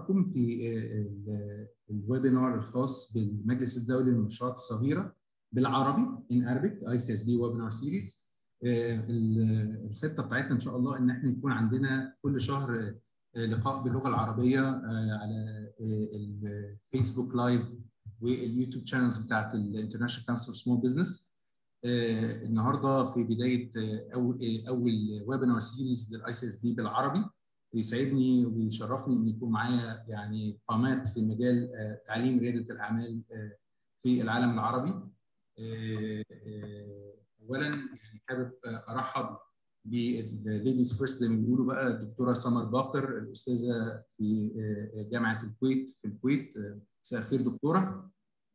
حضراتكم في الويبينار الخاص بالمجلس الدولي للمشروعات الصغيره بالعربي in Arabic ICSB webinar series الخطه بتاعتنا ان شاء الله ان احنا يكون عندنا كل شهر لقاء باللغه العربيه على الفيسبوك لايف واليوتيوب شانلز بتاعت الانترناشونال كونسل سمول بزنس النهارده في بدايه اول اول ويبينار سيريز للاي سي اس بي بالعربي يسعدني ويشرفني ان يكون معايا يعني قامات في مجال تعليم رياده الاعمال في العالم العربي اولا يعني حابب ارحب بالليديز فيرست زي ما بيقولوا بقى الدكتوره سمر باقر الاستاذه في جامعه الكويت في الكويت مساء الخير دكتوره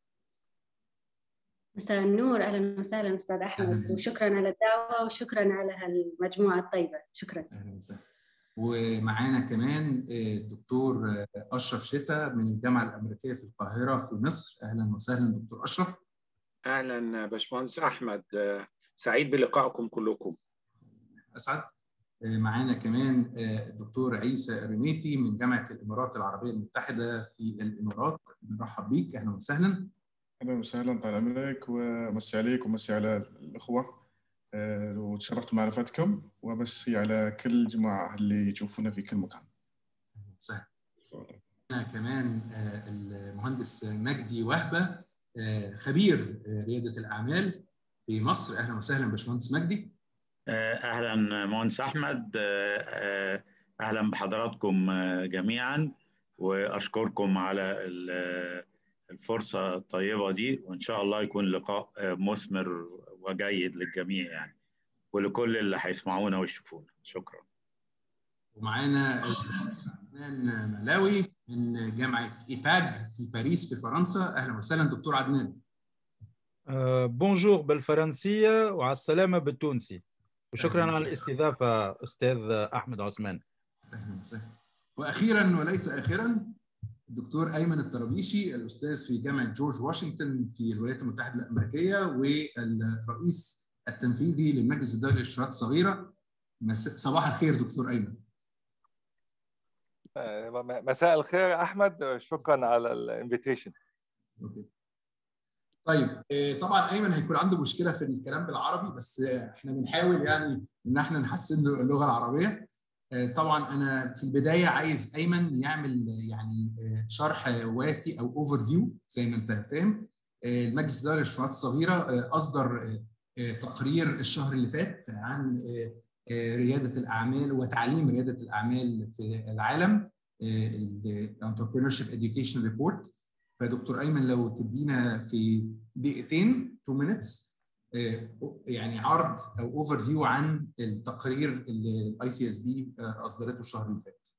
مساء النور اهلا وسهلا استاذ احمد وشكرا على الدعوه وشكرا على هالمجموعه الطيبه شكرا اهلا وسهلا ومعانا كمان الدكتور اشرف شتا من الجامعه الامريكيه في القاهره في مصر اهلا وسهلا دكتور اشرف اهلا باشمهندس احمد سعيد بلقائكم كلكم اسعد معانا كمان الدكتور عيسى الرميثي من جامعه الامارات العربيه المتحده في الامارات نرحب بيك اهلا وسهلا اهلا وسهلا طال عمرك ومسي عليك ومسي على الاخوه وتشرفت معرفتكم ومسي على كل الجماعه اللي يشوفونا في كل مكان سهل كمان المهندس مجدي وهبه خبير رياده الاعمال في مصر اهلا وسهلا باشمهندس مجدي اهلا مهندس احمد اهلا بحضراتكم جميعا واشكركم على الفرصه الطيبه دي وان شاء الله يكون لقاء مثمر وجيد للجميع يعني ولكل اللي هيسمعونا ويشوفونا شكرا ومعانا عدنان ملاوي من جامعه ايباج في باريس في فرنسا اهلا وسهلا دكتور عدنان أه بونجور بالفرنسيه وعلى السلامه بالتونسي وشكرا على الاستضافه استاذ احمد عثمان اهلا وسهلا واخيرا وليس اخرا الدكتور ايمن الطرابيشي الاستاذ في جامعه جورج واشنطن في الولايات المتحده الامريكيه والرئيس التنفيذي للمجلس الدولي للمشروعات الصغيره صباح الخير دكتور ايمن مساء الخير احمد شكرا على الانفيتيشن اوكي طيب طبعا ايمن هيكون عنده مشكله في الكلام بالعربي بس احنا بنحاول يعني ان احنا نحسن له اللغه العربيه طبعا انا في البدايه عايز ايمن يعمل يعني شرح وافي او اوفر فيو زي ما انت فاهم المجلس الدولي للمشروعات الصغيره اصدر تقرير الشهر اللي فات عن رياده الاعمال وتعليم رياده الاعمال في العالم الانتربرينورشيب education ريبورت فدكتور ايمن لو تدينا في دقيقتين 2 minutes يعني عرض او اوفر فيو عن التقرير اللي الاي سي اس بي اصدرته الشهر اللي فات.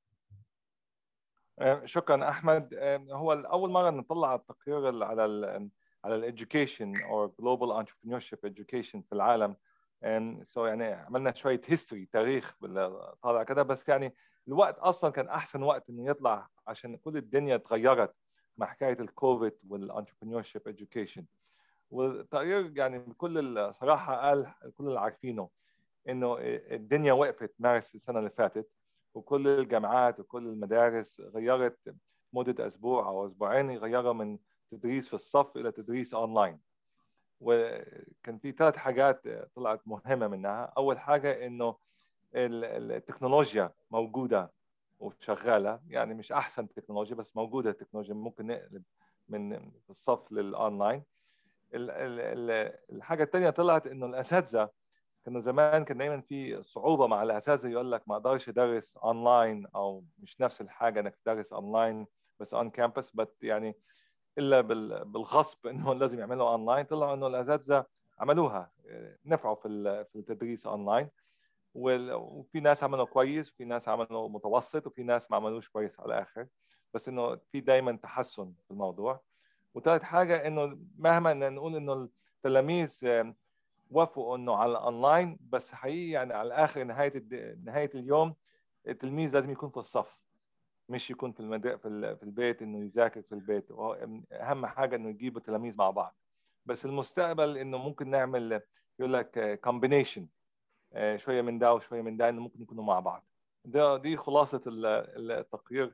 شكرا احمد هو اول مره نطلع التقرير على ال على الاديوكيشن او جلوبال انتربرينورشيب education في العالم سو so يعني عملنا شويه هيستوري تاريخ طالع كده بس يعني الوقت اصلا كان احسن وقت انه يطلع عشان كل الدنيا اتغيرت مع حكايه الكوفيد والانتربرينورشيب education والتقرير يعني بكل الصراحه قال كل اللي عارفينه انه الدنيا وقفت مارس السنه اللي فاتت وكل الجامعات وكل المدارس غيرت مده اسبوع او اسبوعين غيروا من تدريس في الصف الى تدريس اونلاين وكان في ثلاث حاجات طلعت مهمه منها اول حاجه انه التكنولوجيا موجوده وشغاله يعني مش احسن تكنولوجيا بس موجوده التكنولوجيا ممكن نقلب من الصف للاونلاين الحاجه الثانيه طلعت انه الاساتذه كانوا زمان كان دايما في صعوبه مع الاساتذه يقول لك ما اقدرش ادرس اونلاين او مش نفس الحاجه انك تدرس اونلاين بس اون كامبس بس يعني الا بالغصب انه لازم يعملوا اونلاين طلعوا انه الاساتذه عملوها نفعوا في في التدريس اونلاين وفي ناس عملوا كويس وفي ناس عملوا متوسط وفي ناس ما عملوش كويس على الاخر بس انه في دايما تحسن في الموضوع وثالث حاجه انه مهما نقول انه التلاميذ وافقوا انه على الاونلاين بس حقيقي يعني على الاخر نهايه الد... نهايه اليوم التلميذ لازم يكون في الصف مش يكون في المد... في, في البيت انه يذاكر في البيت اهم حاجه انه يجيب التلاميذ مع بعض بس المستقبل انه ممكن نعمل يقول لك كومبينيشن شويه من ده وشويه من ده انه ممكن يكونوا مع بعض ده دي خلاصه التقرير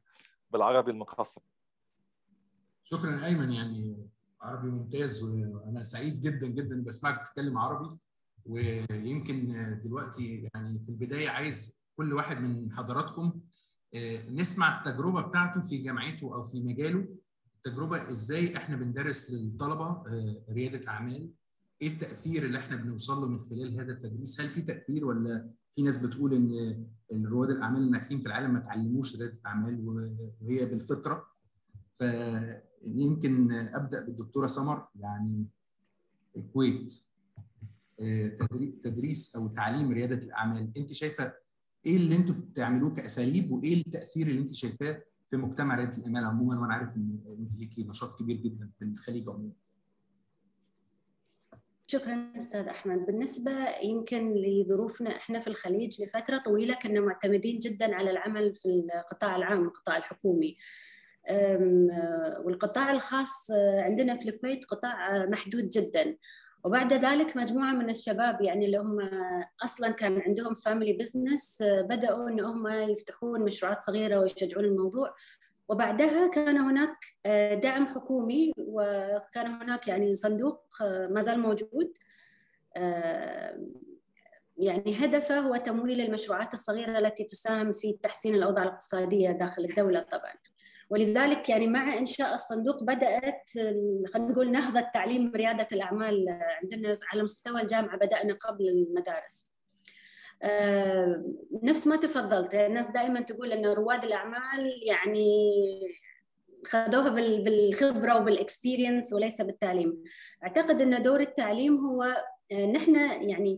بالعربي المقصر شكرا ايمن يعني عربي ممتاز وانا سعيد جدا جدا بسمعك بتتكلم عربي ويمكن دلوقتي يعني في البدايه عايز كل واحد من حضراتكم نسمع التجربه بتاعته في جامعته او في مجاله التجربه ازاي احنا بندرس للطلبه رياده اعمال ايه التاثير اللي احنا بنوصل له من خلال هذا التدريس هل في تاثير ولا في ناس بتقول ان رواد الاعمال الناجحين في العالم ما تعلموش رياده اعمال وهي بالفطره فيمكن ابدا بالدكتوره سمر يعني الكويت تدريس او تعليم رياده الاعمال انت شايفه ايه اللي انتم بتعملوه كاساليب وايه التاثير اللي انت شايفاه في مجتمع رياده الاعمال عموما وانا عارف ان انت ليكي نشاط كبير جدا في الخليج عموما شكرا استاذ احمد بالنسبه يمكن لظروفنا احنا في الخليج لفتره طويله كنا معتمدين جدا على العمل في القطاع العام القطاع الحكومي والقطاع الخاص عندنا في الكويت قطاع محدود جدا وبعد ذلك مجموعه من الشباب يعني اللي هم اصلا كان عندهم فاميلي بزنس بداوا ان هم يفتحون مشروعات صغيره ويشجعون الموضوع وبعدها كان هناك دعم حكومي وكان هناك يعني صندوق ما زال موجود يعني هدفه هو تمويل المشروعات الصغيره التي تساهم في تحسين الاوضاع الاقتصاديه داخل الدوله طبعا ولذلك يعني مع انشاء الصندوق بدات خلينا نقول نهضه تعليم رياده الاعمال عندنا على مستوى الجامعه بدانا قبل المدارس. نفس ما تفضلت الناس دائما تقول ان رواد الاعمال يعني خذوها بالخبره وبالاكسبيرينس وليس بالتعليم. اعتقد ان دور التعليم هو نحن يعني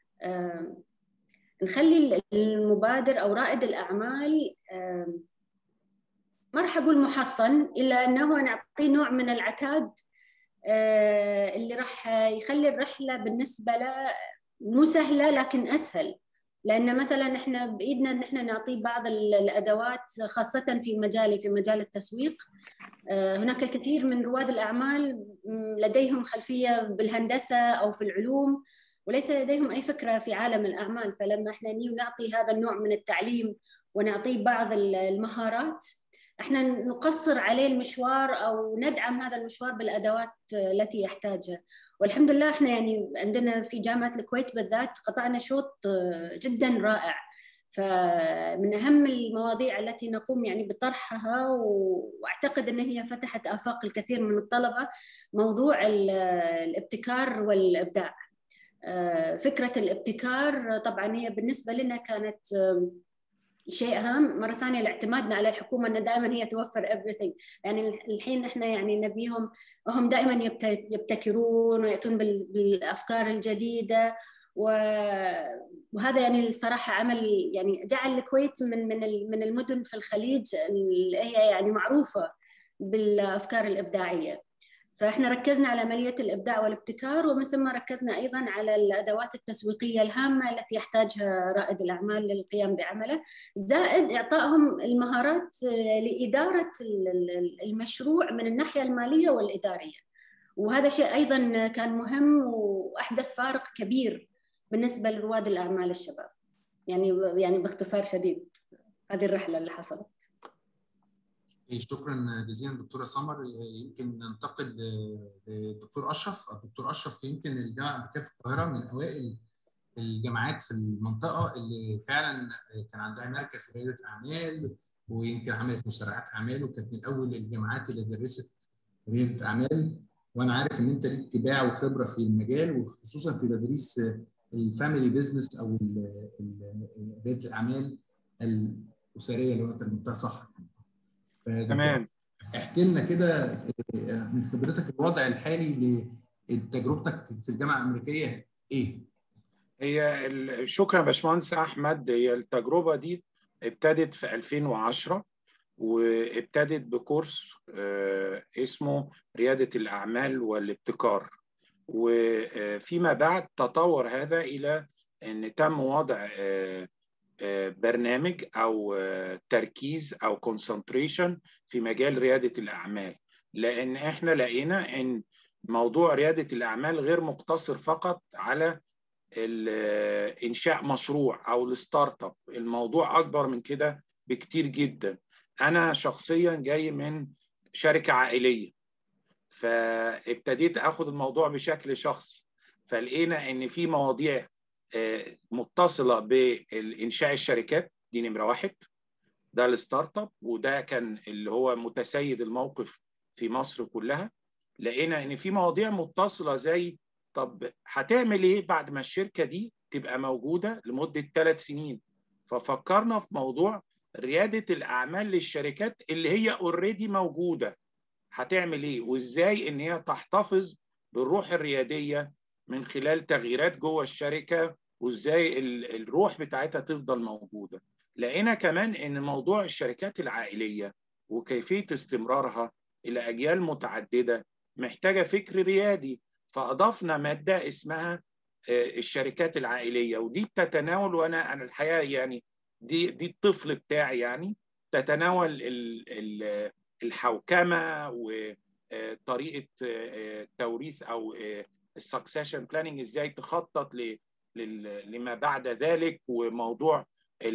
نخلي المبادر او رائد الاعمال ما راح اقول محصن الا انه نعطيه نوع من العتاد اللي راح يخلي الرحله بالنسبه له مو سهله لكن اسهل لان مثلا احنا بايدنا ان احنا نعطيه بعض الادوات خاصه في مجالي في مجال التسويق هناك الكثير من رواد الاعمال لديهم خلفيه بالهندسه او في العلوم وليس لديهم اي فكره في عالم الاعمال فلما احنا نعطي هذا النوع من التعليم ونعطيه بعض المهارات احنا نقصر عليه المشوار او ندعم هذا المشوار بالادوات التي يحتاجها والحمد لله احنا يعني عندنا في جامعه الكويت بالذات قطعنا شوط جدا رائع فمن اهم المواضيع التي نقوم يعني بطرحها واعتقد ان هي فتحت افاق الكثير من الطلبه موضوع الابتكار والابداع فكره الابتكار طبعا هي بالنسبه لنا كانت شيء هام مره ثانيه لاعتمادنا على الحكومه ان دائما هي توفر everything يعني الحين احنا يعني نبيهم هم دائما يبتكرون وياتون بالافكار الجديده وهذا يعني الصراحه عمل يعني جعل الكويت من من من المدن في الخليج اللي هي يعني معروفه بالافكار الابداعيه فاحنا ركزنا على عمليه الابداع والابتكار ومن ثم ركزنا ايضا على الادوات التسويقيه الهامه التي يحتاجها رائد الاعمال للقيام بعمله زائد اعطائهم المهارات لاداره المشروع من الناحيه الماليه والاداريه وهذا شيء ايضا كان مهم واحدث فارق كبير بالنسبه لرواد الاعمال الشباب يعني يعني باختصار شديد هذه الرحله اللي حصلت شكرا جزيلا دكتوره سمر يمكن ننتقل للدكتور اشرف الدكتور اشرف يمكن الجامعه الامريكيه في القاهره من اوائل الجامعات في المنطقه اللي فعلا كان عندها مركز رياده اعمال ويمكن عملت مسرعات اعمال وكانت من اول الجامعات اللي درست رياده اعمال وانا عارف ان انت ليك باع وخبره في المجال وخصوصا في تدريس الفاميلي بزنس او رياده الاعمال الاسريه لو انت ترجمتها صح تمام احكي لنا كده من خبرتك الوضع الحالي لتجربتك في الجامعه الامريكيه ايه؟ هي شكرا باشمهندس احمد هي التجربه دي ابتدت في 2010 وابتدت بكورس اسمه رياده الاعمال والابتكار وفيما بعد تطور هذا الى ان تم وضع برنامج او تركيز او كونسنتريشن في مجال رياده الاعمال لان احنا لقينا ان موضوع رياده الاعمال غير مقتصر فقط على انشاء مشروع او الستارت اب الموضوع اكبر من كده بكتير جدا انا شخصيا جاي من شركه عائليه فابتديت اخد الموضوع بشكل شخصي فلقينا ان في مواضيع متصله بانشاء الشركات دي نمره واحد ده الستارت اب وده كان اللي هو متسيد الموقف في مصر كلها لقينا ان في مواضيع متصله زي طب هتعمل ايه بعد ما الشركه دي تبقى موجوده لمده ثلاث سنين ففكرنا في موضوع رياده الاعمال للشركات اللي هي اوريدي موجوده هتعمل ايه وازاي ان هي تحتفظ بالروح الرياديه من خلال تغييرات جوه الشركه وازاي الروح بتاعتها تفضل موجوده لقينا كمان ان موضوع الشركات العائليه وكيفيه استمرارها الى اجيال متعدده محتاجه فكر ريادي فاضفنا ماده اسمها الشركات العائليه ودي بتتناول وانا انا الحقيقه يعني دي دي الطفل بتاعي يعني تتناول الحوكمه وطريقه توريث او السكسيشن بلاننج ازاي تخطط لما بعد ذلك وموضوع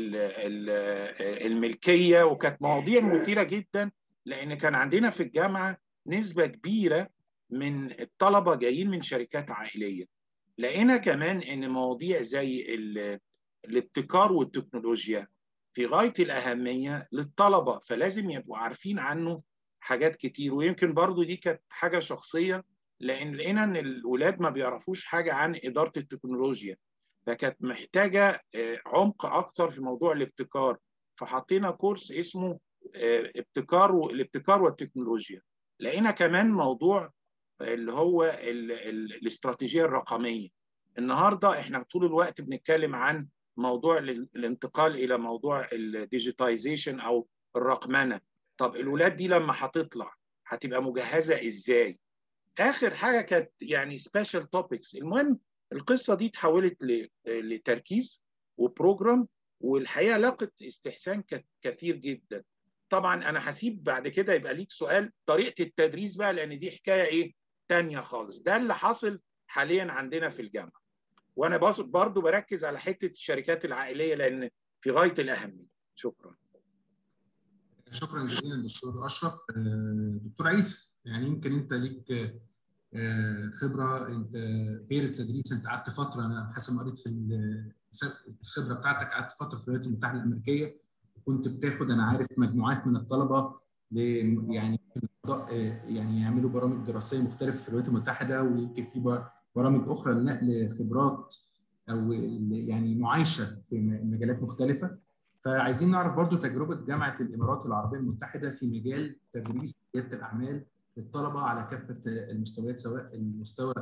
الملكيه وكانت مواضيع مثيره جدا لان كان عندنا في الجامعه نسبه كبيره من الطلبه جايين من شركات عائليه لقينا كمان ان مواضيع زي الابتكار والتكنولوجيا في غايه الاهميه للطلبه فلازم يبقوا عارفين عنه حاجات كتير ويمكن برضو دي كانت حاجه شخصيه لان لقينا ان الاولاد ما بيعرفوش حاجه عن اداره التكنولوجيا فكانت محتاجه عمق اكتر في موضوع الابتكار فحطينا كورس اسمه ابتكار الابتكار والتكنولوجيا لقينا كمان موضوع اللي هو ال ال الاستراتيجيه الرقميه النهارده احنا طول الوقت بنتكلم عن موضوع الانتقال الى موضوع الديجيتايزيشن او الرقمنه طب الولاد دي لما هتطلع هتبقى مجهزه ازاي اخر حاجه كانت يعني سبيشال توبكس المهم القصه دي اتحولت لتركيز وبروجرام والحقيقه لقت استحسان كثير جدا طبعا انا هسيب بعد كده يبقى ليك سؤال طريقه التدريس بقى لان دي حكايه ايه تانية خالص ده اللي حاصل حاليا عندنا في الجامعه وانا برضو بركز على حته الشركات العائليه لان في غايه الاهميه شكرا شكرا جزيلا دكتور اشرف دكتور عيسى يعني يمكن انت ليك خبره انت غير التدريس انت قعدت فتره انا حسب ما قريت في الخبره بتاعتك قعدت فتره في الولايات المتحده الامريكيه وكنت بتاخد انا عارف مجموعات من الطلبه يعني يعني يعملوا برامج دراسيه مختلفه في الولايات المتحده ويمكن في برامج اخرى لنقل خبرات او يعني معايشه في مجالات مختلفه فعايزين نعرف برضو تجربه جامعه الامارات العربيه المتحده في مجال تدريس رياده الاعمال للطلبه على كافه المستويات سواء المستوى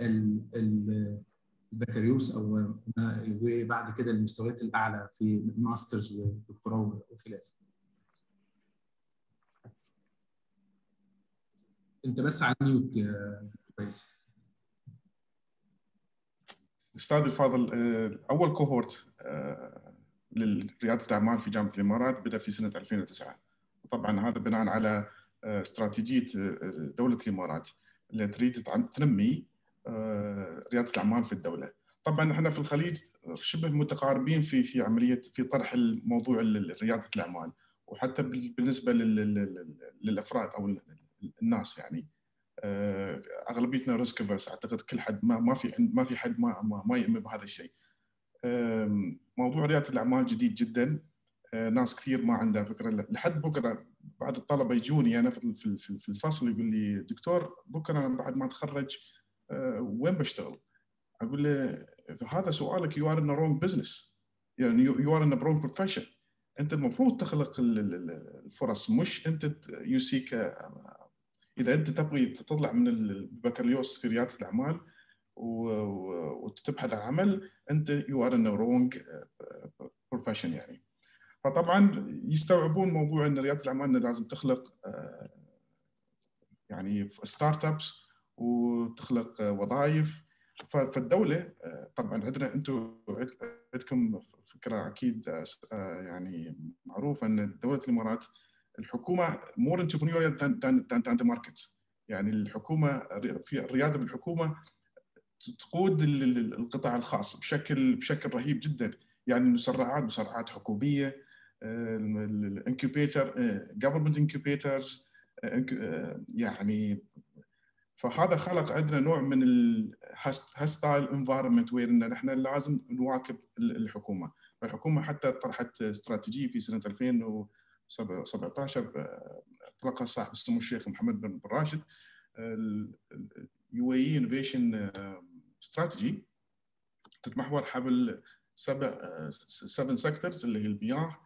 البكالوريوس او وبعد كده المستويات الاعلى في الماسترز والدكتوراه وخلافه. انت بس على ميوت يا ريس. استاذ الفاضل اول كوهورت لرياده الاعمال في جامعه الامارات بدا في سنه 2009 طبعا هذا بناء على استراتيجيه دوله الامارات اللي تريد تنمي رياده الاعمال في الدوله. طبعا احنا في الخليج شبه متقاربين في في عمليه في طرح الموضوع رياده الاعمال وحتى بالنسبه للافراد او الناس يعني اغلبيتنا ريسك فيرس اعتقد كل حد ما ما في ما في حد ما ما يؤمن بهذا الشيء. موضوع رياده الاعمال جديد جدا ناس كثير ما عندها فكره لحد بكره بعض الطلبه يجوني انا في في الفصل يقول لي دكتور بكره بعد ما اتخرج وين بشتغل؟ اقول له هذا سؤالك يو ار ان رونج بزنس يعني يو ار ان رونج بروفيشن انت المفروض تخلق الفرص مش انت يو سيك اذا انت تبغي تطلع من البكالوريوس في رياده الاعمال وتبحث عن عمل انت يو ار ان رونج بروفيشن يعني فطبعا يستوعبون موضوع ان رياده الاعمال لازم تخلق يعني ستارت ابس وتخلق وظائف فالدوله طبعا عندنا انتم عندكم فكره اكيد يعني معروفه ان دوله الامارات الحكومه مور انتربريوريال ذان ذا ماركت يعني الحكومه في الرياده بالحكومه تقود القطاع الخاص بشكل بشكل رهيب جدا يعني مسرعات مسرعات حكوميه الانكوبيتر جفرمنت انكوبيترز يعني فهذا خلق عندنا نوع من الهستايل انفايرمنت وين نحن لازم نواكب الحكومه فالحكومه حتى طرحت استراتيجيه في سنه 2017 اطلقها صاحب السمو الشيخ محمد بن راشد يو اي انوفيشن استراتيجي تتمحور حول سبع سبع سيكتورز اللي هي المياه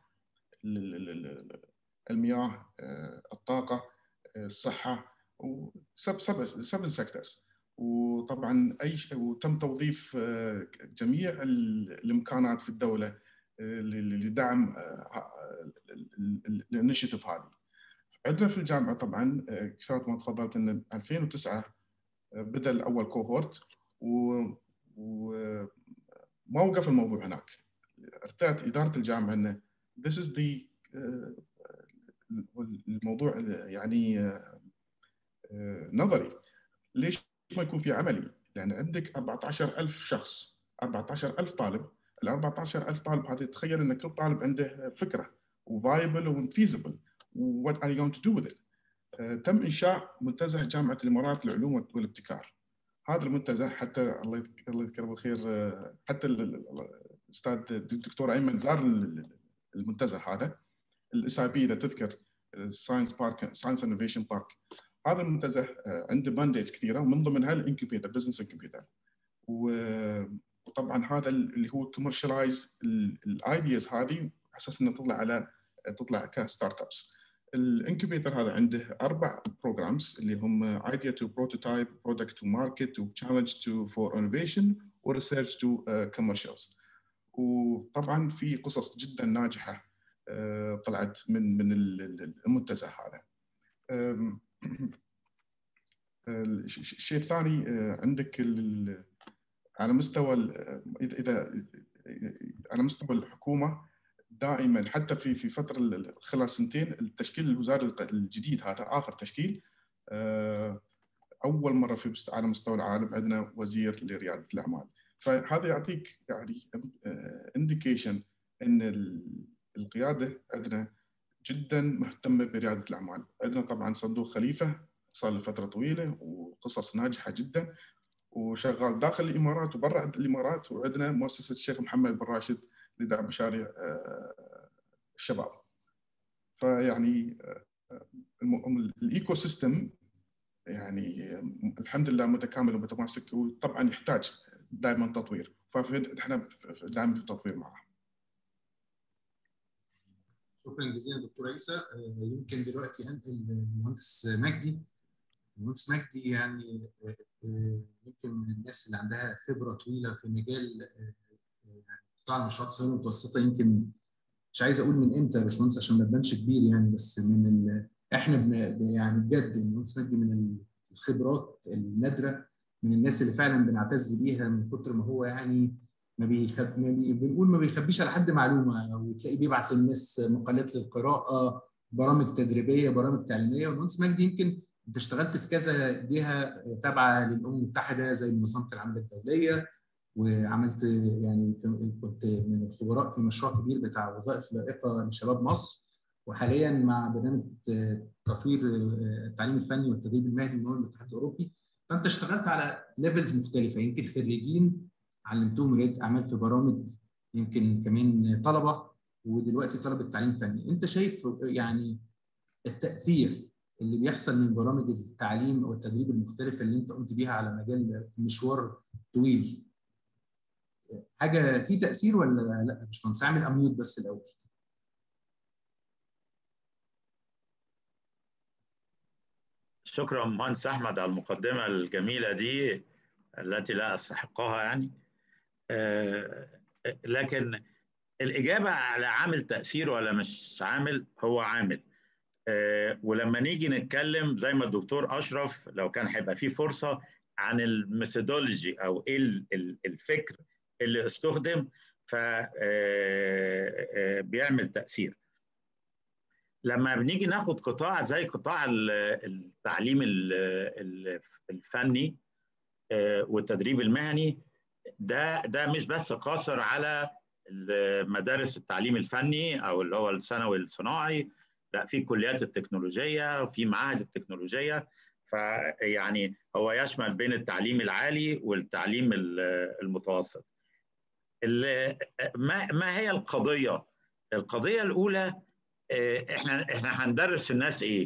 المياه الطاقه الصحه وسب سب سب سيكتورز وطبعا اي وتم توظيف جميع الامكانات في الدوله لدعم الانشيتيف هذه. عندنا في الجامعه طبعا شرط ما تفضلت ان 2009 بدا الاول كوهورت و وما وقف الموضوع هناك ارتأت اداره الجامعه انه this is the الموضوع يعني نظري ليش ما يكون في عملي؟ لان عندك 14000 شخص 14000 طالب ال 14000 طالب هذه تخيل ان كل طالب عنده فكره وفايبل وفيزبل what are you going to do with it؟ تم انشاء منتزه جامعه الامارات للعلوم والابتكار هذا المنتزه حتى الله الله يذكره بالخير حتى الاستاذ الدكتور ايمن زار المنتزه هذا الاس اي بي اذا تذكر ساينس بارك ساينس انوفيشن بارك هذا المنتزه عنده بانديج كثيره ومن ضمنها الانكوبيتر بزنس انكوبيتر وطبعا هذا اللي هو كوميرشلايز الايدياز هذه على اساس انها تطلع على تطلع كستارت ابس الانكوبيتر هذا عنده اربع بروجرامز اللي هم ايديا تو بروتوتايب برودكت تو ماركت وتشالنج تو فور انوفيشن وريسيرش تو كوميرشالز وطبعا في قصص جدا ناجحه طلعت من من المنتزه هذا الشيء الثاني عندك على مستوى اذا اذا على مستوى الحكومه دائما حتى في في فتره خلال سنتين التشكيل الوزاري الجديد هذا اخر تشكيل اول مره في على مستوى العالم عندنا وزير لرياده الاعمال فهذا يعطيك يعني انديكيشن ان القياده عندنا جدا مهتمه برياده الاعمال عندنا طبعا صندوق خليفه صار له فتره طويله وقصص ناجحه جدا وشغال داخل الامارات وبرا الامارات وعندنا مؤسسه الشيخ محمد بن راشد لدعم مشاريع الشباب فيعني الايكو سيستم يعني الحمد لله متكامل ومتماسك وطبعا يحتاج دائما تطوير فاحنا دائما في التطوير معه شكرا جزيلا دكتور عيسى يمكن دلوقتي انقل المهندس مجدي المهندس مجدي يعني يمكن من الناس اللي عندها خبره طويله في مجال قطاع المشروعات الصغيره المتوسطه يمكن مش عايز اقول من امتى يا باشمهندس عشان ما تبانش كبير يعني بس من ال... احنا بن... يعني بجد المهندس مجدي من الخبرات النادره من الناس اللي فعلا بنعتز بيها من كتر ما هو يعني ما بيخب ما بي... بنقول ما بيخبيش على حد معلومه وتلاقيه بيبعت للناس مقالات للقراءه برامج تدريبيه برامج تعليميه والمهندس مجدي يمكن انت اشتغلت في كذا جهه تابعه للامم المتحده زي منظمه العمل الدوليه وعملت يعني كنت من الخبراء في مشروع كبير بتاع وظائف لائقه لشباب مصر وحاليا مع برنامج تطوير التعليم الفني والتدريب المهني من الاتحاد الاوروبي فانت اشتغلت على ليفلز مختلفه يمكن خريجين علمتهم رياده اعمال في برامج يمكن كمان طلبه ودلوقتي طلبه تعليم فني انت شايف يعني التاثير اللي بيحصل من برامج التعليم او التدريب المختلفه اللي انت قمت بيها على مجال مشوار طويل حاجه في تاثير ولا لا مش مهندس اعمل اميوت بس الاول شكرا مهندس احمد على المقدمه الجميله دي التي لا استحقها يعني لكن الاجابه على عامل تاثير ولا مش عامل هو عامل ولما نيجي نتكلم زي ما الدكتور اشرف لو كان هيبقى فيه فرصه عن الميثودولوجي او ايه الفكر اللي استخدم فبيعمل تاثير لما بنيجي ناخد قطاع زي قطاع التعليم الفني والتدريب المهني ده ده مش بس قاصر على مدارس التعليم الفني او اللي هو الثانوي الصناعي لا في كليات التكنولوجيه وفي معاهد التكنولوجيه فيعني هو يشمل بين التعليم العالي والتعليم المتوسط ما ما هي القضيه القضيه الاولى احنا احنا هندرس الناس ايه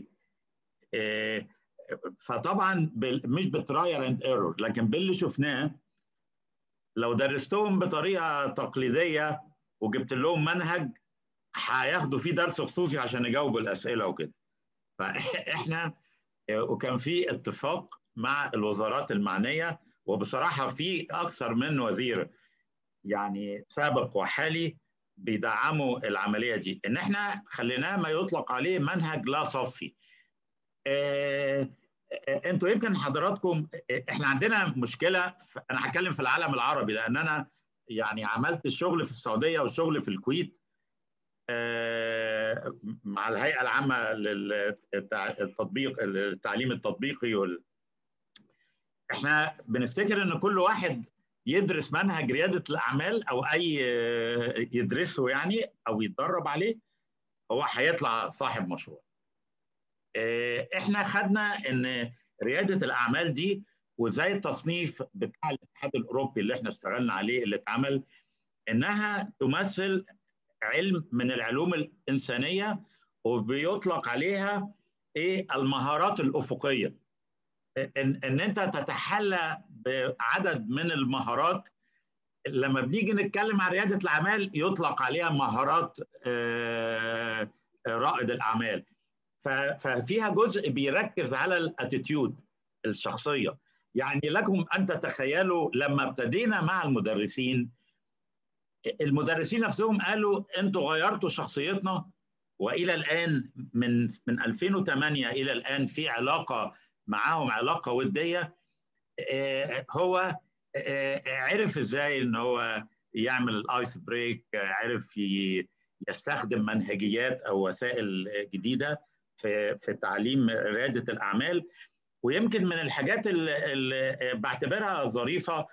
فطبعا مش بترايل اند ايرور لكن باللي شفناه لو درستهم بطريقه تقليديه وجبت لهم منهج هياخدوا فيه درس خصوصي عشان يجاوبوا الاسئله وكده فاحنا وكان في اتفاق مع الوزارات المعنيه وبصراحه في اكثر من وزير يعني سابق وحالي بيدعموا العمليه دي ان احنا خليناه ما يطلق عليه منهج لا صفي اه انتوا يمكن حضراتكم احنا عندنا مشكله انا هتكلم في العالم العربي لان انا يعني عملت الشغل في السعوديه والشغل في الكويت اه مع الهيئه العامه للتطبيق التعليم التطبيقي وال... احنا بنفتكر ان كل واحد يدرس منهج رياده الاعمال او اي يدرسه يعني او يتدرب عليه هو هيطلع صاحب مشروع احنا خدنا ان رياده الاعمال دي وزي التصنيف بتاع الاتحاد الاوروبي اللي احنا اشتغلنا عليه اللي اتعمل انها تمثل علم من العلوم الانسانيه وبيطلق عليها ايه المهارات الافقيه ان ان انت تتحلى بعدد من المهارات لما بنيجي نتكلم عن رياده الاعمال يطلق عليها مهارات رائد الاعمال ففيها جزء بيركز على الاتيتيود الشخصيه يعني لكم ان تتخيلوا لما ابتدينا مع المدرسين المدرسين نفسهم قالوا انتوا غيرتوا شخصيتنا والى الان من من 2008 الى الان في علاقه معاهم علاقه وديه هو عرف ازاي ان هو يعمل الايس بريك عرف يستخدم منهجيات او وسائل جديده في في تعليم رياده الاعمال ويمكن من الحاجات اللي بعتبرها ظريفه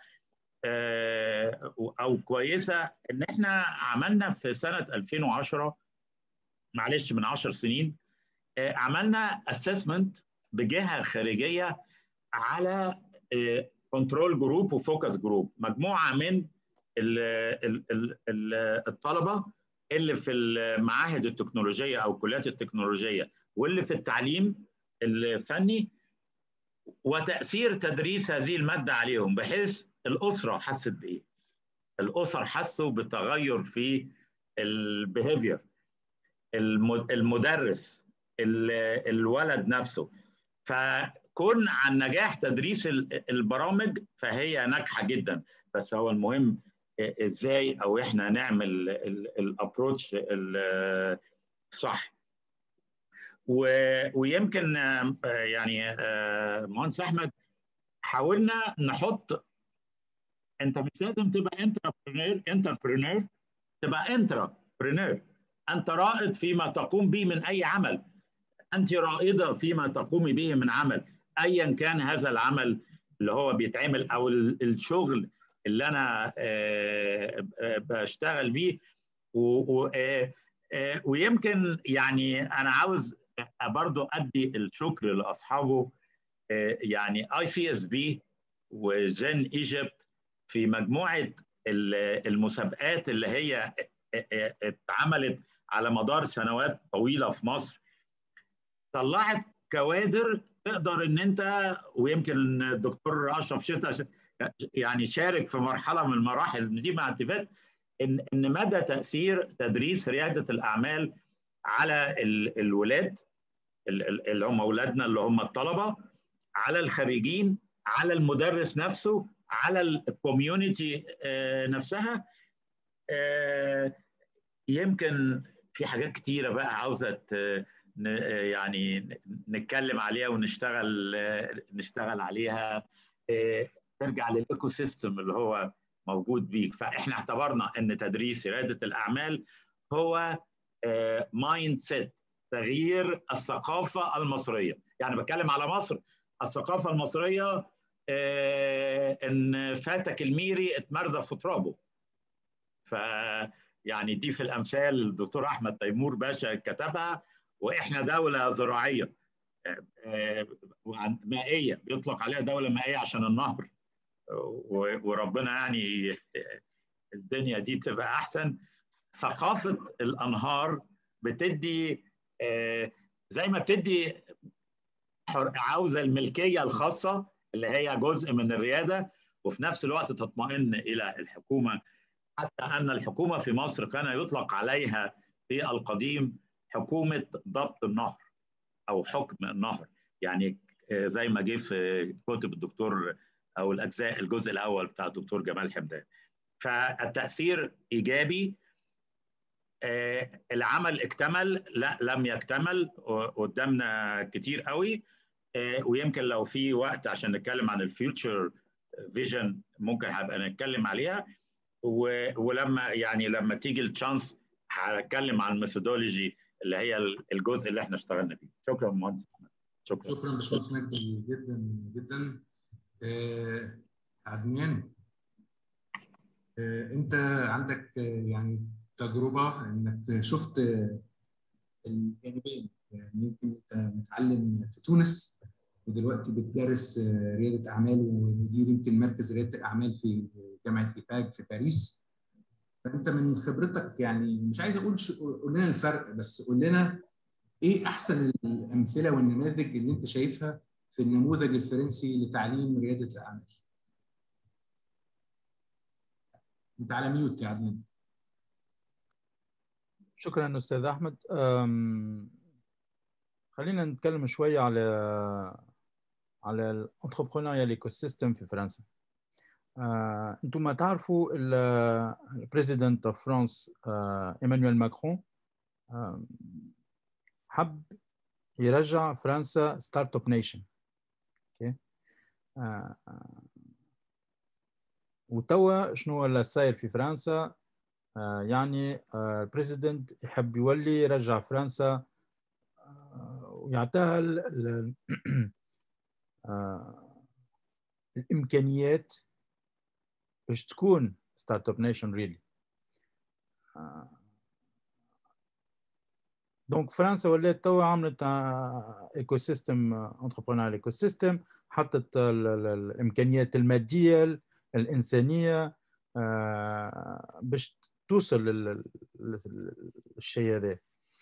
او كويسه ان احنا عملنا في سنه 2010 معلش من 10 سنين عملنا اسسمنت بجهه خارجيه على كنترول جروب وفوكس جروب مجموعه من الطلبه اللي في المعاهد التكنولوجيه او كليات التكنولوجيه واللي في التعليم الفني وتاثير تدريس هذه الماده عليهم بحيث الاسره حست بايه؟ الاسر حسوا بتغير في البيهيفير المدرس الولد نفسه فكون عن نجاح تدريس البرامج فهي ناجحه جدا بس هو المهم ازاي او احنا نعمل الابروتش الصح ويمكن يعني مهندس احمد حاولنا نحط انت مش لازم تبقى انتربرينور انتربرينور تبقى انتربرينور انت رائد فيما تقوم به من اي عمل انت رائده فيما تقومي به من عمل ايا كان هذا العمل اللي هو بيتعمل او الشغل اللي انا بشتغل بيه ويمكن يعني انا عاوز برضو ادي الشكر لاصحابه يعني اي سي اس بي وجن ايجيبت في مجموعه المسابقات اللي هي اتعملت على مدار سنوات طويله في مصر طلعت كوادر تقدر ان انت ويمكن الدكتور اشرف شتا يعني شارك في مرحله من المراحل دي مع اتفاق ان ان مدى تاثير تدريس رياده الاعمال على الولاد اللي هم اولادنا اللي هم الطلبه على الخريجين على المدرس نفسه على الكوميونتي نفسها يمكن في حاجات كتيره بقى عاوزه يعني نتكلم عليها ونشتغل نشتغل عليها ترجع للايكو سيستم اللي هو موجود بيك فاحنا اعتبرنا ان تدريس رياده الاعمال هو مايند سيت تغيير الثقافه المصريه يعني بتكلم على مصر الثقافه المصريه ان فاتك الميري اتمردى في ترابه ف يعني دي في الامثال الدكتور احمد تيمور باشا كتبها واحنا دوله زراعيه مائيه بيطلق عليها دوله مائيه عشان النهر وربنا يعني الدنيا دي تبقى احسن ثقافه الانهار بتدي زي ما بتدي عاوزه الملكيه الخاصه اللي هي جزء من الرياده وفي نفس الوقت تطمئن الى الحكومه حتى ان الحكومه في مصر كان يطلق عليها في القديم حكومه ضبط النهر او حكم النهر يعني زي ما جه في كتب الدكتور او الاجزاء الجزء الاول بتاع الدكتور جمال حمدان فالتاثير ايجابي العمل اكتمل لا لم يكتمل قدامنا كتير قوي ويمكن لو في وقت عشان نتكلم عن الفيوتشر فيجن ممكن هبقى نتكلم عليها ولما يعني لما تيجي التشانس هنتكلم عن الميثودولوجي اللي هي الجزء اللي احنا اشتغلنا فيه شكرا مهندس احمد شكرا شكرا باشمهندس مجدي جدا جدا آه عدنان آه انت عندك آه يعني تجربه انك شفت الجانبين يعني يمكن انت متعلم في تونس ودلوقتي بتدرس رياده اعمال ومدير يمكن مركز رياده الاعمال في جامعه ايباج في باريس فانت من خبرتك يعني مش عايز اقول قول لنا الفرق بس قول لنا ايه احسن الامثله والنماذج اللي انت شايفها في النموذج الفرنسي لتعليم رياده الاعمال انت على ميوت يا عدنان شكرا استاذ احمد خلينا نتكلم شويه على على الانتربرونيال ايكو سيستم في فرنسا آه، انتم ما تعرفوا البريزيدنت اوف فرانس ايمانويل ماكرون آه، حب يرجع فرنسا ستارت اب نيشن اوكي آه، وتوا شنو اللي صاير في فرنسا يعني البريزيدنت يحب يولي يرجع فرنسا ويعطيها الامكانيات باش تكون ستارت اب نيشن ريلي دونك فرنسا ولات توا عملت ايكو سيستم انتربرونال ايكو سيستم حطت الامكانيات الماديه الانسانيه باش توصل للشيء هذا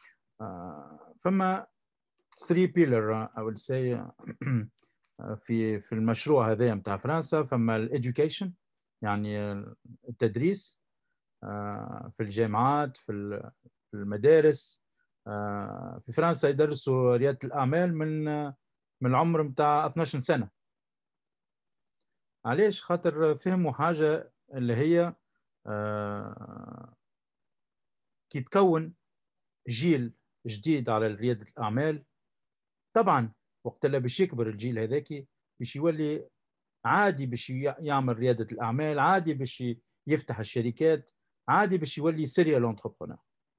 فما 3 بيلر او سي في في المشروع هذا نتاع فرنسا فما الاديوكيشن يعني التدريس في الجامعات في المدارس في فرنسا يدرسوا رياده الاعمال من من العمر نتاع 12 سنه علاش خاطر فهموا حاجه اللي هي كي تكون جيل جديد على رياده الاعمال طبعا وقت اللي باش يكبر الجيل هذاك باش يولي عادي باش يعمل رياده الاعمال عادي باش يفتح الشركات عادي باش يولي سيريال انتربرونور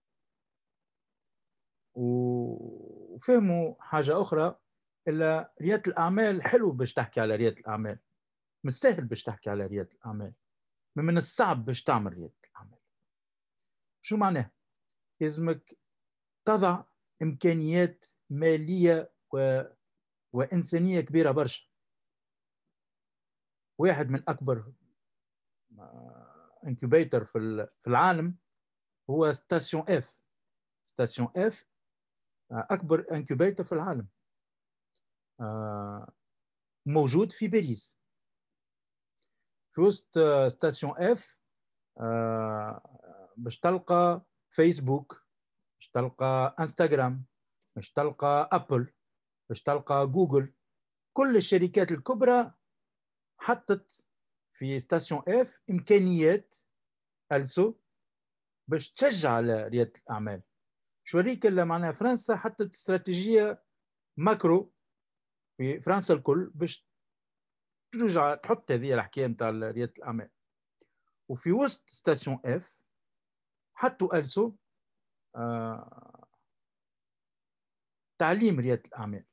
وفهموا حاجه اخرى الا رياده الاعمال حلو باش تحكي على رياده الاعمال مش سهل باش تحكي على رياده الاعمال من الصعب باش تعمل رياده الاعمال شو معناه لازمك تضع امكانيات ماليه و... وانسانيه كبيره برشا واحد من اكبر انكوبيتر في في العالم هو ستاسيون اف ستاسيون اف اكبر انكوبيتر في العالم موجود في باريس في وسط ستاسيون اف باش تلقى فيسبوك باش تلقى انستغرام باش تلقى ابل باش تلقى جوجل كل الشركات الكبرى حطت في ستاسيون اف امكانيات السو باش تشجع على رياده الاعمال شوريك اللي معناها فرنسا حطت استراتيجيه ماكرو في فرنسا الكل باش ترجع تحط هذه الحكايه نتاع رياده الاعمال وفي وسط ستاسيون اف حطوا السو آه تعليم رياده الاعمال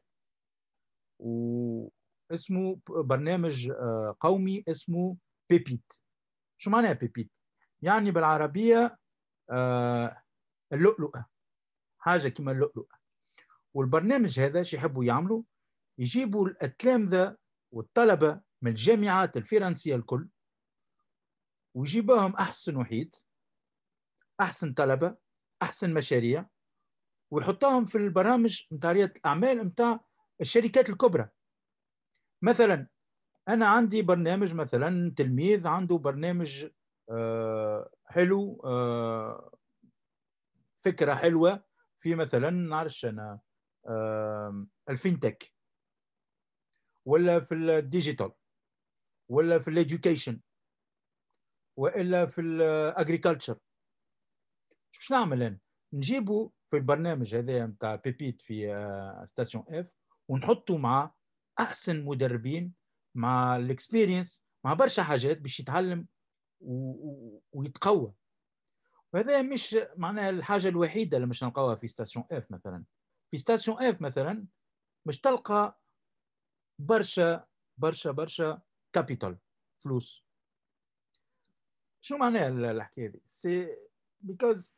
واسمه برنامج قومي اسمه بيبيت شو معناها بيبيت يعني بالعربيه آه اللؤلؤه حاجه كما اللؤلؤه والبرنامج هذا شو يحبوا يعملوا يجيبوا التلامذه والطلبه من الجامعات الفرنسيه الكل ويجيبوهم احسن وحيد احسن طلبه احسن مشاريع ويحطهم في البرامج نتاع رياده الاعمال نتاع الشركات الكبرى مثلا انا عندي برنامج مثلا تلميذ عنده برنامج آه، حلو آه، فكره حلوه في مثلا نعرفش انا الفينتك ولا في الديجيتال ولا في الاديوكيشن والا في الاجريكلتشر شو نعمل انا نجيبه في البرنامج هذا نتاع بيبيت في ستاسيون اف ونحطه مع احسن مدربين مع الاكسبيرينس مع برشا حاجات باش يتعلم ويتقوى وهذا مش معناها الحاجه الوحيده اللي مش نلقاوها في ستاسيون اف مثلا في ستاسيون اف مثلا مش تلقى برشا برشا برشا كابيتال فلوس شو معناها الحكايه دي سي بيكوز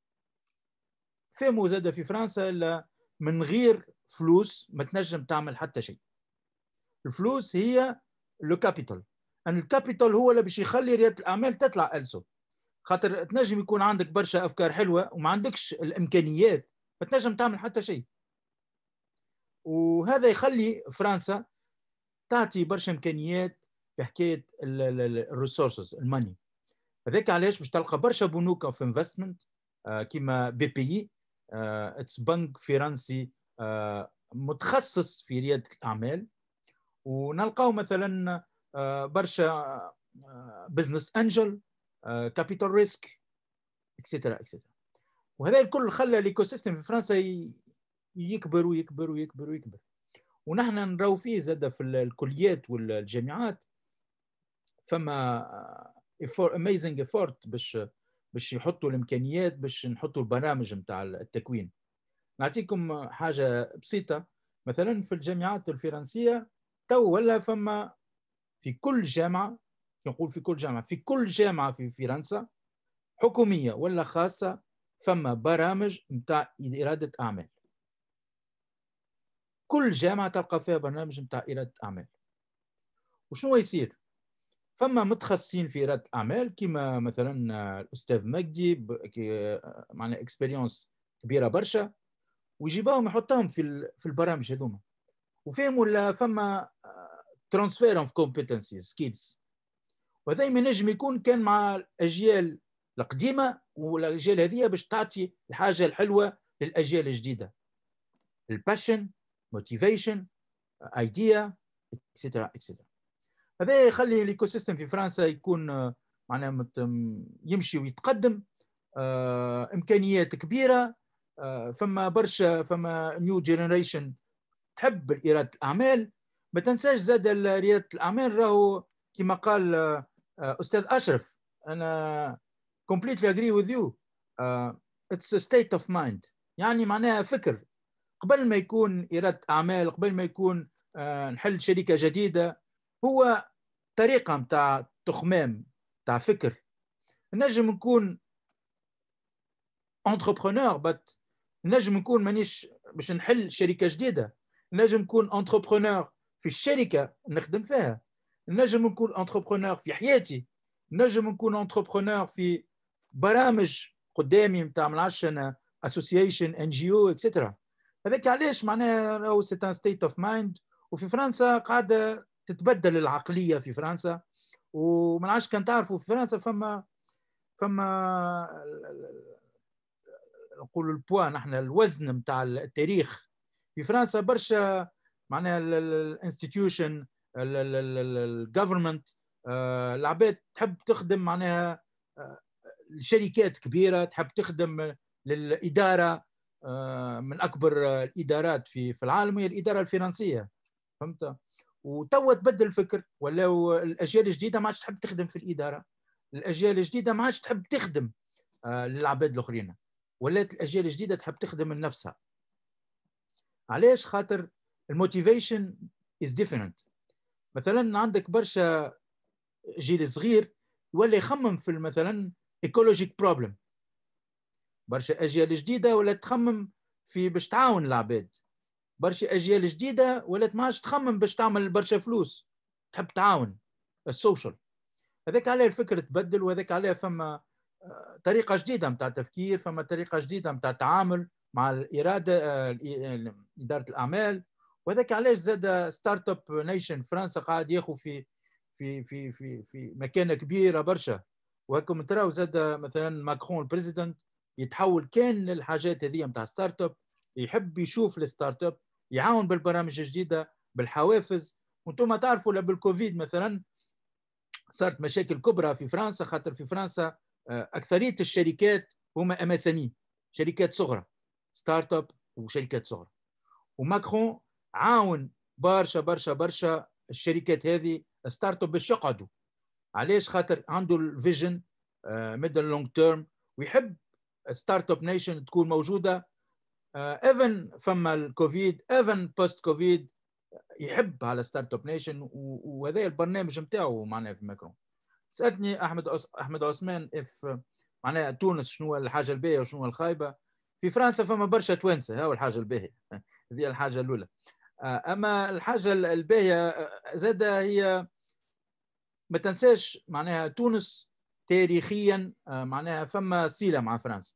فهموا زاد في فرنسا الا من غير فلوس ما تنجم تعمل حتى شيء الفلوس هي لو كابيتال ان الكابيتال هو اللي باش يخلي رياده الاعمال تطلع السو خاطر تنجم يكون عندك برشا افكار حلوه وما عندكش الامكانيات ما تنجم تعمل حتى شيء وهذا يخلي فرنسا تعطي برشا امكانيات في حكايه الريسورسز الماني هذاك علاش باش تلقى برشا بنوك في انفستمنت كيما بي بي اتس بنك فرنسي آه، متخصص في رياده الاعمال ونلقاو مثلا آه، برشا بزنس انجل كابيتال ريسك اكسترا اكسترا وهذا الكل خلى الايكو سيستم في فرنسا يكبر ويكبر ويكبر ويكبر ونحن نراو فيه زاد في الكليات والجامعات فما اميزنج افورت باش باش يحطوا الامكانيات باش نحطوا البرامج نتاع التكوين نعطيكم حاجه بسيطه مثلا في الجامعات الفرنسيه تو ولا فما في كل جامعه نقول في كل جامعه في كل جامعه في فرنسا حكوميه ولا خاصه فما برامج نتاع اراده اعمال كل جامعه تلقى فيها برنامج نتاع اراده اعمال وشنو يصير فما متخصصين في اراده اعمال كما مثلا الاستاذ مجدي معنا اكسبيريونس كبيره برشا ويجيبهم يحطهم في في البرامج هذوما وفهموا فما ترانسفير اوف كومبيتنسيز سكيلز وهذا ينجم يكون كان مع الاجيال القديمه والاجيال هذه باش تعطي الحاجه الحلوه للاجيال الجديده الباشن موتيفيشن ايديا اكسترا اكسترا هذا يخلي الايكو سيستم في فرنسا يكون معناها يمشي ويتقدم امكانيات كبيره فما برشا فما نيو جينيريشن تحب اراده الاعمال ما تنساش زاد رياده الاعمال راهو كما قال استاذ اشرف انا completely agree with you uh, it's a state of mind يعني معناها فكر قبل ما يكون إرادة أعمال قبل ما يكون uh, نحل شركة جديدة هو طريقة متاع تخمام متاع فكر نجم نكون انتربرونور بس نجم نكون مانيش باش نحل شركة جديدة نجم نكون انتربرونور في الشركة نخدم فيها نجم نكون انتربرونور في حياتي نجم نكون انتربرونور في برامج قدامي نتاع من انا اسوسيشن ان جي او اكسترا هذاك علاش معناها راهو سي ان ستيت اوف مايند وفي فرنسا قاعده تتبدل العقليه في فرنسا وما نعرفش كان تعرفوا في فرنسا فما فما نقولوا البوا نحن الوزن نتاع التاريخ في فرنسا برشا معناها الانستتيوشن الجفرمنت العباد تحب تخدم معناها لشركات كبيره تحب تخدم للاداره من اكبر الادارات في في العالم هي الاداره الفرنسيه فهمت وتوا تبدل الفكر ولاو الاجيال الجديده ما عادش تحب تخدم في الاداره الاجيال الجديده ما عادش تحب تخدم للعباد الاخرين ولات الاجيال الجديده تحب تخدم لنفسها علاش خاطر الموتيفيشن از ديفرنت مثلا عندك برشا جيل صغير يولي يخمم في مثلا ايكولوجيك بروبلم برشا اجيال جديده ولا تخمم في باش تعاون العباد برشا اجيال جديده ولات ما عادش تخمم باش تعمل برشا فلوس تحب تعاون السوشيال هذاك عليه الفكر تبدل وهذاك عليه فما طريقه جديده نتاع التفكير فما طريقه جديده نتاع التعامل مع الاراده اداره الاعمال وهذاك علاش زاد ستارت اب نيشن فرنسا قاعد ياخذ في في في في في مكانه كبيره برشا وهكم تراو زاد مثلا ماكرون البريزيدنت يتحول كان للحاجات هذه نتاع ستارت اب يحب يشوف الستارت اب يعاون بالبرامج الجديده بالحوافز وانتم تعرفوا بالكوفيد مثلا صارت مشاكل كبرى في فرنسا خاطر في فرنسا اكثريه الشركات هما ام اس ام شركات صغرى ستارت اب وشركات صغرى وماكرون عاون برشا برشا برشا الشركات هذه ستارت اب باش يقعدوا علاش خاطر عنده الفيجن ميدل لونج تيرم ويحب ستارت اب نيشن تكون موجوده ايفن فما الكوفيد ايفن بوست كوفيد يحب على ستارت اب نيشن وهذا البرنامج نتاعو معناها في ماكرون سالتني احمد احمد عثمان اف معناها تونس شنو الحاجه الباهيه وشنو الخايبه في فرنسا فما برشا توانسه هاو الحاجه الباهيه هذه الحاجه الاولى اما الحاجه الباهيه زاد هي ما تنساش معناها تونس تاريخيا معناها فما سيله مع فرنسا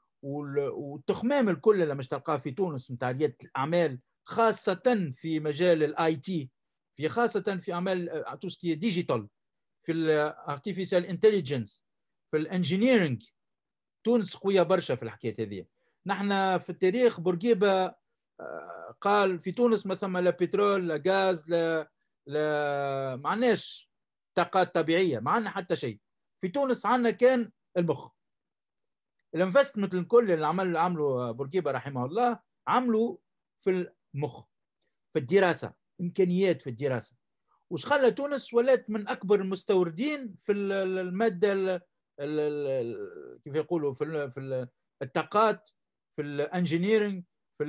والتخمام الكل اللي مش تلقاه في تونس نتاع رياده الاعمال خاصه في مجال الاي تي في خاصه في اعمال توسكي ديجيتال في الارتفيشال انتليجنس في الانجينيرنج تونس قويه برشا في الحكايه هذه نحن في التاريخ بورقيبه قال في تونس ما ثم لا بترول لا غاز لا لا ما عندناش طاقات طبيعيه ما عندنا حتى شيء في تونس عندنا كان المخ الانفستمنت الكل اللي عمل عملوا بورقيبه رحمه الله عملوا في المخ في الدراسه امكانيات في الدراسه وش خلى تونس ولات من اكبر المستوردين في الماده كيف يقولوا في في الطاقات في الانجينيرنج في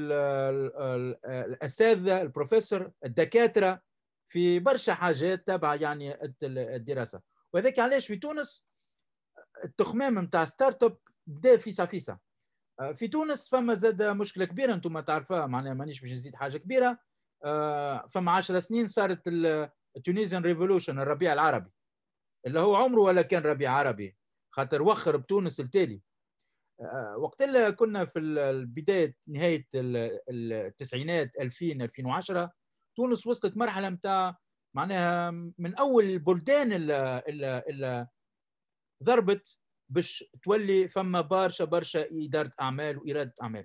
الاساتذه البروفيسور الدكاتره في برشا حاجات تابعه يعني الدراسه وهذاك علاش في تونس التخمام نتاع ستارت اب بدا فيسا فيسا في تونس فما زاد مشكله كبيره انتم تعرفوها معناها مانيش باش نزيد حاجه كبيره فما 10 سنين صارت التونيزيان ريفولوشن الربيع العربي اللي هو عمره ولا كان ربيع عربي خاطر وخر بتونس التالي وقت اللي كنا في بدايه نهايه التسعينات 2000 2010 تونس وصلت مرحله نتاع معناها من اول البلدان اللي, اللي, اللي ضربت باش تولي فما برشا برشا اداره اعمال واراده اعمال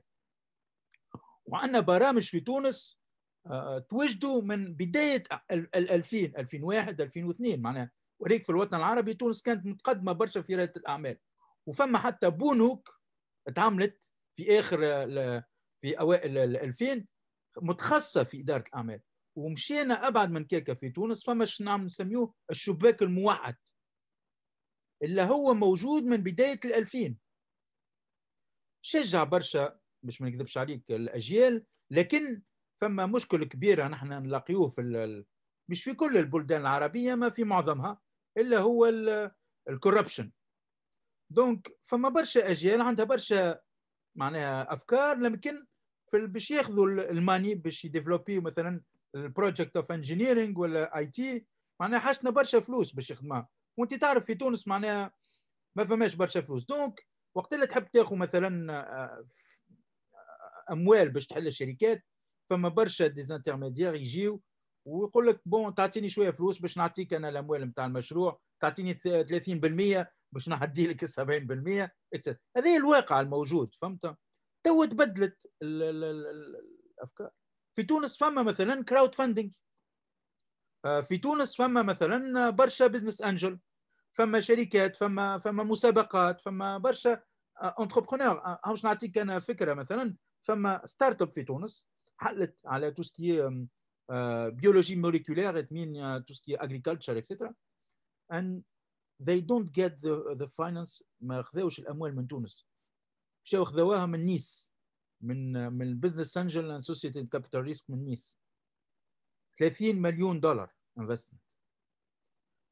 وعندنا برامج في تونس توجدوا من بدايه 2000 2001 2002 معناها وريك في الوطن العربي تونس كانت متقدمه برشا في رياده الاعمال وفما حتى بنوك اتعملت في اخر في اوائل 2000 متخصصه في اداره الاعمال ومشينا ابعد من كيكه في تونس فما نعم نسميوه الشباك الموحد اللي هو موجود من بدايه ال 2000 شجع برشا باش ما نكذبش عليك الاجيال لكن فما مشكل كبير نحن نلاقيوه في ال... مش في كل البلدان العربيه ما في معظمها الا هو الكوربشن دونك فما برشا اجيال عندها برشا معناها افكار لكن في باش ياخذوا الماني باش يديفلوبيو مثلا البروجكت اوف انجينيرنج ولا اي تي معناها حاجتنا برشا فلوس باش يخدمها وانت تعرف في تونس معناها ما فماش برشا فلوس دونك وقت اللي تحب تاخذ مثلا اموال باش تحل الشركات فما برشا ديزانترميديير يجيو ويقول لك بون تعطيني شويه فلوس باش نعطيك انا الاموال نتاع المشروع تعطيني 30% باش نعدي لك 70% هذا الواقع الموجود فهمت تو تبدلت الافكار في تونس فما مثلا كراود فاندنج في تونس فما مثلا برشا بزنس انجل فما شركات فما فما مسابقات فما برشا انتربرونور باش نعطيك انا فكره مثلا فما ستارت اب في تونس حلت على تو سكي بيولوجي موليكولير it mean تو سكي agriculture etc and they don't get the, the finance ما خذاوش الاموال من تونس مشاو خذوها من نيس من من البزنس انجل اند سوسيتي كابيتال ريسك من نيس 30 مليون دولار انفستمنت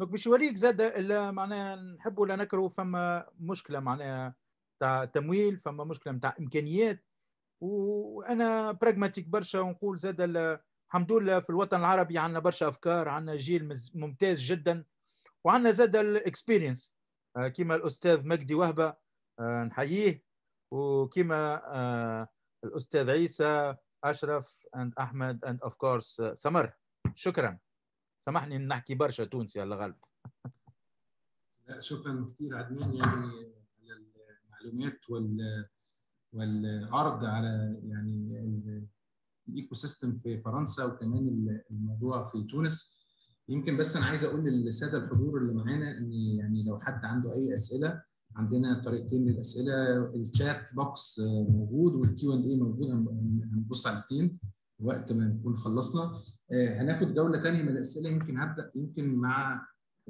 دونك باش يوريك زاد الا معناها نحب ولا نكرهوا فما مشكله معناها تاع تمويل فما مشكله نتاع امكانيات وانا براغماتيك برشا ونقول زاد الحمد لله في الوطن العربي عندنا برشا افكار عندنا جيل ممتاز جدا وعندنا زاد الاكسبيرينس كيما الاستاذ مجدي وهبه نحييه وكيما الاستاذ عيسى اشرف اند احمد اند اوف كورس سمر شكرا سامحني نحكي برشا تونسي على الغالب لا شكرا كثير عدنان يعني على المعلومات وال والعرض على يعني الايكو سيستم في فرنسا وكمان الموضوع في تونس يمكن بس انا عايز اقول للساده الحضور اللي معانا ان يعني لو حد عنده اي اسئله عندنا طريقتين للاسئله الشات بوكس موجود والكيو اند اي موجود هنبص على الاثنين وقت ما نكون خلصنا هناخد جوله ثانيه من الاسئله يمكن هبدا يمكن مع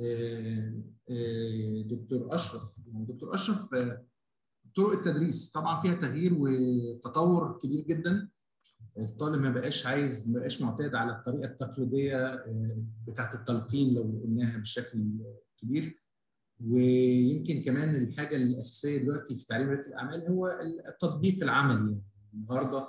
دكتور اشرف دكتور اشرف طرق التدريس طبعا فيها تغيير وتطور كبير جدا الطالب ما بقاش عايز ما بقاش معتاد على الطريقه التقليديه بتاعه التلقين لو قلناها بالشكل كبير ويمكن كمان الحاجه الاساسيه دلوقتي في تعليم رياده الاعمال هو التطبيق العملي يعني النهارده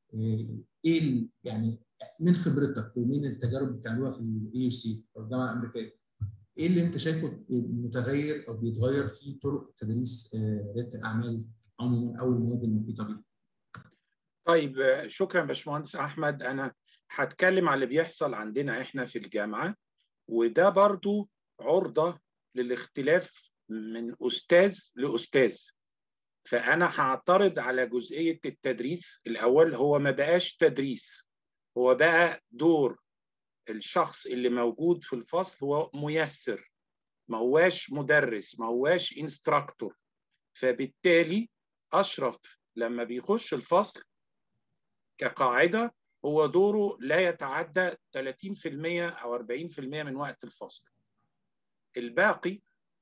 ايه يعني من خبرتك ومن التجارب اللي بتعملوها في الاي يو سي او الجامعه الامريكيه ايه اللي انت شايفه متغير او بيتغير في طرق تدريس رياده الاعمال عموما او المواد المحيطه بيه؟ طيب شكرا باشمهندس احمد انا هتكلم على اللي بيحصل عندنا احنا في الجامعه وده برضو عرضه للاختلاف من استاذ لاستاذ فانا هعترض على جزئيه التدريس الاول هو ما بقاش تدريس هو بقى دور الشخص اللي موجود في الفصل هو ميسر ما هواش مدرس ما هواش انستراكتور فبالتالي اشرف لما بيخش الفصل كقاعده هو دوره لا يتعدى 30% او 40% من وقت الفصل الباقي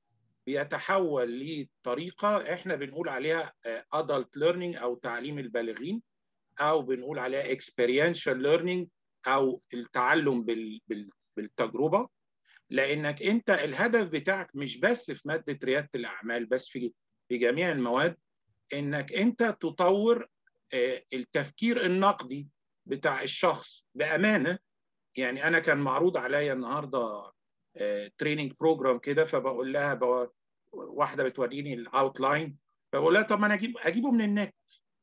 بيتحول لطريقه احنا بنقول عليها adult learning او تعليم البالغين او بنقول عليها experiential learning او التعلم بالتجربه لانك انت الهدف بتاعك مش بس في ماده رياده الاعمال بس في في جميع المواد انك انت تطور التفكير النقدي بتاع الشخص بامانه يعني انا كان معروض عليا النهارده تريننج بروجرام كده فبقول لها بقول واحده بتوريني الاوتلاين فبقول لها طب ما انا اجيب اجيبه من النت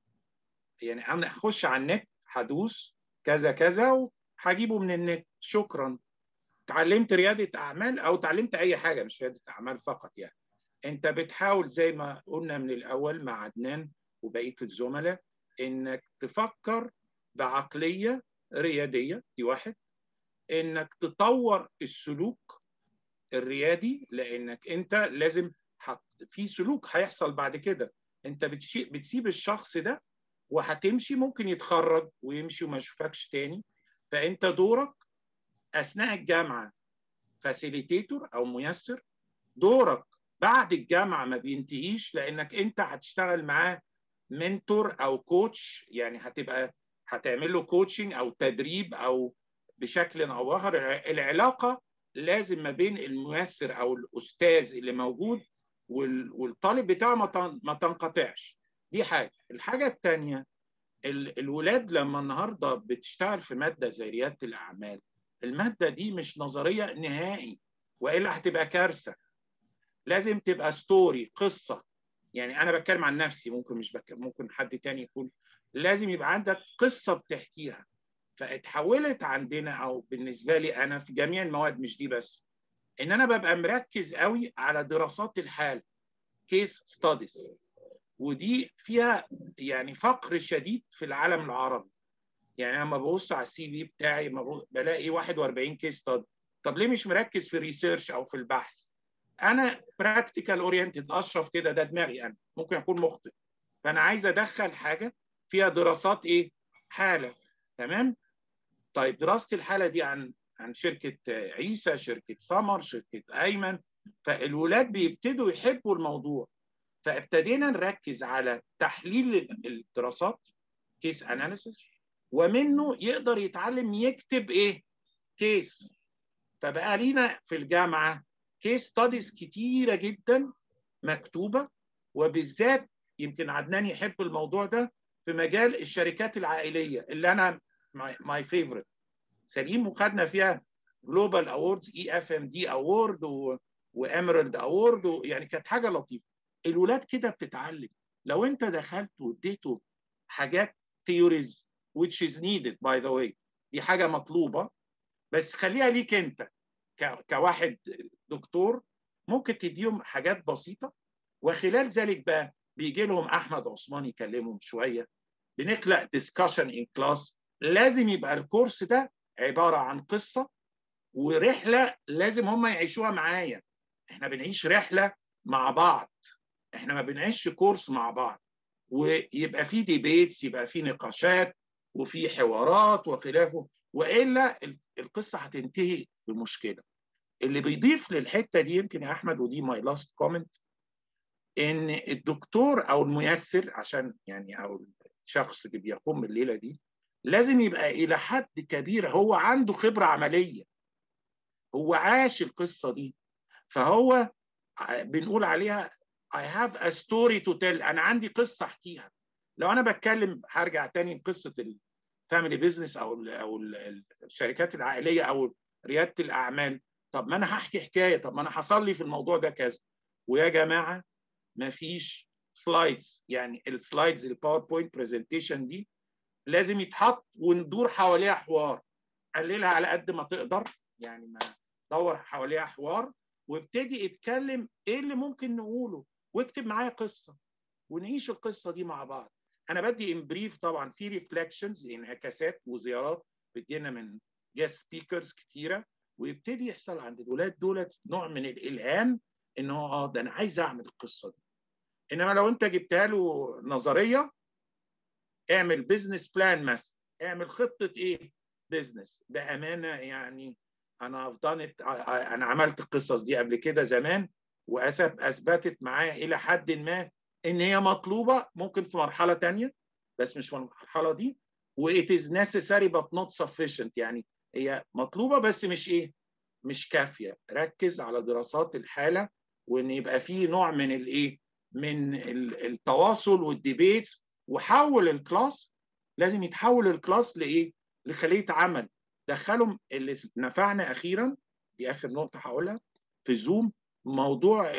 يعني انا اخش على النت هدوس كذا كذا وهجيبه من النت شكرا اتعلمت رياده اعمال او اتعلمت اي حاجه مش رياده اعمال فقط يعني انت بتحاول زي ما قلنا من الاول مع عدنان وبقيه الزملاء انك تفكر بعقليه رياديه دي واحد انك تطور السلوك الريادي لانك انت لازم حت في سلوك هيحصل بعد كده انت بتسيب الشخص ده وهتمشي ممكن يتخرج ويمشي وما يشوفكش تاني فانت دورك اثناء الجامعه فاسيليتيتور او ميسر دورك بعد الجامعه ما بينتهيش لانك انت هتشتغل معاه منتور او كوتش يعني هتبقى هتعمل له كوتشنج او تدريب او بشكل او اخر العلاقه لازم ما بين الميسر او الاستاذ اللي موجود والطالب بتاعه ما تنقطعش دي حاجه الحاجه الثانيه الولاد لما النهارده بتشتغل في ماده زي رياده الاعمال الماده دي مش نظريه نهائي والا هتبقى كارثه لازم تبقى ستوري قصه يعني انا بتكلم عن نفسي ممكن مش بتكلم ممكن حد تاني يكون لازم يبقى عندك قصه بتحكيها فاتحولت عندنا او بالنسبه لي انا في جميع المواد مش دي بس ان انا ببقى مركز قوي على دراسات الحال كيس ستاديز ودي فيها يعني فقر شديد في العالم العربي يعني لما ببص على السي في بتاعي بلاقي 41 كيس ستادي طب ليه مش مركز في الريسيرش او في البحث انا براكتيكال اورينتد اشرف كده ده دماغي انا ممكن اكون مخطئ فانا عايز ادخل حاجه فيها دراسات ايه حاله تمام طيب دراسه الحاله دي عن عن شركه عيسى شركه سمر شركه ايمن فالولاد بيبتدوا يحبوا الموضوع فابتدينا نركز على تحليل الدراسات كيس اناليسيس ومنه يقدر يتعلم يكتب ايه كيس فبقى لينا في الجامعه كيس ستاديز كتيره جدا مكتوبه وبالذات يمكن عدنان يحب الموضوع ده في مجال الشركات العائليه اللي انا ماي فيفورت سليم وخدنا فيها جلوبال اووردز اي اف ام دي اوورد واميرالد اوورد يعني كانت حاجه لطيفه الولاد كده بتتعلم لو انت دخلت واديته حاجات ثيوريز which is needed by the way دي حاجه مطلوبه بس خليها ليك انت كواحد دكتور ممكن تديهم حاجات بسيطه وخلال ذلك بقى بيجي لهم احمد عثمان يكلمهم شويه بنخلق ديسكشن ان كلاس لازم يبقى الكورس ده عباره عن قصه ورحله لازم هم يعيشوها معايا احنا بنعيش رحله مع بعض احنا ما بنعيش كورس مع بعض ويبقى في ديبيتس يبقى في نقاشات وفي حوارات وخلافه والا القصه هتنتهي بمشكله اللي بيضيف للحته دي يمكن يا احمد ودي ماي لاست كومنت ان الدكتور او الميسر عشان يعني او الشخص اللي بيقوم بالليله دي لازم يبقى الى حد كبير هو عنده خبره عمليه هو عاش القصه دي فهو بنقول عليها I have a story to tell أنا عندي قصة أحكيها لو أنا بتكلم هرجع تاني لقصة الفاميلي بيزنس أو ال أو ال الشركات العائلية أو ريادة الأعمال طب ما أنا هحكي حكاية طب ما أنا حصل لي في الموضوع ده كذا ويا جماعة ما فيش سلايدز يعني السلايدز الباوربوينت برزنتيشن دي لازم يتحط وندور حواليها حوار قللها على قد ما تقدر يعني ما دور حواليها حوار وابتدي اتكلم ايه اللي ممكن نقوله واكتب معايا قصه ونعيش القصه دي مع بعض انا بدي ان بريف طبعا في ريفلكشنز انعكاسات وزيارات بتجينا من جيست سبيكرز كتيره ويبتدي يحصل عند الولاد دولت نوع من الالهام ان هو اه ده انا عايز اعمل القصه دي انما لو انت جبتها له نظريه اعمل بزنس بلان مثلا اعمل خطه ايه بزنس بامانه يعني انا دانت انا عملت القصص دي قبل كده زمان واسف اثبتت معايا الى حد ما ان هي مطلوبه ممكن في مرحله تانية بس مش في المرحله دي و it is necessary but not sufficient يعني هي مطلوبه بس مش ايه مش كافيه ركز على دراسات الحاله وان يبقى في نوع من الايه من التواصل والديبيتس وحول الكلاس لازم يتحول الكلاس لايه لخليه عمل دخلهم اللي نفعنا اخيرا دي اخر نقطه هقولها في زوم موضوع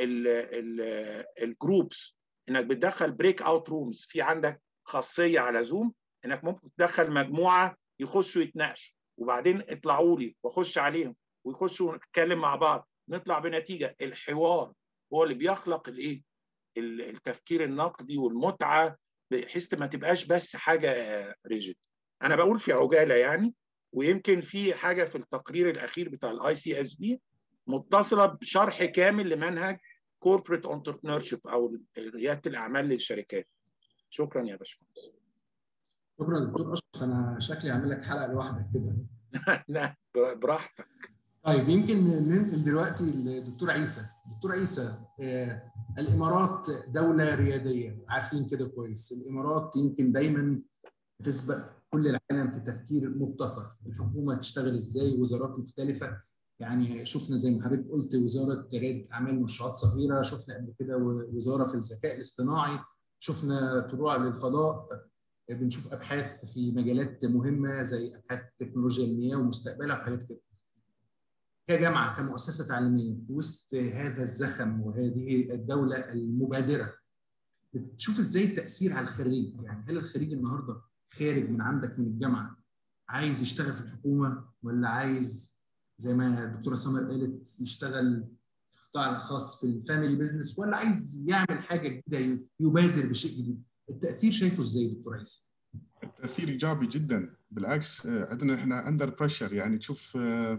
الجروبس انك بتدخل بريك اوت رومز في عندك خاصيه على زوم انك ممكن تدخل مجموعه يخشوا يتناقشوا وبعدين اطلعوا لي واخش عليهم ويخشوا نتكلم مع بعض نطلع بنتيجه الحوار هو اللي بيخلق الايه التفكير النقدي والمتعه بحيث ما تبقاش بس حاجه ريجيد انا بقول في عجاله يعني ويمكن في حاجه في التقرير الاخير بتاع الاي سي اس بي متصله بشرح كامل لمنهج كوربريت انتربرنورشيب او رياده الاعمال للشركات شكرا يا باشمهندس شكرا دكتور اشرف انا شكلي اعمل لك حلقه لوحدك كده لا براحتك طيب يمكن ننقل دلوقتي للدكتور عيسى دكتور عيسى آه الامارات دوله رياديه عارفين كده كويس الامارات يمكن دايما تسبق كل العالم في تفكير مبتكر الحكومه تشتغل ازاي وزارات مختلفه يعني شفنا زي ما حضرتك قلت وزاره رياده اعمال مشروعات صغيره شفنا قبل كده وزاره في الذكاء الاصطناعي شفنا طلوع للفضاء بنشوف ابحاث في مجالات مهمه زي ابحاث تكنولوجيا المياه ومستقبلها وحاجات كده كجامعه كمؤسسه تعليميه في وسط هذا الزخم وهذه الدوله المبادره بتشوف ازاي التاثير على الخريج يعني هل الخريج النهارده خارج من عندك من الجامعه عايز يشتغل في الحكومه ولا عايز زي ما الدكتوره سمر قالت يشتغل في القطاع الخاص في الفاميلي بزنس ولا عايز يعمل حاجه جديده يبادر بشيء جديد التاثير شايفه ازاي دكتور عيسى التاثير ايجابي جدا بالعكس عندنا احنا اندر بريشر يعني تشوف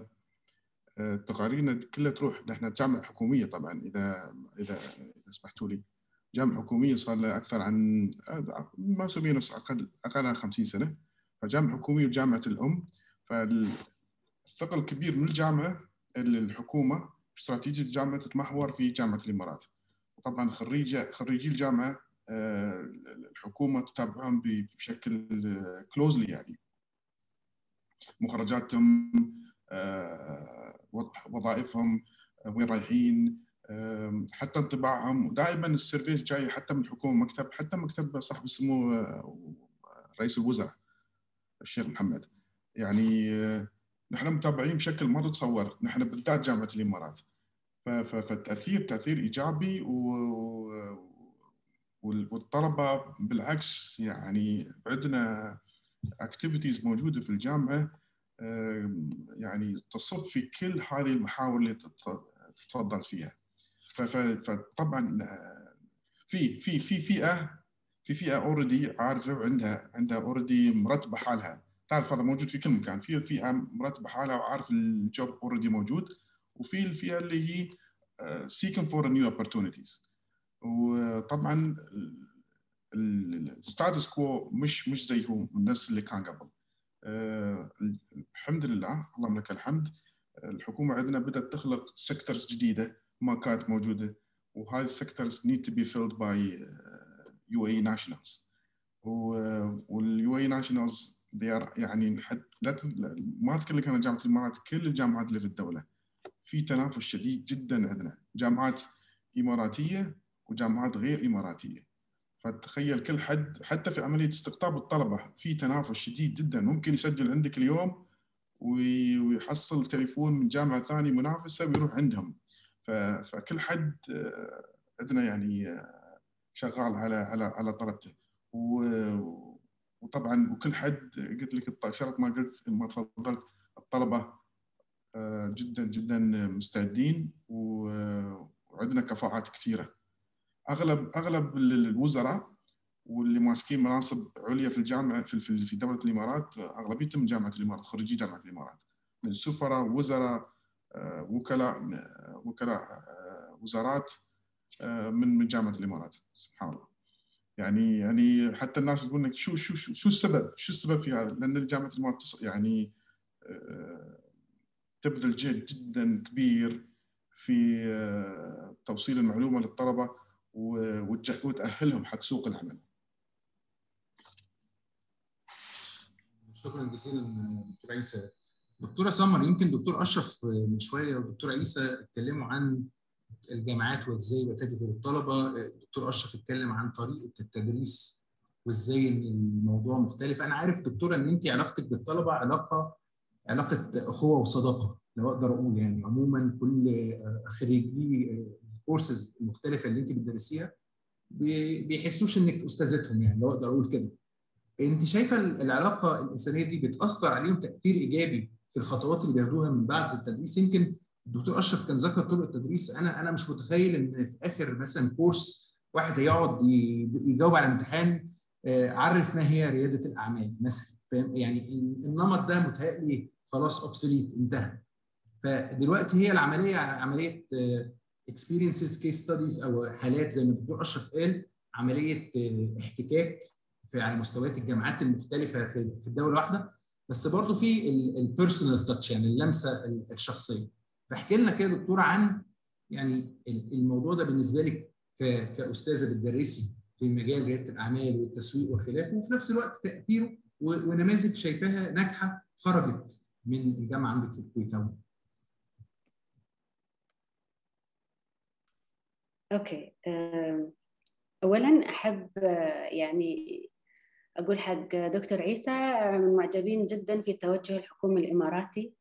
تقاريرنا كلها تروح نحن جامعه حكوميه طبعا اذا اذا سمحتوا لي جامعه حكوميه صار لها اكثر عن ما سمينا اقل اقل 50 سنه فجامعه حكوميه وجامعه الام فالثقل الكبير من الجامعه الحكومه استراتيجيه الجامعه تتمحور في جامعه الامارات طبعا خريجه خريجي الجامعه الحكومه تتابعهم بشكل كلوزلي يعني مخرجاتهم وظائفهم وين رايحين حتى انطباعهم ودائما السيرفيس جاي حتى من الحكومه مكتب حتى مكتب صاحب السمو رئيس الوزراء الشيخ محمد يعني نحن متابعين بشكل ما تتصور نحن بالذات جامعه الامارات فالتاثير تاثير ايجابي و والطلبه بالعكس يعني عندنا اكتيفيتيز موجوده في الجامعه يعني تصب في كل هذه المحاور اللي تتفضل فيها فطبعا في في في فئه في فئه اوريدي عارفه وعندها عندها اوريدي مرتبه حالها تعرف هذا موجود في كل مكان في فئه مرتبه حالها وعارف الجوب اوريدي موجود وفي الفئه اللي هي seeking for new opportunities وطبعا الستاتس كوو مش مش زي هو نفس اللي كان قبل الحمد لله اللهم لك الحمد الحكومه عندنا بدات تخلق سيكتورز جديده ما كانت موجوده وهاي السيكتورز need to be filled by UAE nationals واليو اي ناشونالز يعني حد لا ما اذكر لك انا جامعه الامارات كل الجامعات اللي في الدوله في تنافس شديد جدا عندنا جامعات اماراتيه وجامعات غير اماراتيه فتخيل كل حد حتى في عمليه استقطاب الطلبه في تنافس شديد جدا ممكن يسجل عندك اليوم ويحصل تليفون من جامعه ثانيه منافسه ويروح عندهم فكل حد عندنا يعني شغال على على على طلبته وطبعا وكل حد قلت لك شرط ما قلت ما تفضلت الطلبه جدا جدا مستعدين وعندنا كفاءات كثيره اغلب اغلب الوزراء واللي ماسكين مناصب عليا في الجامعه في في دوله الامارات اغلبيتهم من جامعه الامارات خريجي جامعه الامارات من سفراء وزراء وكلاء وكلاء وزارات من من جامعه الامارات سبحان الله يعني يعني حتى الناس يقول لك شو شو شو شو السبب؟ شو السبب في هذا؟ لان جامعه الامارات يعني تبذل جهد جدا كبير في توصيل المعلومه للطلبه وتاهلهم حق سوق العمل. شكرا جزيلا دكتور عيسى. دكتوره سمر يمكن دكتور اشرف من شويه ودكتور عيسى اتكلموا عن الجامعات وازاي بتجذب الطلبه، الدكتور اشرف اتكلم عن طريقه التدريس وازاي ان الموضوع مختلف، انا عارف دكتوره ان انت علاقتك بالطلبه علاقه علاقه اخوه وصداقه لو اقدر اقول يعني عموما كل خريجي الكورسز المختلفه اللي انت بتدرسيها بيحسوش انك استاذتهم يعني لو اقدر اقول كده. انت شايفه العلاقه الانسانيه دي بتاثر عليهم تاثير ايجابي في الخطوات اللي بياخدوها من بعد التدريس يمكن الدكتور اشرف كان ذكر طرق التدريس انا انا مش متخيل ان في اخر مثلا كورس واحد هيقعد يجاوب على امتحان عرف ما هي رياده الاعمال مثلا فاهم يعني النمط ده متهيألي خلاص اوبسوليت انتهى فدلوقتي هي العمليه عمليه اكسبيرينسز كيس ستاديز او حالات زي ما الدكتور اشرف قال عمليه احتكاك في على مستويات الجامعات المختلفه في الدوله الواحده بس برضه في البيرسونال تاتش يعني اللمسه الشخصيه فاحكي لنا كده دكتور عن يعني الموضوع ده بالنسبه لك كاستاذه بتدرسي في مجال رياده الاعمال والتسويق وخلافه وفي نفس الوقت تاثيره ونماذج شايفاها ناجحه خرجت من الجامعه عندك في الكويت اوكي اولا احب يعني اقول حق دكتور عيسى من معجبين جدا في توجه الحكومه الاماراتي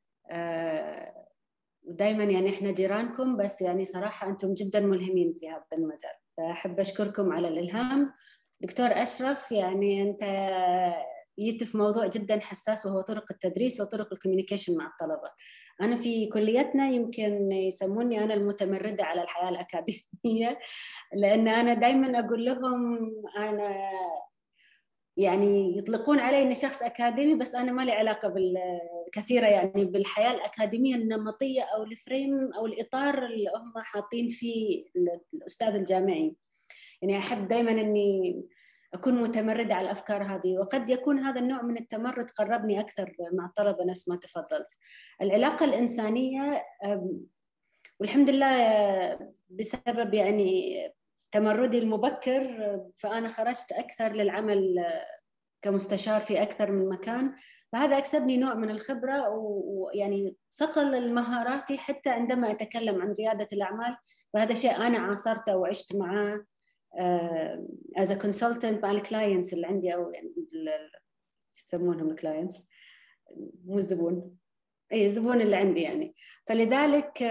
ودائما يعني احنا جيرانكم بس يعني صراحه انتم جدا ملهمين في هذا المجال فاحب اشكركم على الالهام دكتور اشرف يعني انت جيت في موضوع جدا حساس وهو طرق التدريس وطرق الكوميونيكيشن مع الطلبه انا في كليتنا يمكن يسموني انا المتمرده على الحياه الاكاديميه لان انا دائما اقول لهم انا يعني يطلقون علي اني شخص اكاديمي بس انا ما لي علاقه بالكثيره يعني بالحياه الاكاديميه النمطيه او الفريم او الاطار اللي هم حاطين فيه الاستاذ الجامعي يعني احب دائما اني اكون متمرده على الافكار هذه وقد يكون هذا النوع من التمرد قربني اكثر مع الطلبه نفس ما تفضلت العلاقه الانسانيه والحمد لله بسبب يعني تمردي المبكر فانا خرجت اكثر للعمل كمستشار في اكثر من مكان فهذا اكسبني نوع من الخبره ويعني صقل مهاراتي حتى عندما اتكلم عن رياده الاعمال فهذا شيء انا عاصرته وعشت معاه از ا كونسلتنت مع الكلاينتس اللي عندي او يعني يسمونهم الكلاينتس مو الزبون اي الزبون اللي عندي يعني فلذلك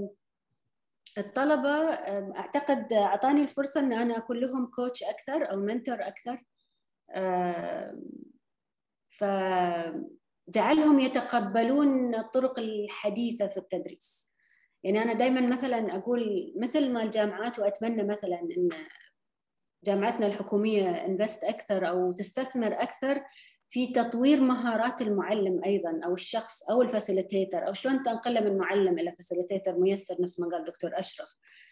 الطلبه اعتقد اعطاني الفرصه ان انا اكون لهم كوتش اكثر او منتور اكثر فجعلهم يتقبلون الطرق الحديثه في التدريس يعني انا دائما مثلا اقول مثل ما الجامعات واتمنى مثلا ان جامعتنا الحكوميه انفست اكثر او تستثمر اكثر في تطوير مهارات المعلم ايضا او الشخص او الفاسيليتيتر او شلون تنقله من معلم الى فاسيليتيتر ميسر نفس ما قال دكتور اشرف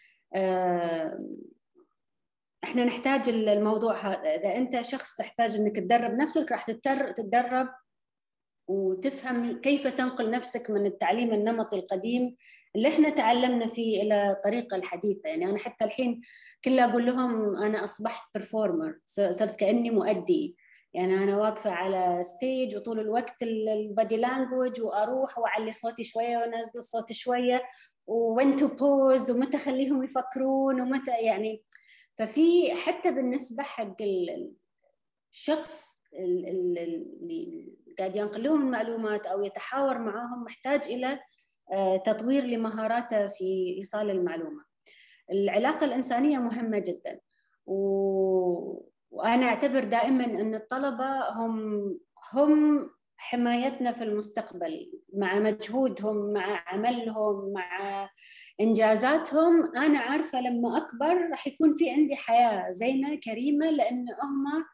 احنا نحتاج الموضوع هذا اذا انت شخص تحتاج انك تدرب نفسك راح تتدرب وتفهم كيف تنقل نفسك من التعليم النمطي القديم اللي احنا تعلمنا فيه الى الطريقه الحديثه يعني انا حتى الحين كله اقول لهم انا اصبحت برفورمر صرت كاني مؤدي يعني انا واقفه على ستيج وطول الوقت البادي لانجوج واروح واعلي صوتي شويه وانزل صوتي شويه وين تو بوز ومتى اخليهم يفكرون ومتى يعني ففي حتى بالنسبه حق الشخص اللي قاعد ينقل لهم المعلومات او يتحاور معاهم محتاج الى تطوير لمهاراته في ايصال المعلومه. العلاقه الانسانيه مهمه جدا و... وانا اعتبر دائما ان الطلبه هم هم حمايتنا في المستقبل مع مجهودهم مع عملهم مع انجازاتهم انا عارفه لما اكبر راح يكون في عندي حياه زينه كريمه لان هم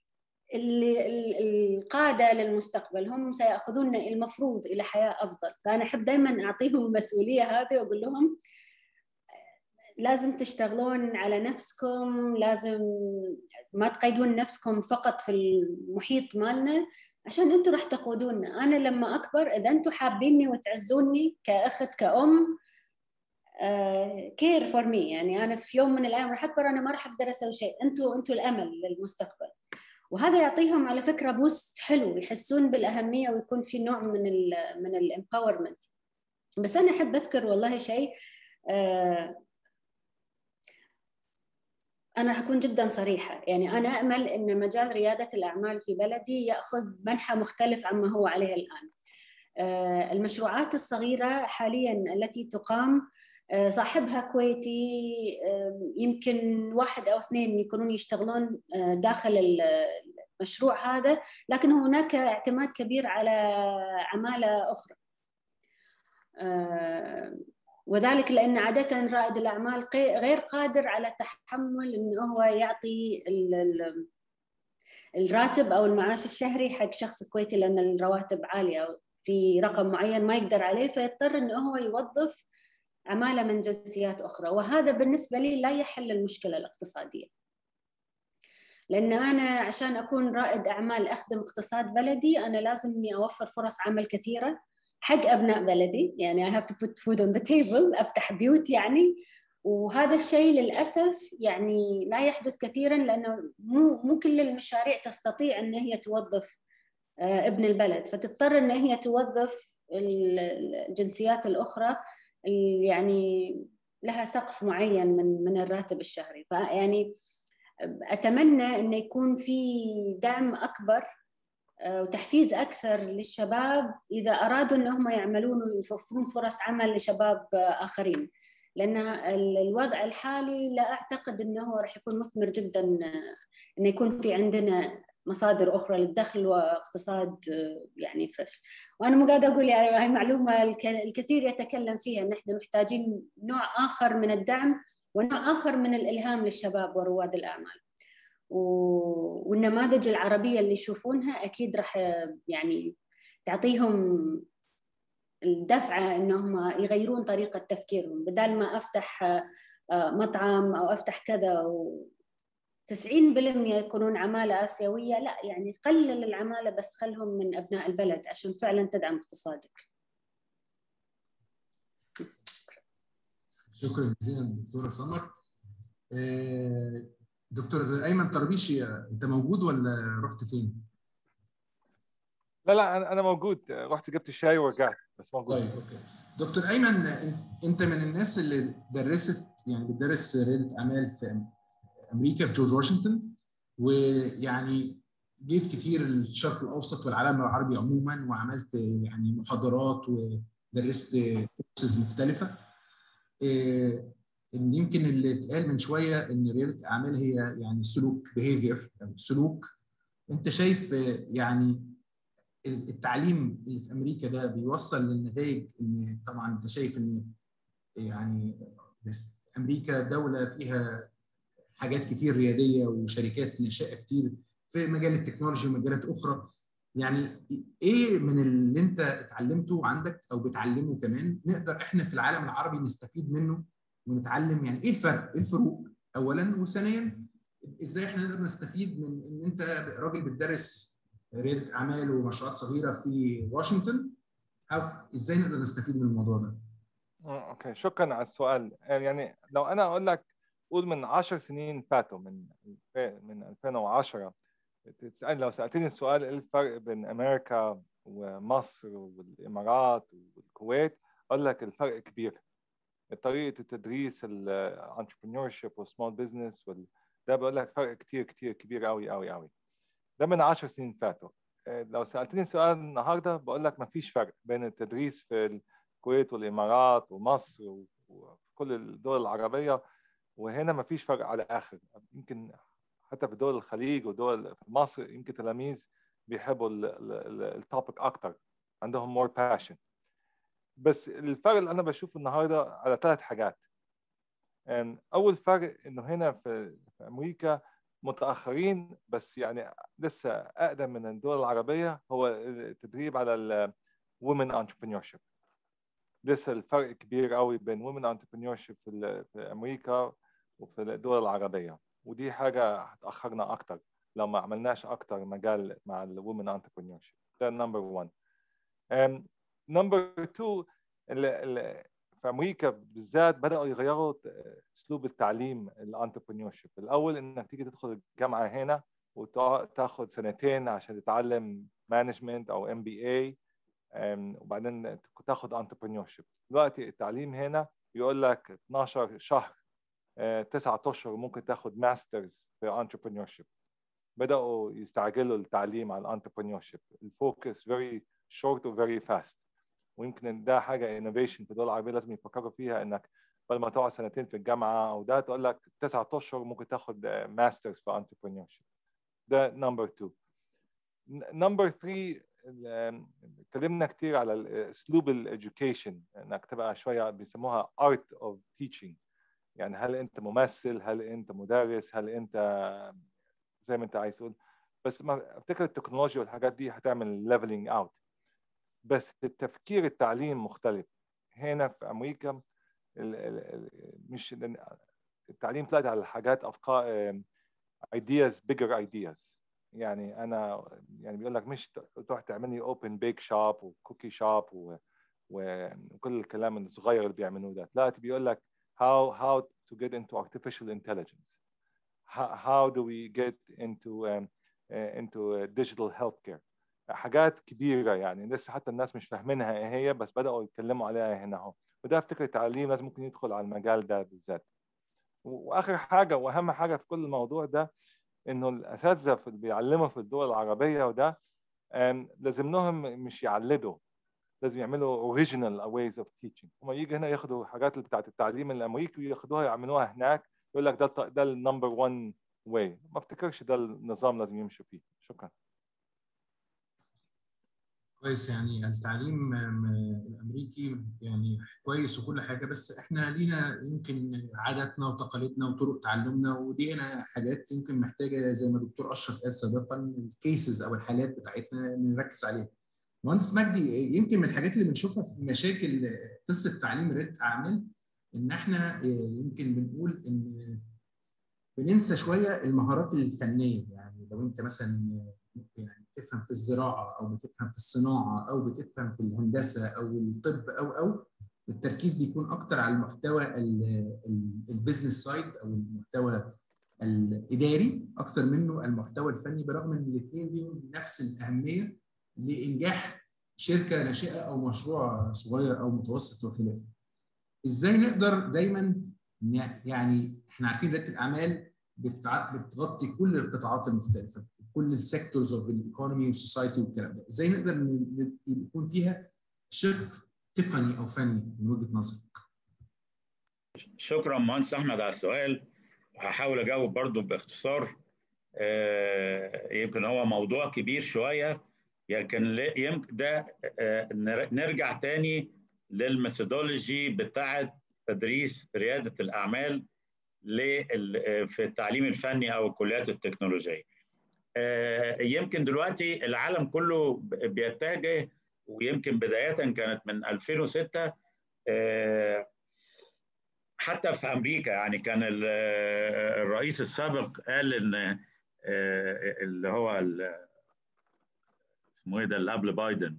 القاده للمستقبل هم سياخذون المفروض الى حياه افضل فانا احب دائما اعطيهم المسؤوليه هذه واقول لهم لازم تشتغلون على نفسكم لازم ما تقيدون نفسكم فقط في المحيط مالنا عشان انتم راح تقودونا انا لما اكبر اذا انتم حابيني وتعزوني كاخت كأم كير فور مي يعني انا في يوم من الايام راح اكبر انا ما راح اقدر اسوي شيء انتم انتم الامل للمستقبل وهذا يعطيهم على فكره بوست حلو يحسون بالاهميه ويكون في نوع من ال من الامباورمنت بس انا احب اذكر والله شيء أنا حكون جدا صريحة يعني أنا أأمل أن مجال ريادة الأعمال في بلدي يأخذ منحى مختلف عما هو عليه الآن المشروعات الصغيرة حاليا التي تقام صاحبها كويتي يمكن واحد أو اثنين يكونون يشتغلون داخل المشروع هذا لكن هناك اعتماد كبير على عمالة أخرى وذلك لان عاده رائد الاعمال غير قادر على تحمل انه هو يعطي الراتب او المعاش الشهري حق شخص كويتي لان الرواتب عاليه في رقم معين ما يقدر عليه فيضطر انه هو يوظف عماله من جنسيات اخرى وهذا بالنسبه لي لا يحل المشكله الاقتصاديه لان انا عشان اكون رائد اعمال اخدم اقتصاد بلدي انا لازم اني اوفر فرص عمل كثيره حق ابناء بلدي يعني I have to put food on the table افتح بيوت يعني وهذا الشيء للاسف يعني لا يحدث كثيرا لانه مو مو كل المشاريع تستطيع ان هي توظف ابن البلد فتضطر ان هي توظف الجنسيات الاخرى اللي يعني لها سقف معين من من الراتب الشهري فيعني اتمنى انه يكون في دعم اكبر وتحفيز اكثر للشباب اذا ارادوا انهم يعملون ويوفرون فرص عمل لشباب اخرين لان الوضع الحالي لا اعتقد انه راح يكون مثمر جدا انه يكون في عندنا مصادر اخرى للدخل واقتصاد يعني فريش وانا مو قاعده اقول يعني هاي معلومه الكثير يتكلم فيها ان احنا محتاجين نوع اخر من الدعم ونوع اخر من الالهام للشباب ورواد الاعمال والنماذج العربيه اللي يشوفونها اكيد راح يعني تعطيهم الدفعه انهم يغيرون طريقه تفكيرهم بدل ما افتح مطعم او افتح كذا و 90% يكونون عماله اسيويه لا يعني قلل العماله بس خلهم من ابناء البلد عشان فعلا تدعم اقتصادك. شكرا جزيلا دكتوره سمر. دكتور ايمن طربيشي انت موجود ولا رحت فين؟ لا لا انا انا موجود رحت جبت الشاي ورجعت بس موجود طيب اوكي دكتور ايمن انت من الناس اللي درست يعني بتدرس رياده اعمال في امريكا في جورج واشنطن ويعني جيت كتير الشرق الاوسط والعالم العربي عموما وعملت يعني محاضرات ودرست كورسز مختلفه ان يمكن اللي اتقال من شويه ان رياده اعمال هي يعني سلوك بيهيفير او سلوك انت شايف يعني التعليم اللي في امريكا ده بيوصل للنتائج ان طبعا انت شايف ان يعني امريكا دوله فيها حاجات كتير رياديه وشركات ناشئه كتير في مجال التكنولوجيا ومجالات اخرى يعني ايه من اللي انت اتعلمته عندك او بتعلمه كمان نقدر احنا في العالم العربي نستفيد منه ونتعلم يعني ايه الفرق ايه الفروق اولا وثانيا ازاي احنا نقدر نستفيد من ان انت راجل بتدرس رياده اعمال ومشروعات صغيره في واشنطن او ازاي نقدر نستفيد من الموضوع ده اوكي شكرا على السؤال يعني لو انا اقول لك قول من 10 سنين فاتوا من من 2010 تسأل لو سألتني السؤال ايه الفرق بين امريكا ومصر والامارات والكويت اقول لك الفرق كبير طريقه التدريس الانتربرينور شيب والسمول بزنس ده بقول لك فرق كتير كتير كبير قوي قوي قوي ده من 10 سنين فاتوا لو سالتني سؤال النهارده بقول لك ما فيش فرق بين التدريس في الكويت والامارات ومصر وفي كل الدول العربيه وهنا ما فيش فرق على اخر يمكن حتى في دول الخليج ودول في مصر يمكن تلاميذ بيحبوا التوبيك اكتر عندهم مور باشن بس الفرق اللي انا بشوفه النهارده على ثلاث حاجات يعني اول فرق انه هنا في, في امريكا متاخرين بس يعني لسه اقدم من الدول العربيه هو التدريب على الومن انتربرينورشيب لسه الفرق كبير قوي بين وومن انتربرينورشيب في, في امريكا وفي الدول العربيه ودي حاجه هتاخرنا اكتر لو ما عملناش اكتر مجال مع الوومن انتربرينورشيب ده نمبر 1 نمبر 2 في امريكا بالذات بداوا يغيروا اسلوب التعليم الانتربرينورشيب الاول انك تيجي تدخل الجامعه هنا وتاخد سنتين عشان تتعلم مانجمنت او ام بي اي وبعدين تاخد انتربرينورشيب دلوقتي التعليم هنا يقول لك 12 شهر تسعة اشهر ممكن تاخد ماسترز في انتربرينورشيب بداوا يستعجلوا التعليم على الانتربرينورشيب الفوكس فيري شورت وفيري فاست ويمكن ده حاجه انوفيشن في الدول العربيه لازم يفكروا فيها انك بدل ما تقعد سنتين في الجامعه او ده تقول لك تسعة اشهر ممكن تاخد ماسترز في انتربرينورشيب ده نمبر 2 نمبر 3 اتكلمنا كتير على اسلوب الاديوكيشن انك تبقى شويه بيسموها art of teaching يعني هل انت ممثل هل انت مدرس هل انت زي ما انت عايز تقول بس ما افتكر التكنولوجيا والحاجات دي هتعمل ليفلينج اوت بس التفكير التعليم مختلف هنا في امريكا ال ال مش التعليم طلعت على حاجات افكار ideas bigger ideas يعني انا يعني بيقول لك مش تروح تعمل لي اوبن بيك شوب وكوكي شوب وكل الكلام الصغير اللي بيعملوه ده دلوقتي بيقول لك how how to get into artificial intelligence how, how do we get into um, uh, into uh, digital healthcare حاجات كبيره يعني لسه حتى الناس مش فاهمينها ايه هي بس بداوا يتكلموا عليها هنا اهو وده افتكر التعليم لازم ممكن يدخل على المجال ده بالذات واخر حاجه واهم حاجه في كل الموضوع ده انه الاساتذه اللي بيعلموا في الدول العربيه وده لازم لهم مش يعلدوا لازم يعملوا اوريجينال ways of teaching هم يجي هنا ياخدوا حاجات بتاعت التعليم الامريكي وياخدوها يعملوها هناك يقول لك ده ده النمبر 1 واي ما افتكرش ده النظام لازم يمشوا فيه شكرا كويس يعني التعليم الامريكي يعني كويس وكل حاجه بس احنا لينا يمكن عاداتنا وتقاليدنا وطرق تعلمنا ودي هنا حاجات يمكن محتاجه زي ما دكتور اشرف قال سابقا الكيسز او الحالات بتاعتنا نركز عليها. مهندس مجدي يمكن من الحاجات اللي بنشوفها في مشاكل قصه تعليم رياده اعمال ان احنا يمكن بنقول ان بننسى شويه المهارات الفنيه يعني لو انت مثلا يعني بتفهم في الزراعه او بتفهم في الصناعه او بتفهم في الهندسه او الطب او او التركيز بيكون اكتر على المحتوى البيزنس سايد او المحتوى الاداري اكتر منه المحتوى الفني برغم ان الاثنين ليهم نفس الاهميه لانجاح شركه ناشئه او مشروع صغير او متوسط وخلافه. ازاي نقدر دايما يعني احنا عارفين رياده الاعمال بتغطي كل القطاعات المختلفه كل السيكتورز اوف الايكونومي والسوسايتي والكلام ده ازاي نقدر يكون فيها شق تقني او فني من وجهه نظرك شكرا مهندس احمد على السؤال هحاول اجاوب برضو باختصار آه يمكن هو موضوع كبير شويه لكن يمكن ده آه نرجع تاني للميثودولوجي بتاعه تدريس رياده الاعمال في التعليم الفني او الكليات التكنولوجيه. يمكن دلوقتي العالم كله بيتجه ويمكن بدايه كانت من 2006 حتى في امريكا يعني كان الرئيس السابق قال ان اللي هو اسمه ايه ده اللي قبل بايدن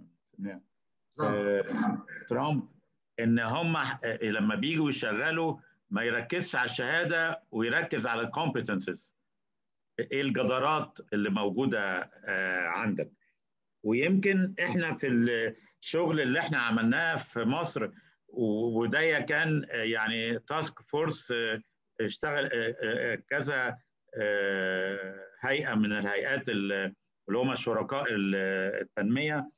ترامب ان هم لما بيجوا يشغلوا ما يركزش على الشهاده ويركز على الكومبتنسز ايه الجدارات اللي موجوده عندك ويمكن احنا في الشغل اللي احنا عملناه في مصر وده كان يعني تاسك فورس اشتغل كذا هيئه من الهيئات اللي هم شركاء التنميه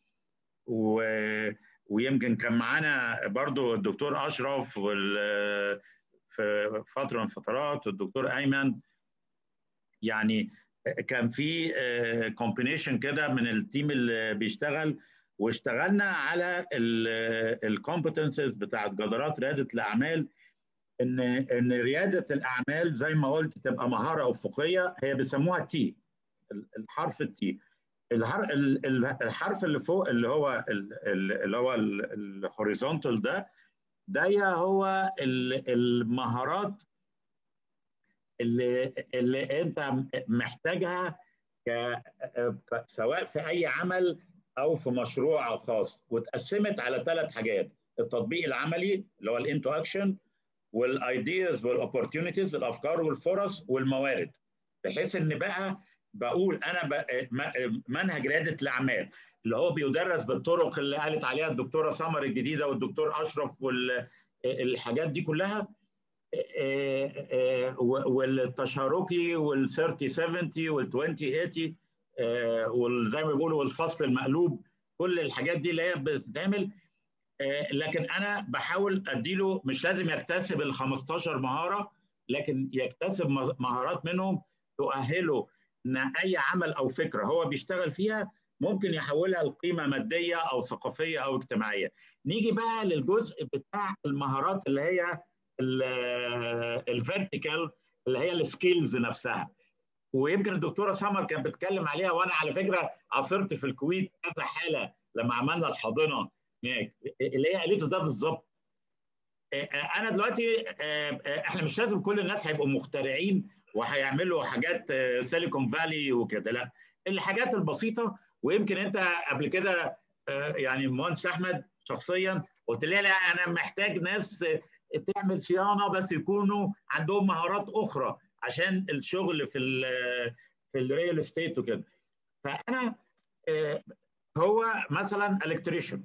ويمكن كان معانا برضو الدكتور اشرف وال في فتره من فترات الدكتور ايمن يعني كان في كومبينيشن كده من التيم اللي بيشتغل واشتغلنا على الكومبتنسز بتاعت جدارات رياده الاعمال ان ان رياده الاعمال زي ما قلت تبقى مهاره افقيه هي بيسموها تي الحرف التي الحرف اللي فوق اللي هو اللي هو الهوريزونتال ده ده هو المهارات اللي اللي انت محتاجها سواء في اي عمل او في مشروع خاص واتقسمت على ثلاث حاجات التطبيق العملي اللي هو الانتو اكشن والايدياز والاوبورتيونيتيز الافكار والفرص والموارد بحيث ان بقى بقول انا منهج رياده الاعمال اللي هو بيدرس بالطرق اللي قالت عليها الدكتوره سمر الجديده والدكتور اشرف والحاجات دي كلها والتشاركي وال 30 70 وال 20 80 وزي ما بيقولوا والفصل المقلوب كل الحاجات دي اللي هي بتتعمل لكن انا بحاول اديله مش لازم يكتسب ال 15 مهاره لكن يكتسب مهارات منهم تؤهله ان اي عمل او فكره هو بيشتغل فيها ممكن يحولها لقيمه ماديه او ثقافيه او اجتماعيه. نيجي بقى للجزء بتاع المهارات اللي هي الفيرتيكال اللي هي السكيلز نفسها. ويمكن الدكتوره سمر كانت بتتكلم عليها وانا على فكره عاصرت في الكويت كذا حاله لما عملنا الحاضنه هناك اللي هي قالته ده بالظبط. انا دلوقتي احنا مش لازم كل الناس هيبقوا مخترعين وهيعملوا حاجات سيليكون فالي وكده لا الحاجات البسيطه ويمكن انت قبل كده يعني المهندس احمد شخصيا قلت لي لا انا محتاج ناس تعمل صيانه بس يكونوا عندهم مهارات اخرى عشان الشغل في ال في الريل استيت وكده فانا هو مثلا الكتريشن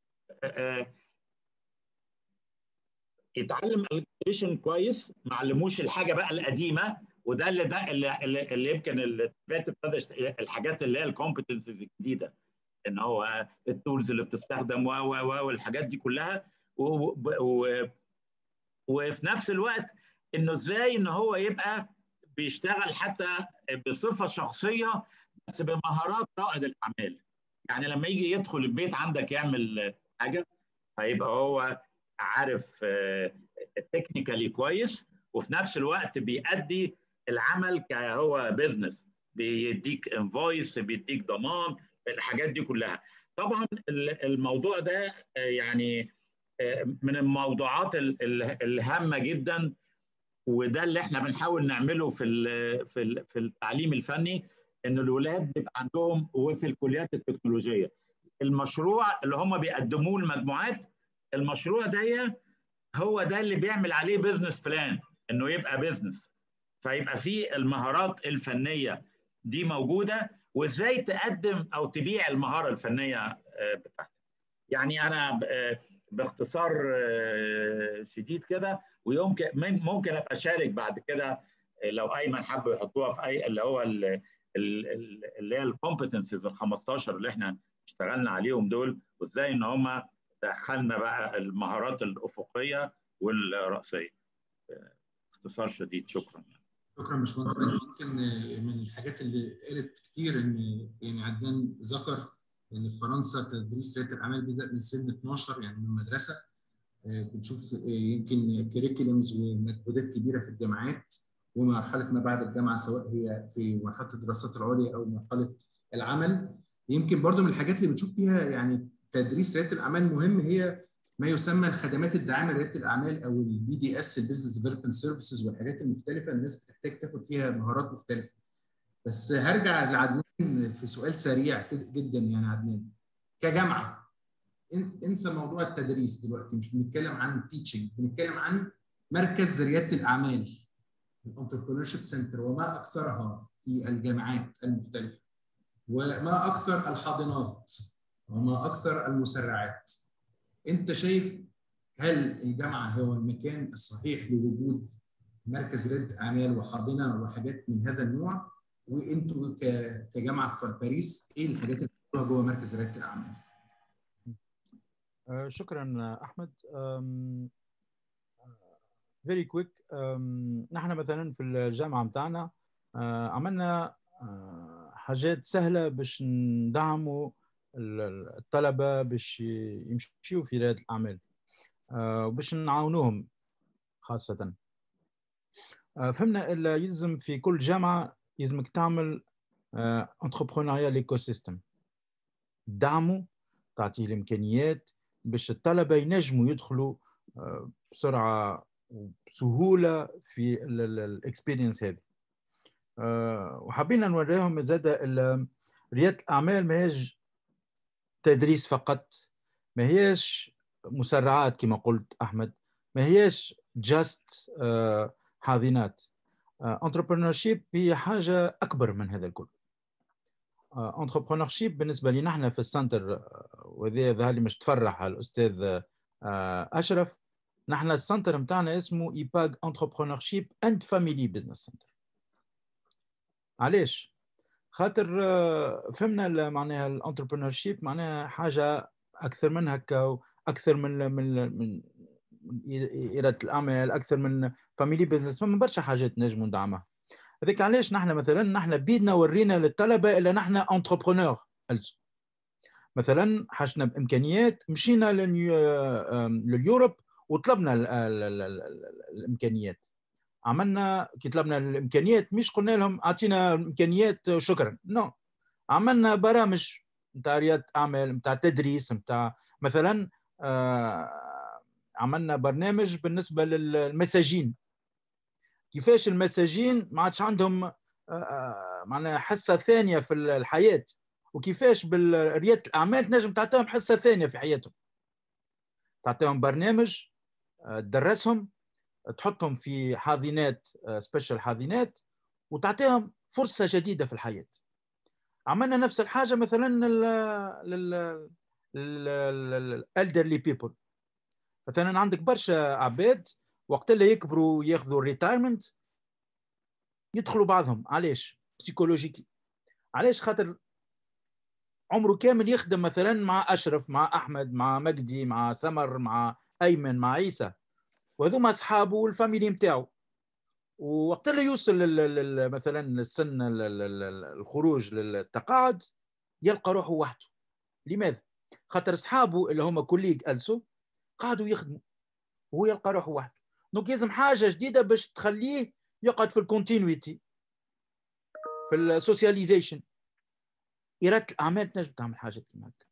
يتعلم الكتريشن كويس ما علموش الحاجه بقى القديمه وده اللي ده اللي, اللي يمكن اللي ابتدى الحاجات اللي هي الكومبتنسز الجديده ان هو التولز اللي بتستخدم و و والحاجات دي كلها و و وفي نفس الوقت انه ازاي ان هو يبقى بيشتغل حتى بصفه شخصيه بس بمهارات رائد الاعمال يعني لما يجي يدخل البيت عندك يعمل حاجه هيبقى هو عارف تكنيكالي كويس وفي نفس الوقت بيأدي العمل كهو بزنس بيديك انفويس بيديك ضمان الحاجات دي كلها طبعا الموضوع ده يعني من الموضوعات الهامه جدا وده اللي احنا بنحاول نعمله في في في التعليم الفني ان الولاد بيبقى عندهم وفي الكليات التكنولوجيه المشروع اللي هم بيقدموه المجموعات المشروع ده هو ده اللي بيعمل عليه بزنس بلان انه يبقى بزنس فيبقى فيه المهارات الفنيه دي موجوده وازاي تقدم او تبيع المهاره الفنيه بتاعتك يعني انا باختصار شديد كده ويمكن ممكن ابقى اشارك بعد كده لو ايمن حب يحطوها في اي اللي هو اللي هي الكومبتنسز ال 15 اللي احنا اشتغلنا عليهم دول وازاي ان هم دخلنا بقى المهارات الافقيه والراسيه باختصار شديد شكرا شكرا باشمهندس يمكن من الحاجات اللي اتقالت كتير ان يعني عدنان ذكر ان في فرنسا تدريس رياده الاعمال بدا من سن 12 يعني من المدرسه بنشوف يمكن كريكولمز ومجهودات كبيره في الجامعات ومرحله ما بعد الجامعه سواء هي في مرحله الدراسات العليا او مرحله العمل يمكن برضو من الحاجات اللي بنشوف فيها يعني تدريس رياده الاعمال مهم هي ما يسمى الخدمات الداعمه لرياده الاعمال او البي دي اس البيزنس ديفلوبمنت سيرفيسز والحاجات المختلفه الناس بتحتاج تاخد فيها مهارات مختلفه بس هرجع لعدنان في سؤال سريع جدا يعني عدنان كجامعه انسى موضوع التدريس دلوقتي مش بنتكلم عن التيتشنج بنتكلم عن مركز رياده الاعمال الانتربرينور سنتر وما اكثرها في الجامعات المختلفه وما اكثر الحاضنات وما اكثر المسرعات انت شايف هل الجامعه هو المكان الصحيح لوجود مركز رد اعمال وحاضنه وحاجات من هذا النوع وانتوا كجامعه في باريس ايه الحاجات اللي بتعملوها جوه مركز رياده الاعمال؟ شكرا احمد فيري كويك نحن مثلا في الجامعه بتاعنا عملنا حاجات سهله باش ندعموا الطلبه باش يمشيوا في رياده الاعمال وباش نعاونوهم خاصه فهمنا الا يلزم في كل جامعه يلزمك تعمل انتربرونيا ليكو سيستم دعمه تعطيه الامكانيات باش الطلبه ينجموا يدخلوا بسرعه وبسهوله في الاكسبيرينس هذه وحبينا نوريهم زاد رياده الاعمال ما هيش تدريس فقط ما هيش مسرعات كما قلت احمد ما هيش جاست حاضنات انتربرنور شيب هي حاجه اكبر من هذا الكل انتربرنور شيب بالنسبه لي نحن في السنتر وهذا ظهر لي مش تفرح الاستاذ اشرف نحن السنتر نتاعنا اسمه ايباج انتربرنور شيب اند فاميلي بزنس سنتر علاش خاطر فهمنا معناها الانتربرنور شيب معناها حاجه اكثر من هكا اكثر من من من إدارة الأعمال أكثر من فاميلي بزنس فما برشا حاجات نجموا ندعمها هذيك علاش نحن مثلا نحن بيدنا ورينا للطلبة إلا نحن انتربرونور مثلا حشنا بإمكانيات مشينا لليوروب وطلبنا الإمكانيات عملنا كي طلبنا الامكانيات مش قلنا لهم اعطينا امكانيات شكرا نو no. عملنا برامج نتاع رياده اعمال نتاع تدريس نتاع مثلا آه عملنا برنامج بالنسبه للمساجين كيفاش المساجين ما عادش عندهم آه معناها حصه ثانيه في الحياه وكيفاش برياده الاعمال تنجم تعطيهم حصه ثانيه في حياتهم تعطيهم برنامج تدرسهم تحطهم في حاضنات سبيشال حاضنات وتعطيهم فرصه جديده في الحياه عملنا نفس الحاجه مثلا لل للالدرلي بيبل مثلا عندك برشا عباد وقت اللي يكبروا ياخذوا الريتايرمنت يدخلوا بعضهم علاش بسيكولوجيكي علاش خاطر عمره كامل يخدم مثلا مع اشرف مع احمد مع مجدي مع سمر مع ايمن مع عيسى وهذوما اصحابه والفاميلي نتاعو ووقت اللي يوصل مثلا السن الخروج للتقاعد يلقى روحه وحده لماذا؟ خاطر اصحابه اللي هما كوليج ألسو قعدوا يخدموا وهو يلقى روحه وحده دونك لازم حاجه جديده باش تخليه يقعد في الكونتينيتي في السوسياليزيشن إرادة الأعمال تنجم تعمل حاجات كيما هكا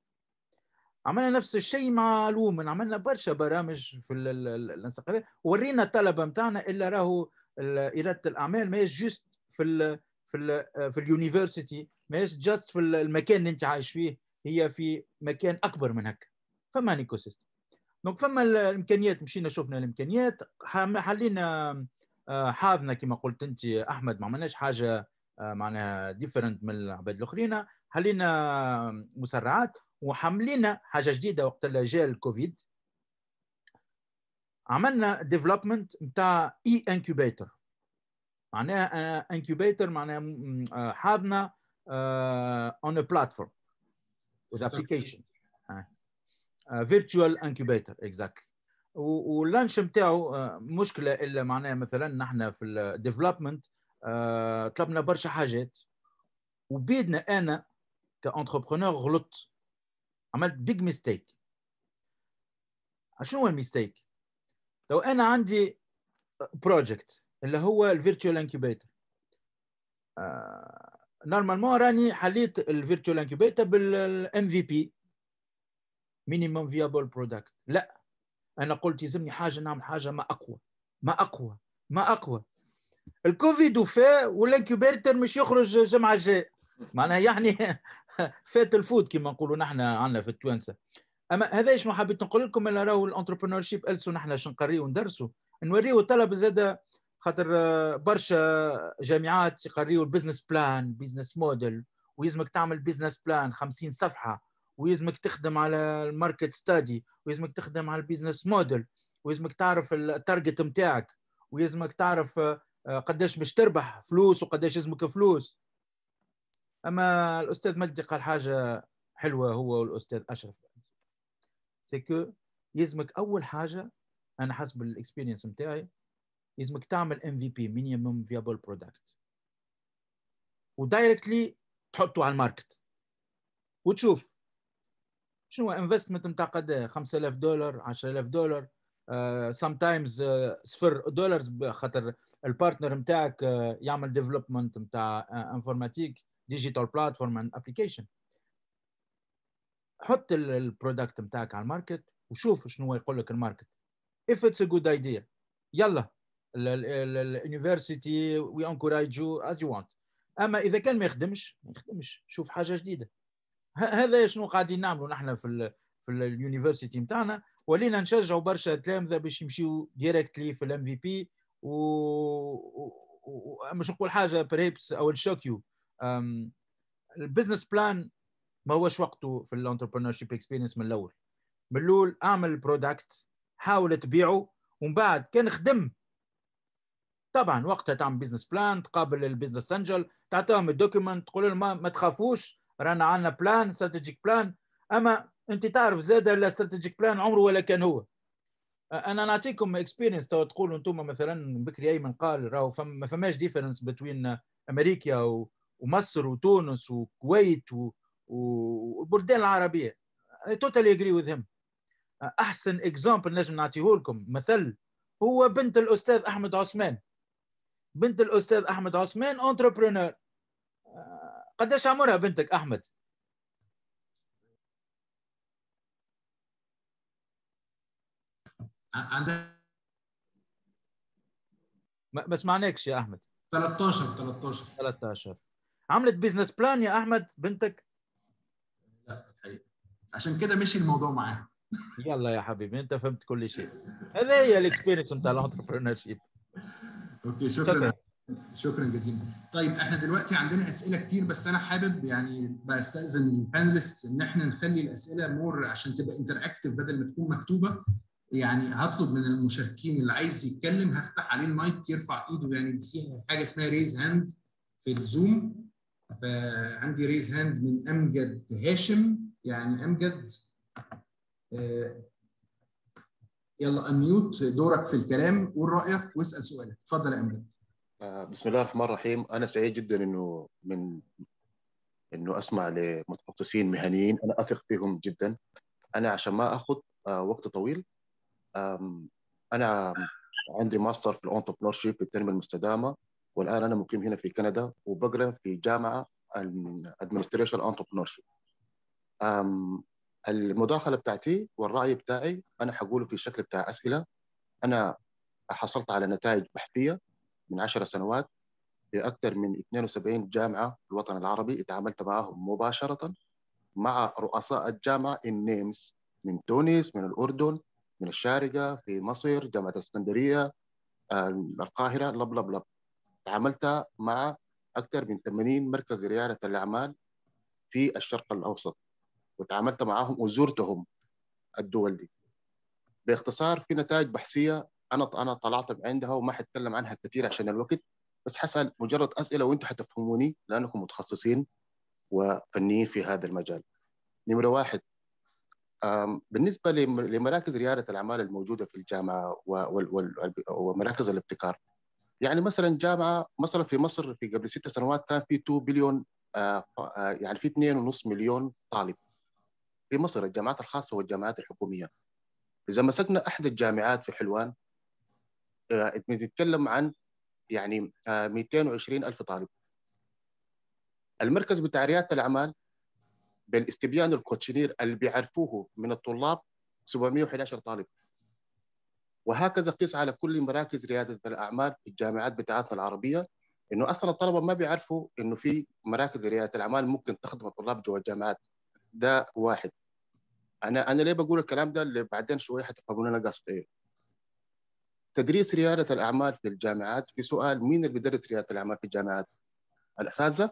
عملنا نفس الشيء مع لومن عملنا برشا برامج في النسق هذا ورينا الطلبه نتاعنا الا راهو اراده الاعمال ماهيش جوست في ال في ال في اليونيفرسيتي ماهيش جاست في المكان اللي انت عايش فيه هي في مكان اكبر من هكا فما ايكو سيستم دونك فما الامكانيات مشينا شفنا الامكانيات حلينا حاضنا كما قلت انت احمد ما عملناش حاجه معناها ديفرنت من العباد الاخرين حلينا مسرعات وحملينا حاجه جديده وقت اللي جاء الكوفيد عملنا ديفلوبمنت نتاع اي انكوبيتر معناها انكوبيتر معناها حاضنه اون ا بلاتفورم with application فيرتشوال انكوبيتر اكزاكتلي واللانش نتاعو مشكله الا معناها مثلا نحن في الديفلوبمنت طلبنا برشا حاجات وبيدنا انا كانتربرونور غلطت عملت بيج ميستيك شنو هو الميستيك؟ لو انا عندي بروجكت اللي هو الفيرتشوال انكوبيتر نورمالمون راني حليت الفيرتشوال انكوبيتر بالام في بي مينيموم فيابل برودكت لا انا قلت يلزمني حاجه نعمل حاجه ما اقوى ما اقوى ما اقوى الكوفيد وفاء والانكوبيتر مش يخرج الجمعه الجايه معناها يعني فات الفوت كما نقولوا نحن عندنا في التوانسه اما هذا شنو حبيت نقول لكم اللي راهو الانتربرونور شيب السو نحن شنو نقريو وندرسوا نوريو الطلب زاد خاطر برشا جامعات يقريو البزنس بلان بزنس موديل ويلزمك تعمل بزنس بلان 50 صفحه ويلزمك تخدم على الماركت ستادي ويلزمك تخدم على البيزنس موديل ويلزمك تعرف التارجت نتاعك ويلزمك تعرف قداش باش تربح فلوس وقداش يلزمك فلوس اما الاستاذ مجدي قال حاجه حلوه هو والاستاذ اشرف سكو يلزمك اول حاجه انا حسب الاكسبيرينس نتاعي يلزمك تعمل ام في بي مينيمم فيابل برودكت ودايركتلي تحطه على الماركت وتشوف شنو انفستمنت نتاع قد 5000 دولار 10000 دولار سام تايمز صفر دولار خاطر البارتنر نتاعك uh, يعمل ديفلوبمنت نتاع انفورماتيك ديجيتال بلاتفورم اند ابلكيشن حط البرودكت نتاعك على الماركت وشوف شنو يقول لك الماركت if it's a good idea يلا اليونيفرسيتي وي انكوراج يو از يو وانت اما اذا كان ما يخدمش ما يخدمش شوف حاجه جديده هذا شنو قاعدين نعملوا نحن في ال في اليونيفرسيتي نتاعنا ولينا نشجعوا برشا تلامذه باش يمشيو ديريكتلي في الام في بي و مش نقول حاجه بريبس او نشوك يو البزنس بلان ما هوش وقته في الانتربرنور شيب اكسبيرينس من الاول من الاول اعمل برودكت حاول تبيعه ومن بعد كان خدم طبعا وقتها تعمل بزنس بلان تقابل البزنس انجل تعطيهم الدوكيمنت تقول لهم ما, ما تخافوش رانا عندنا بلان استراتيجيك بلان اما انت تعرف زاد الاستراتيجيك بلان عمره ولا كان هو انا نعطيكم اكسبيرينس تو تقولوا انتم مثلا بكري ايمن قال راهو فم ما فماش ديفرنس بين امريكا ومصر وتونس والكويت والبلدان العربيه توتالي اجري وذ هيم احسن اكزامبل نجم نعطيه لكم مثل هو بنت الاستاذ احمد عثمان بنت الاستاذ احمد عثمان انتربرونور قداش عمرها بنتك احمد عندها ما سمعناكش يا احمد 13 13 13 عملت بيزنس بلان يا احمد بنتك لا الحقيقه عشان كده مشي الموضوع معاها يلا يا حبيبي انت فهمت كل شيء هذا هي الاكسبيرينس بتاع الانتربرنور شيب اوكي شكرا شكرا جزيلا طيب احنا دلوقتي عندنا اسئله كتير بس انا حابب يعني بستاذن البانلست ان احنا نخلي الاسئله مور عشان تبقى انتراكتيف بدل ما تكون مكتوبه يعني هطلب من المشاركين اللي عايز يتكلم هفتح عليه المايك يرفع ايده يعني في حاجه اسمها ريز هاند في الزوم فعندي ريز هاند من امجد هاشم يعني امجد آه يلا انميوت دورك في الكلام قول رايك واسال سؤالك اتفضل يا امجد بسم الله الرحمن الرحيم انا سعيد جدا انه من انه اسمع لمتخصصين مهنيين انا اثق فيهم جدا انا عشان ما اخذ وقت طويل انا عندي ماستر في الانتربرنور شيب في التنميه المستدامه والان انا مقيم هنا في كندا وبقرا في جامعه ادمنستريشن انتربرنور شيب المداخله بتاعتي والراي بتاعي انا حقوله في شكل بتاع اسئله انا حصلت على نتائج بحثيه من 10 سنوات في اكثر من 72 جامعه في الوطن العربي تعاملت معهم مباشره مع رؤساء الجامعه النيمز من تونس من الاردن من الشارقه في مصر جامعه الاسكندريه القاهره لب لب لب تعاملت مع اكثر من 80 مركز رياده الاعمال في الشرق الاوسط وتعاملت معهم وزرتهم الدول دي باختصار في نتائج بحثيه انا انا طلعت عندها وما حتكلم عنها كثير عشان الوقت بس حسأل مجرد اسئله وانتم حتفهموني لانكم متخصصين وفنيين في هذا المجال. نمره واحد بالنسبه لمراكز رياده الاعمال الموجوده في الجامعه ومراكز الابتكار يعني مثلا جامعه مثلا في مصر في قبل ست سنوات كان في 2 بليون يعني في 2.5 مليون طالب في مصر الجامعات الخاصه والجامعات الحكوميه اذا مسكنا احد الجامعات في حلوان بنتكلم عن يعني 220 الف طالب المركز بتاع رياده الاعمال بالاستبيان الكوتشنير اللي بيعرفوه من الطلاب 711 طالب وهكذا قيس على كل مراكز رياده الاعمال في الجامعات بتاعتنا العربيه انه اصلا الطلبه ما بيعرفوا انه في مراكز رياده الاعمال ممكن تخدم الطلاب جوا الجامعات ده واحد انا انا ليه بقول الكلام ده اللي بعدين شويه حتفهمون انا قصد ايه تدريس رياده الاعمال في الجامعات في سؤال مين اللي بيدرس رياده الاعمال في الجامعات الاساتذه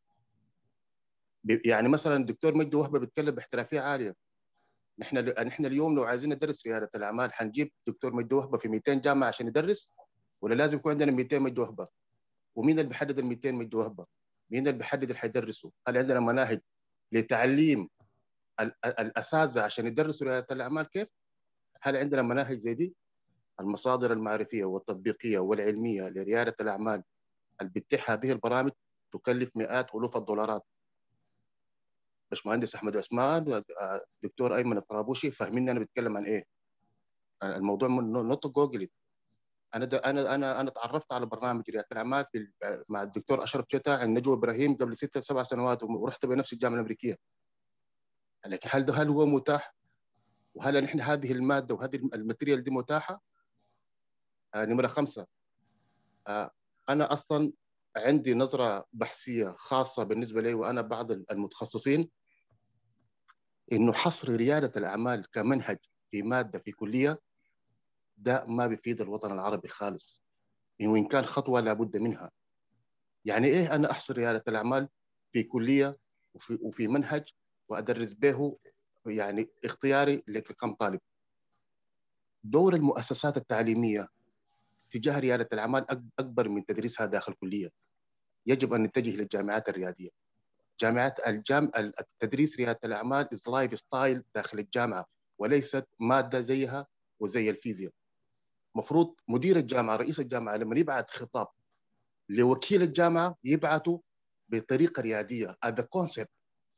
يعني مثلا الدكتور مجدي وهبه بيتكلم باحترافيه عاليه نحن نحن اليوم لو عايزين ندرس رياده الاعمال حنجيب دكتور مجدي وهبه في 200 جامعه عشان يدرس ولا لازم يكون عندنا 200 مجدي وهبه ومين اللي بيحدد ال 200 مجدي وهبه مين اللي بيحدد اللي حيدرسوا هل عندنا مناهج لتعليم الاساتذه عشان يدرسوا رياده الاعمال كيف هل عندنا مناهج زي دي المصادر المعرفيه والتطبيقيه والعلميه لرياده الاعمال اللي بتتيح هذه البرامج تكلف مئات الوف الدولارات باشمهندس احمد عثمان دكتور ايمن الطرابوشي فاهمين انا بتكلم عن ايه الموضوع نوت جوجل انا انا انا انا تعرفت على برنامج رياده الاعمال في مع الدكتور اشرف شتا عن نجوى ابراهيم قبل ستة سبع سنوات ورحت بنفس الجامعه الامريكيه لكن هل هل هو متاح؟ وهل نحن هذه الماده وهذه الماتيريال دي متاحه؟ آه نمره خمسه آه انا اصلا عندي نظره بحثيه خاصه بالنسبه لي وانا بعض المتخصصين انه حصر رياده الاعمال كمنهج في ماده في كليه ده ما بيفيد الوطن العربي خالص وان كان خطوه لابد منها يعني ايه انا احصر رياده الاعمال في كليه وفي, وفي منهج وادرس به يعني اختياري لكم طالب دور المؤسسات التعليميه تجاه رياده الاعمال اكبر من تدريسها داخل كليه يجب ان نتجه للجامعات الرياديه جامعات الجام التدريس رياده الاعمال از لايف ستايل داخل الجامعه وليست ماده زيها وزي الفيزياء مفروض مدير الجامعه رئيس الجامعه لما يبعث خطاب لوكيل الجامعه يبعثه بطريقه رياديه هذا كونسبت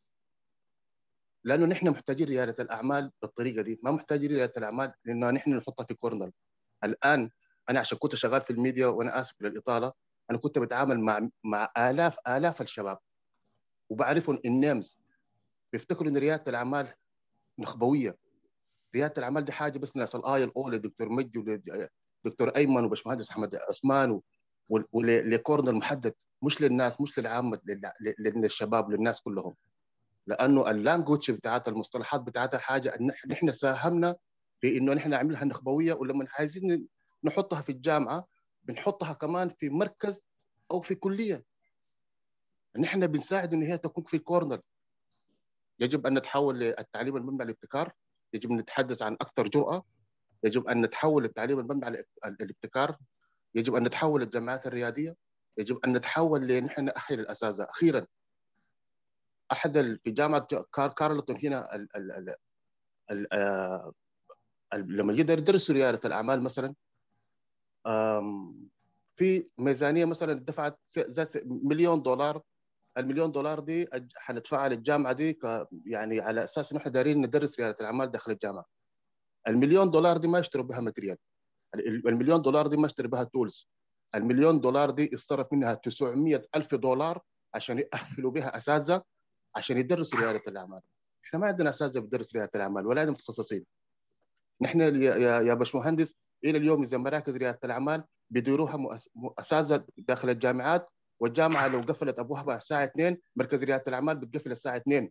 لانه نحن محتاجين رياده الاعمال بالطريقه دي ما محتاجين رياده الاعمال لانه نحن نحطها في كورنر الان انا عشان كنت شغال في الميديا وانا اسف للاطاله انا كنت بتعامل مع مع الاف الاف الشباب وبعرفهم النيمز بيفتكروا ان رياده الاعمال نخبويه رياده الاعمال دي حاجه بس ناس الايه الاولى دكتور مجدي ودكتور ايمن وباشمهندس احمد عثمان ولكورنر محدد مش للناس مش للعامه للشباب للناس كلهم لانه اللانجوج بتاعت المصطلحات بتاعتها حاجه ان نحن ساهمنا في انه نحن نعملها نخبويه ولما عايزين نحطها في الجامعه بنحطها كمان في مركز او في كليه نحن بنساعد ان هي تكون في كورنر يجب ان نتحول للتعليم المبني على الابتكار يجب ان نتحدث عن اكثر جراه يجب ان نتحول للتعليم المبني على الابتكار يجب ان نتحول للجامعات الرياديه يجب ان نتحول لنحن نأهل الاساتذه اخيرا احد في جامعه كارلتون هنا ال ال ال ال لما يقدر يدرسوا رياده الاعمال مثلا في ميزانيه مثلا دفعت مليون دولار المليون دولار دي حندفعها للجامعه دي يعني على اساس ان احنا دايرين ندرس رياده الاعمال داخل الجامعه المليون دولار دي ما يشتروا بها ماتريال المليون دولار دي ما يشتروا بها تولز المليون دولار دي يصرف منها 900 الف دولار عشان يأهلوا بها اساتذه عشان يدرسوا رياده الاعمال احنا ما عندنا اساتذه بتدرس رياده الاعمال ولا عندنا متخصصين نحن يا يا باشمهندس الى اليوم اذا مراكز رياده الاعمال بيديروها اساتذه داخل الجامعات والجامعه لو قفلت ابوابها الساعه 2 مركز رياده الاعمال بتقفل الساعه 2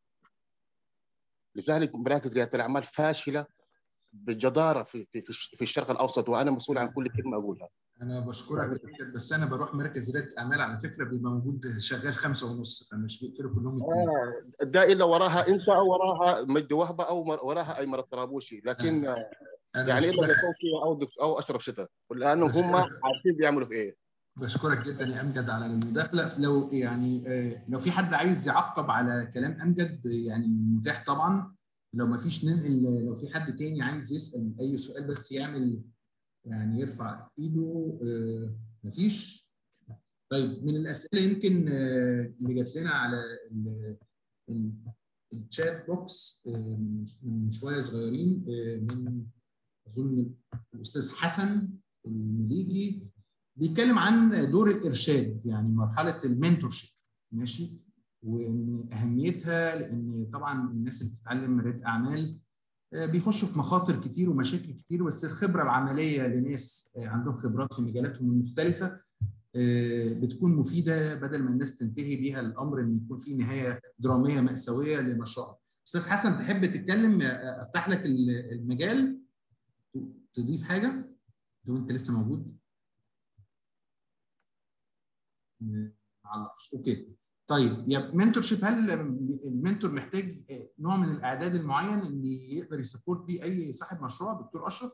لذلك مراكز رياده الاعمال فاشله بجداره في في في الشرق الاوسط وانا مسؤول عن كل كلمه اقولها انا بشكرك جدا بس انا بروح مركز رياده اعمال على فكره بيبقى موجود شغال خمسة ونص فمش بيقفلوا كلهم الاثنين آه ده الا وراها انت او وراها مجدي وهبه او مر- وراها ايمن الطرابوشي لكن آه. انا يعني الا بشكرك يكون فيها او دكتور او اشرف شتاء لانه هم بشكرك. عارفين بيعملوا في ايه بشكرك جدا يا امجد على المداخله لو يعني آه، لو في حد عايز يعقب على كلام امجد يعني متاح طبعا لو ما فيش ننقل لو في حد تاني عايز يسال اي سؤال بس يعمل يعني يرفع ايده آه، مفيش طيب من الاسئله يمكن آه، اللي جات لنا على ال- ال- الشات بوكس آه، من شويه صغيرين آه، من اظن الاستاذ حسن المليجي بيتكلم عن دور الارشاد يعني مرحله المنتورشيب ماشي وان اهميتها لان طبعا الناس اللي بتتعلم رياده اعمال آه، بيخشوا في مخاطر كتير ومشاكل كتير بس الخبره العمليه لناس آه، عندهم خبرات في مجالاتهم المختلفه آه، بتكون مفيده بدل ما الناس تنتهي بيها الامر ان يكون في نهايه دراميه ماساويه لمشروع استاذ حسن تحب تتكلم آه، افتح لك المجال تضيف حاجه لو انت لسه موجود معلقش اوكي طيب يا منتور شيب هل المنتور محتاج نوع من الاعداد المعين ان يقدر يسبورت بيه اي صاحب مشروع دكتور اشرف؟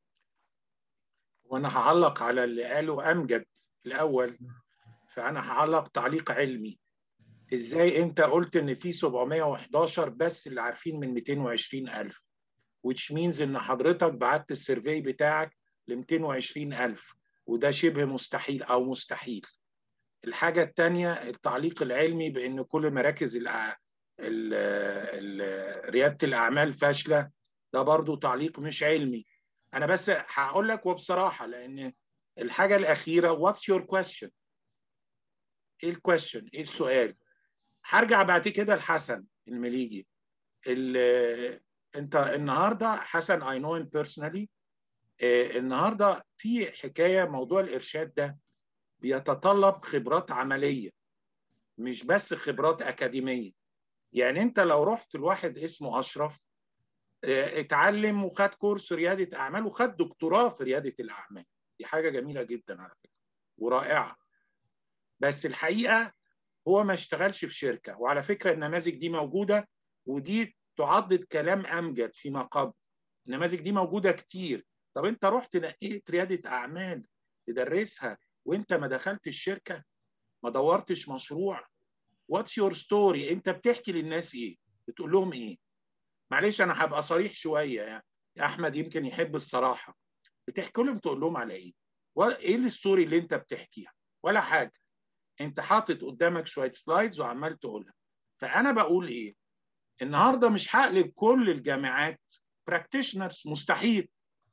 وانا هعلق على اللي قاله امجد الاول فانا هعلق تعليق علمي ازاي انت قلت ان في 711 بس اللي عارفين من 220 الف which means ان حضرتك بعت السيرفي بتاعك ل 220 الف وده شبه مستحيل او مستحيل الحاجة الثانية التعليق العلمي بأن كل مراكز الأع... ال... ال... ريادة الأعمال فاشلة ده برضو تعليق مش علمي أنا بس هقول لك وبصراحة لأن الحاجة الأخيرة what's your question إيه الكويشن إيه السؤال هرجع بعد كده لحسن المليجي ال... أنت النهاردة حسن I know him personally النهاردة في حكاية موضوع الإرشاد ده بيتطلب خبرات عمليه مش بس خبرات اكاديميه يعني انت لو رحت لواحد اسمه اشرف اتعلم وخد كورس رياده اعمال وخد دكتوراه في رياده الاعمال دي حاجه جميله جدا على فكره ورائعه بس الحقيقه هو ما اشتغلش في شركه وعلى فكره النماذج دي موجوده ودي تعضد كلام امجد فيما قبل النماذج دي موجوده كتير طب انت رحت نقيت رياده اعمال تدرسها وانت ما دخلت الشركه ما دورتش مشروع واتس يور ستوري انت بتحكي للناس ايه بتقول لهم ايه معلش انا هبقى صريح شويه يعني يا احمد يمكن يحب الصراحه بتحكي لهم تقول لهم على ايه ايه الستوري اللي انت بتحكيها ولا حاجه انت حاطط قدامك شويه سلايدز وعمال تقولها فانا بقول ايه النهارده مش هقلب كل الجامعات براكتيشنرز مستحيل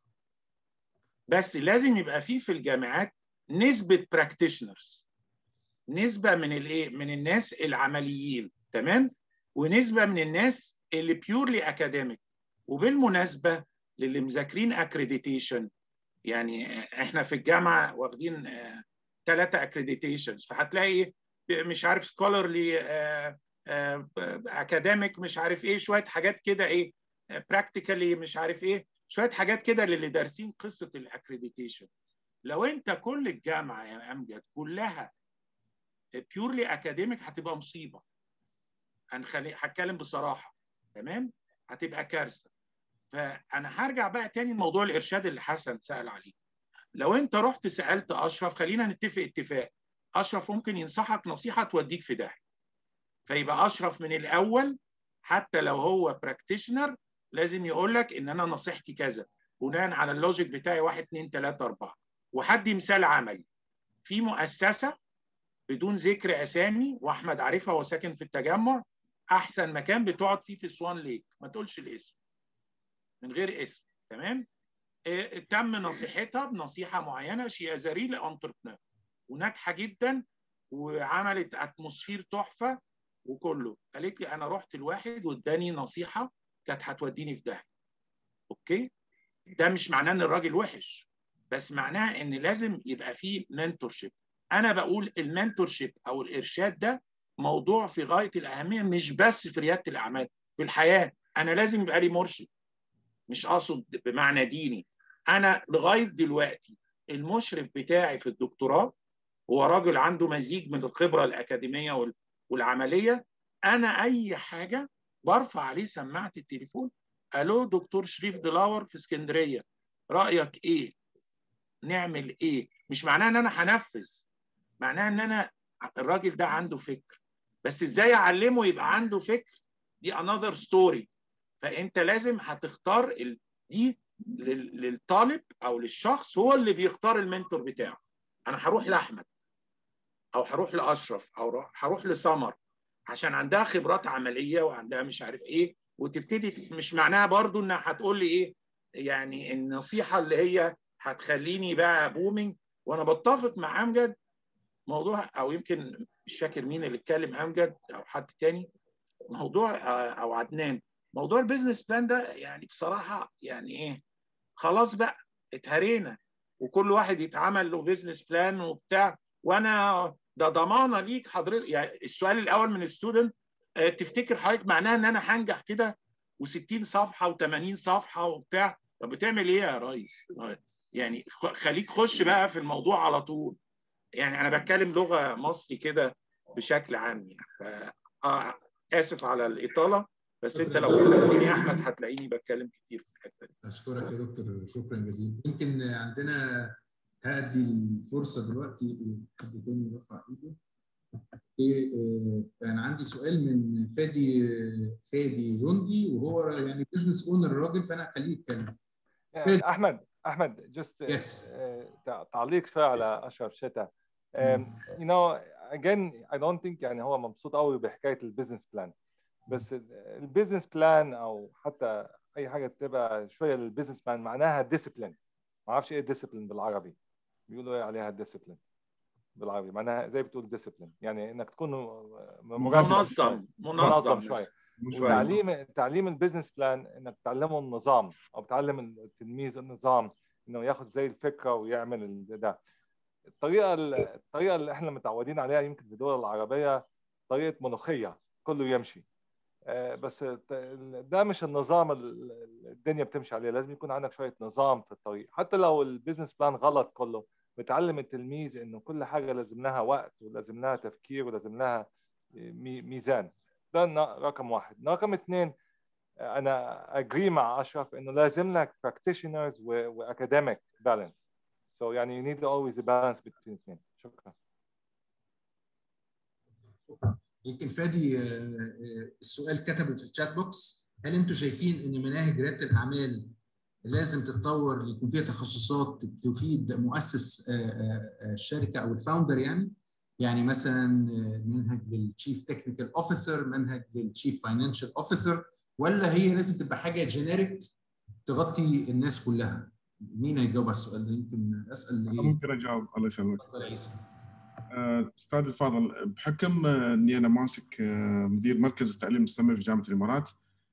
بس لازم يبقى فيه في الجامعات نسبه براكتيشنرز نسبه من الايه من الناس العمليين تمام ونسبه من الناس اللي بيورلي اكاديميك وبالمناسبه للي مذاكرين اكريديتيشن يعني احنا في الجامعه واخدين ثلاثه اكريديتيشنز فهتلاقي مش عارف سكولرلي اكاديميك مش عارف ايه شويه حاجات كده ايه براكتيكالي مش عارف ايه شويه حاجات كده للي دارسين قصه الاكريديتيشن لو انت كل الجامعه يا امجد كلها بيورلي اكاديميك هتبقى مصيبه هنخلي هتكلم بصراحه تمام هتبقى كارثه فانا هرجع بقى تاني لموضوع الارشاد اللي حسن سال عليه لو انت رحت سالت اشرف خلينا نتفق اتفاق اشرف ممكن ينصحك نصيحه توديك في داهيه فيبقى اشرف من الاول حتى لو هو براكتيشنر لازم يقول لك ان انا نصيحتي كذا بناء على اللوجيك بتاعي 1 2 3 4 وحدي مثال عملي في مؤسسه بدون ذكر اسامي واحمد عارفها هو ساكن في التجمع احسن مكان بتقعد فيه في سوان ليك ما تقولش الاسم من غير اسم تمام اه تم نصيحتها بنصيحه معينه شي از ريل انتربرنور وناجحه جدا وعملت اتموسفير تحفه وكله قالت لي انا رحت لواحد واداني نصيحه كانت هتوديني في داهيه اوكي ده مش معناه ان الراجل وحش بس معناه ان لازم يبقى فيه منتورشيب انا بقول المنتورشيب او الارشاد ده موضوع في غايه الاهميه مش بس في رياده الاعمال في الحياه انا لازم يبقى لي مرشد مش اقصد بمعنى ديني انا لغايه دلوقتي المشرف بتاعي في الدكتوراه هو راجل عنده مزيج من الخبره الاكاديميه والعمليه انا اي حاجه برفع عليه سماعه التليفون الو دكتور شريف دلاور في اسكندريه رايك ايه نعمل ايه مش معناه ان انا هنفذ معناه ان انا الراجل ده عنده فكر بس ازاي اعلمه يبقى عنده فكر دي another story فانت لازم هتختار ال... دي لل... للطالب او للشخص هو اللي بيختار المنتور بتاعه انا هروح لاحمد او هروح لاشرف او هروح لسمر عشان عندها خبرات عمليه وعندها مش عارف ايه وتبتدي مش معناها برضو انها هتقول لي ايه يعني النصيحه اللي هي هتخليني بقى بومينج وانا بتفق مع امجد موضوع او يمكن مش فاكر مين اللي اتكلم امجد او حد تاني موضوع او عدنان موضوع البيزنس بلان ده يعني بصراحه يعني ايه خلاص بقى اتهرينا وكل واحد يتعمل له بيزنس بلان وبتاع وانا ده ضمانه ليك حضرتك يعني السؤال الاول من الستودنت تفتكر حضرتك معناها ان انا هنجح كده و60 صفحه و80 صفحه وبتاع طب بتعمل ايه يا ريس؟ يعني خليك خش بقى في الموضوع على طول يعني انا بتكلم لغه مصري كده بشكل عام يعني ف... آه اسف على الاطاله بس انت لو كلمتني يا احمد هتلاقيني بتكلم كتير في الحته دي اشكرك يا دكتور شكرا جزيلا يمكن عندنا هادي الفرصه دلوقتي حد تاني رفع ايده كان عندي سؤال من فادي فادي جندي وهو يعني بزنس اونر الراجل فانا هخليه يتكلم احمد احمد just yes. تعليق شويه على اشرف شتا you know again I don't think يعني هو مبسوط قوي بحكايه البيزنس بلان بس البيزنس بلان او حتى اي حاجه تبقى شويه للبيزنس بلان معناها ديسيبلين ما اعرفش ايه ديسيبلين بالعربي بيقولوا ايه عليها ديسيبلين بالعربي معناها زي بتقول ديسيبلين يعني انك تكون منظم منظم شويه وتعليم تعليم البيزنس بلان انك تعلمه النظام او تعلم التلميذ النظام انه ياخذ زي الفكره ويعمل ده الطريقه الطريقه اللي احنا متعودين عليها يمكن في الدول العربيه طريقه منوخيه كله يمشي بس ده مش النظام الدنيا بتمشي عليه لازم يكون عندك شويه نظام في الطريق حتى لو البيزنس بلان غلط كله بتعلم التلميذ انه كل حاجه لازم لها وقت ولازم لها تفكير ولازم لها ميزان ده رقم واحد رقم اثنين انا اجري مع اشرف انه لازم لك practitioners واكاديميك بالانس so يعني you need always a balance between الاثنين شكرا شكرا يمكن فادي السؤال كتبه في الشات بوكس هل انتم شايفين ان مناهج رياده الاعمال لازم تتطور يكون فيها تخصصات تفيد مؤسس الشركه او الفاوندر يعني يعني مثلا منهج للتشيف تكنيكال اوفيسر منهج للتشيف فاينانشال اوفيسر ولا هي لازم تبقى حاجه جينيريك تغطي الناس كلها مين هيجاوب على السؤال ده يمكن اسال ايه ممكن اجاوب الله يسلمك اتفضل عيسى استاذ الفاضل بحكم اني انا ماسك مدير مركز التعليم المستمر في جامعه الامارات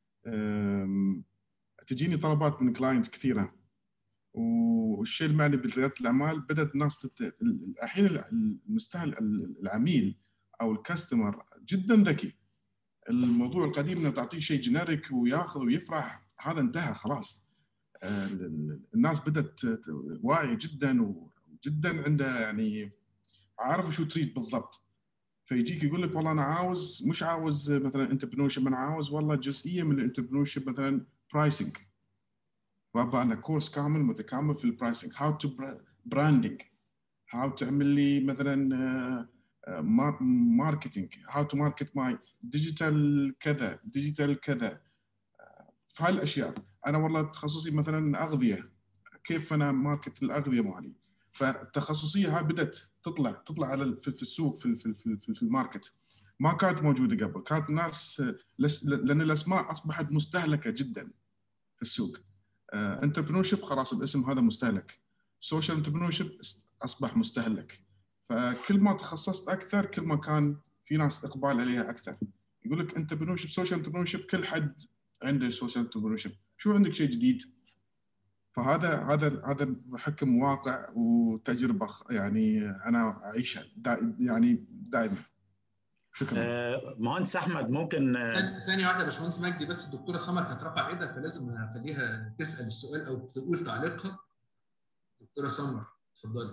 تجيني طلبات من كلاينتس كثيره والشيء المعني برياده الاعمال بدات الناس تت... الحين المستهل العميل او الكاستمر جدا ذكي الموضوع القديم انه تعطيه شيء جينيريك وياخذ ويفرح هذا انتهى خلاص الناس بدات واعيه جدا وجدا عندها يعني عارف شو تريد بالضبط فيجيك يقول لك والله انا عاوز مش عاوز مثلا انتربرنور انا عاوز والله جزئيه من الانتربرنور مثلا برايسنج وابغى انا كورس كامل متكامل في البرايسنج هاو تو براندنج هاو تعمل لي مثلا ماركتنج هاو تو ماركت ماي ديجيتال كذا ديجيتال كذا في هالاشياء انا والله تخصصي مثلا اغذيه كيف انا ماركت الاغذيه مالي فالتخصصيه هاي بدات تطلع تطلع على في السوق في في في, في الماركت ما كانت موجوده قبل كانت الناس لان الاسماء اصبحت مستهلكه جدا في السوق انتربرنور شيب خلاص الاسم هذا مستهلك سوشيال انتربرنور شيب اصبح مستهلك فكل ما تخصصت اكثر كل ما كان في ناس اقبال عليها اكثر يقول لك انتربرنور شيب سوشيال انتربرنور شيب كل حد عنده سوشيال انتربرنور شيب شو عندك شيء جديد فهذا هذا هذا حكم واقع وتجربه يعني انا اعيشها دا يعني دائما شكرا آه مهندس احمد ممكن ثانيه واحده يا باشمهندس مجدي بس الدكتوره سمر كانت رافعه ايدها فلازم اخليها تسال السؤال او تقول تعليقها دكتوره سمر اتفضلي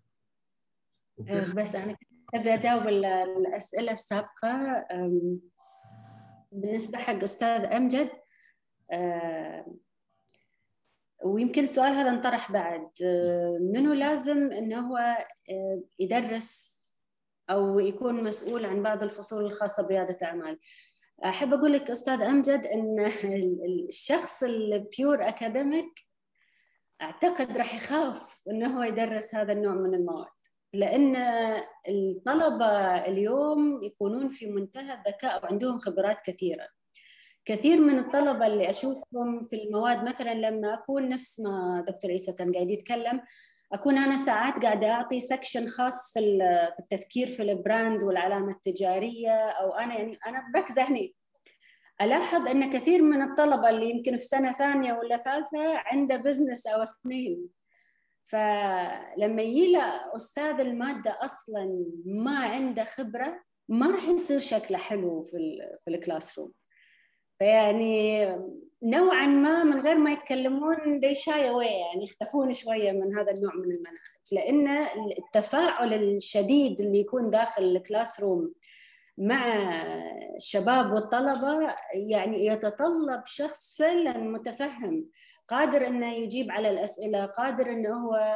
بس انا ابي اجاوب الاسئله السابقه بالنسبه حق استاذ امجد ويمكن السؤال هذا انطرح بعد منو لازم انه هو يدرس او يكون مسؤول عن بعض الفصول الخاصه برياده اعمال احب اقول لك استاذ امجد ان الشخص البيور اكاديميك اعتقد راح يخاف انه هو يدرس هذا النوع من المواد لان الطلبه اليوم يكونون في منتهى الذكاء وعندهم خبرات كثيره كثير من الطلبه اللي اشوفهم في المواد مثلا لما اكون نفس ما دكتور عيسى كان قاعد يتكلم اكون انا ساعات قاعده اعطي سكشن خاص في في التفكير في البراند والعلامه التجاريه او انا يعني انا مركزه هني الاحظ ان كثير من الطلبه اللي يمكن في سنه ثانيه ولا ثالثه عنده بزنس او اثنين فلما يجي استاذ الماده اصلا ما عنده خبره ما راح يصير شكله حلو في ال في الكلاس روم فيعني نوعا ما من غير ما يتكلمون they shy away يعني يختفون شويه من هذا النوع من المناهج لان التفاعل الشديد اللي يكون داخل الكلاس روم مع الشباب والطلبه يعني يتطلب شخص فعلا متفهم قادر انه يجيب على الاسئله قادر انه هو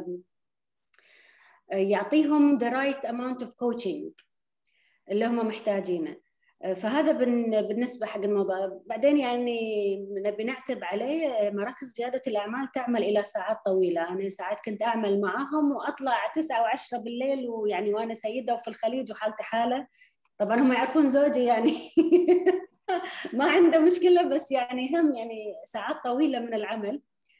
يعطيهم the right amount of coaching اللي هم محتاجينه فهذا بالنسبة حق الموضوع بعدين يعني نبي نعتب عليه مراكز ريادة الأعمال تعمل إلى ساعات طويلة أنا ساعات كنت أعمل معاهم وأطلع تسعة وعشرة بالليل ويعني وأنا سيدة وفي الخليج وحالتي حالة طبعا هم يعرفون زوجي يعني ما عنده مشكلة بس يعني هم يعني ساعات طويلة من العمل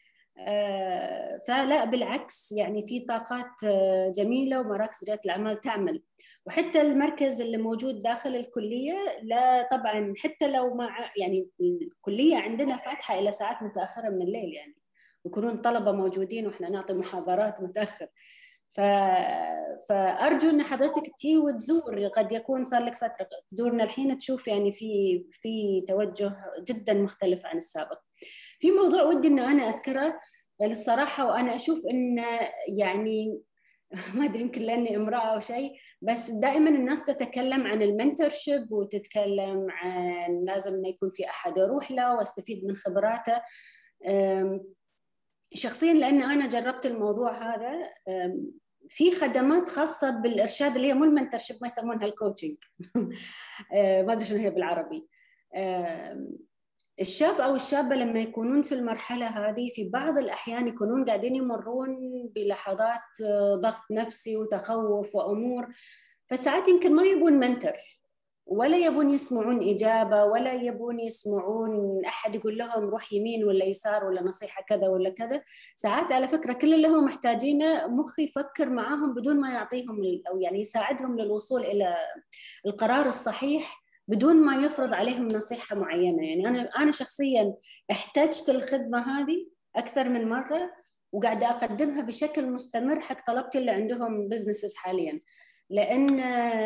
فلا بالعكس يعني في طاقات جميلة ومراكز ريادة الأعمال تعمل وحتى المركز اللي موجود داخل الكلية لا طبعا حتى لو مع يعني الكلية عندنا فاتحة إلى ساعات متأخرة من الليل يعني يكونون طلبة موجودين وإحنا نعطي محاضرات متأخر ف... فأرجو أن حضرتك تي وتزور قد يكون صار لك فترة تزورنا الحين تشوف يعني في في توجه جدا مختلف عن السابق في موضوع ودي أنه أنا أذكره للصراحة وأنا أشوف أن يعني ما ادري يمكن لاني امراه او شيء بس دائما الناس تتكلم عن المنتورشيب وتتكلم عن لازم انه يكون في احد اروح له واستفيد من خبراته شخصيا لان انا جربت الموضوع هذا في خدمات خاصه بالارشاد اللي هي مو المنتورشيب ما يسمونها الكوتشنج ما ادري شنو هي بالعربي الشاب او الشابه لما يكونون في المرحله هذه في بعض الاحيان يكونون قاعدين يمرون بلحظات ضغط نفسي وتخوف وامور فساعات يمكن ما يبون منتر ولا يبون يسمعون اجابه ولا يبون يسمعون احد يقول لهم روح يمين ولا يسار ولا نصيحه كذا ولا كذا ساعات على فكره كل اللي هم محتاجينه مخ يفكر معاهم بدون ما يعطيهم او يعني يساعدهم للوصول الى القرار الصحيح بدون ما يفرض عليهم نصيحه معينه يعني انا انا شخصيا احتجت الخدمه هذه اكثر من مره وقاعده اقدمها بشكل مستمر حق طلبتي اللي عندهم بزنسز حاليا لان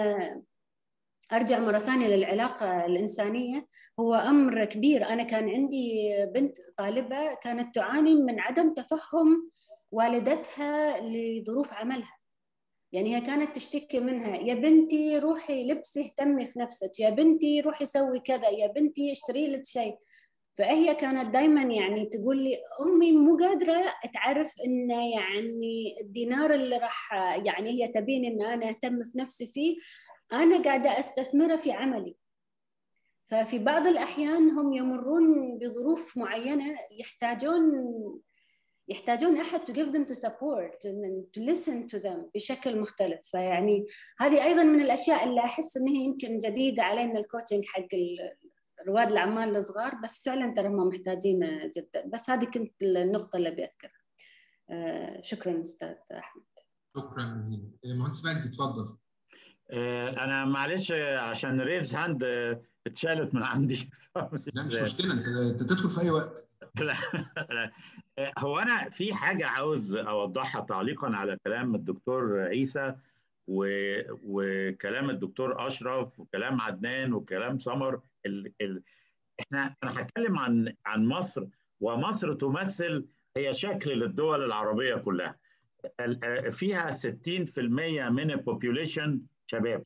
ارجع مره ثانيه للعلاقه الانسانيه هو امر كبير انا كان عندي بنت طالبه كانت تعاني من عدم تفهم والدتها لظروف عملها يعني هي كانت تشتكي منها يا بنتي روحي لبسي اهتمي في نفسك يا بنتي روحي سوي كذا يا بنتي اشتري لك شيء فهي كانت دائما يعني تقول لي امي مو قادره تعرف انه يعني الدينار اللي راح يعني هي تبيني ان انا اهتم في نفسي فيه انا قاعده استثمره في عملي ففي بعض الاحيان هم يمرون بظروف معينه يحتاجون يحتاجون احد to give them to support and to listen to them بشكل مختلف فيعني هذه ايضا من الاشياء اللي احس ان هي يمكن جديده علينا الكوتشنج حق رواد الاعمال الصغار بس فعلا ترى هم محتاجين جدا بس هذه كنت النقطه اللي ابي اذكرها شكرا استاذ احمد شكرا جزيلا مهندس مجدي اتفضل انا معلش عشان ريز هاند اتشالت من عندي لا مش مشكله انت تدخل في اي وقت لا لا هو انا في حاجه عاوز اوضحها تعليقا على كلام الدكتور عيسى و... وكلام الدكتور اشرف وكلام عدنان وكلام سمر ال... ال... احنا انا هتكلم عن عن مصر ومصر تمثل هي شكل للدول العربيه كلها فيها 60% من البوبيوليشن شباب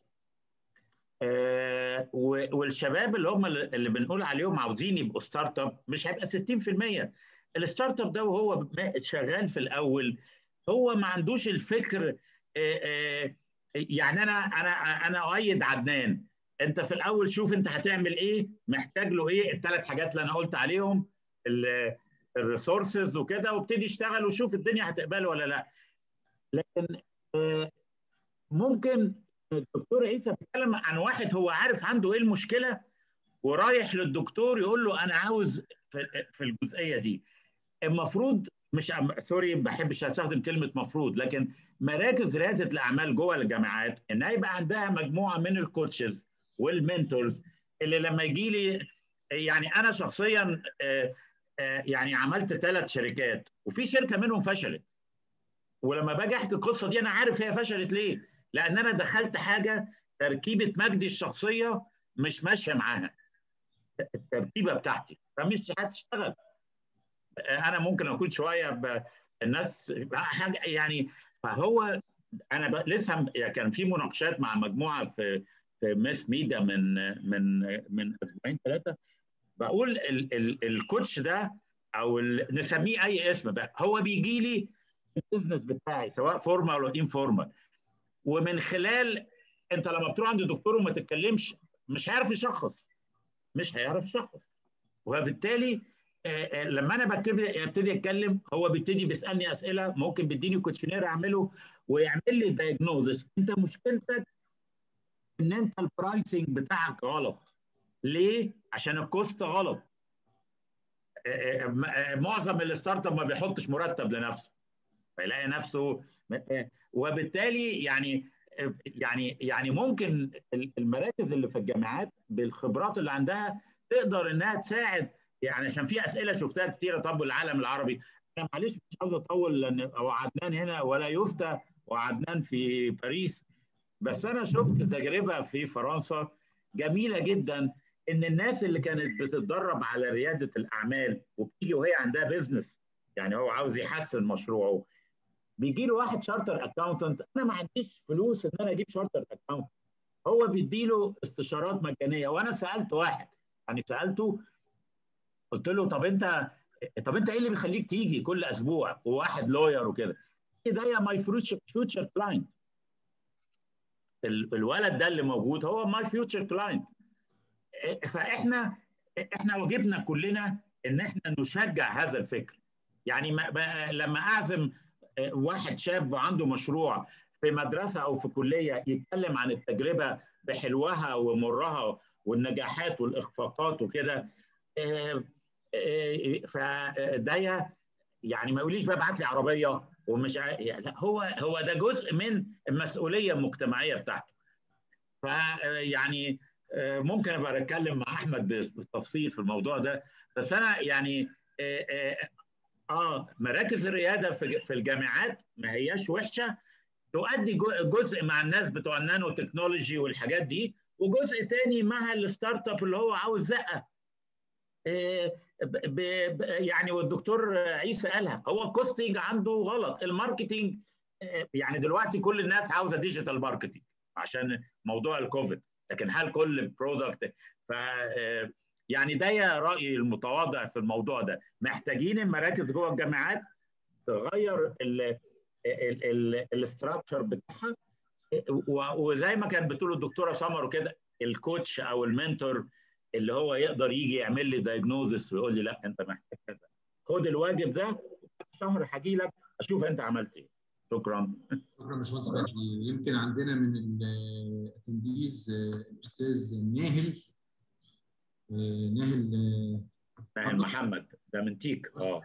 والشباب اللي هم اللي بنقول عليهم عاوزين يبقوا ستارت اب مش هيبقى 60% الستارت اب ده وهو شغال في الاول هو ما عندوش الفكر يعني انا انا انا اؤيد عدنان انت في الاول شوف انت هتعمل ايه محتاج له ايه الثلاث حاجات اللي انا قلت عليهم الريسورسز وكده وابتدي اشتغل وشوف الدنيا هتقبله ولا لا لكن ممكن الدكتور عيسى بيتكلم عن واحد هو عارف عنده ايه المشكله ورايح للدكتور يقول له انا عاوز في الجزئيه دي المفروض مش سوري ما بحبش استخدم كلمه مفروض لكن مراكز رياده الاعمال جوه الجامعات انها يبقى عندها مجموعه من الكوتشز والمنتورز اللي لما يجي لي يعني انا شخصيا يعني عملت ثلاث شركات وفي شركه منهم فشلت ولما باجي احكي القصه دي انا عارف هي فشلت ليه لان انا دخلت حاجه تركيبه مجدي الشخصيه مش ماشيه معاها التركيبه بتاعتي فمش هتشتغل انا ممكن اكون شويه ب... الناس حاجه يعني فهو انا ب... لسه كان في مناقشات مع مجموعه في في ماس ميديا من من من اسبوعين ثلاثه بقول ال... ال... الكوتش ده او ال... نسميه اي اسم بقى هو بيجي لي البزنس بتاعي سواء فورمال ولا انفورمال ومن خلال انت لما بتروح عند الدكتور وما تتكلمش مش هيعرف يشخص مش هيعرف يشخص وبالتالي لما انا ببتدي ابتدي اتكلم هو بيبتدي بيسالني اسئله ممكن بيديني كوتشنير اعمله ويعمل لي دايجنوزس انت مشكلتك ان انت البرايسنج بتاعك غلط ليه؟ عشان الكوست غلط معظم الستارت اب ما بيحطش مرتب لنفسه فيلاقي نفسه وبالتالي يعني يعني يعني ممكن المراكز اللي في الجامعات بالخبرات اللي عندها تقدر انها تساعد يعني عشان في اسئله شفتها كتيره طب العالم العربي انا معلش مش عاوز اطول لان هو عدنان هنا ولا يفتى وعدنان في باريس بس انا شفت تجربه في فرنسا جميله جدا ان الناس اللي كانت بتتدرب على رياده الاعمال وبتيجي وهي عندها بيزنس يعني هو عاوز يحسن مشروعه بيجي له واحد شارتر اكاونتنت انا ما عنديش فلوس ان انا اجيب شارتر اكاونتنت هو بيدي له استشارات مجانيه وانا سالت واحد يعني سالته قلت له طب انت طب انت ايه اللي بيخليك تيجي كل اسبوع وواحد لوير وكده ده يا ماي فيوتشر كلاينت الولد ده اللي موجود هو ماي فيوتشر كلاينت فاحنا احنا واجبنا كلنا ان احنا نشجع هذا الفكر يعني ما لما اعزم واحد شاب عنده مشروع في مدرسه او في كليه يتكلم عن التجربه بحلوها ومرها والنجاحات والاخفاقات وكده فده يعني ما يقوليش بقى ابعت لي عربيه ومش لا هو هو ده جزء من المسؤوليه المجتمعيه بتاعته فيعني ممكن ابقى اتكلم مع احمد بالتفصيل في الموضوع ده بس انا يعني اه مراكز الرياده في في الجامعات ما هياش وحشه تؤدي جزء مع الناس بتوع النانو تكنولوجي والحاجات دي وجزء تاني مع الستارت اب اللي هو عاوز زقه يعني والدكتور عيسى قالها هو الكوستنج عنده غلط الماركتينج يعني دلوقتي كل الناس عاوزه ديجيتال ماركتينج عشان موضوع الكوفيد لكن هل كل برودكت ف يعني ده يا رايي المتواضع في الموضوع ده محتاجين المراكز جوه الجامعات تغير الاستراكشر بتاعها وزي ما كانت بتقول الدكتوره سمر وكده الكوتش او المنتور اللي هو يقدر يجي يعمل لي دايجنوزس ويقول لي لا انت محتاج كذا خد الواجب ده شهر هاجي لك اشوف انت عملت ايه شكرا شكرا باشمهندس مجدي يمكن عندنا من الاتنديز الاستاذ ناهل ناهل ناهل محمد ده من تيك اه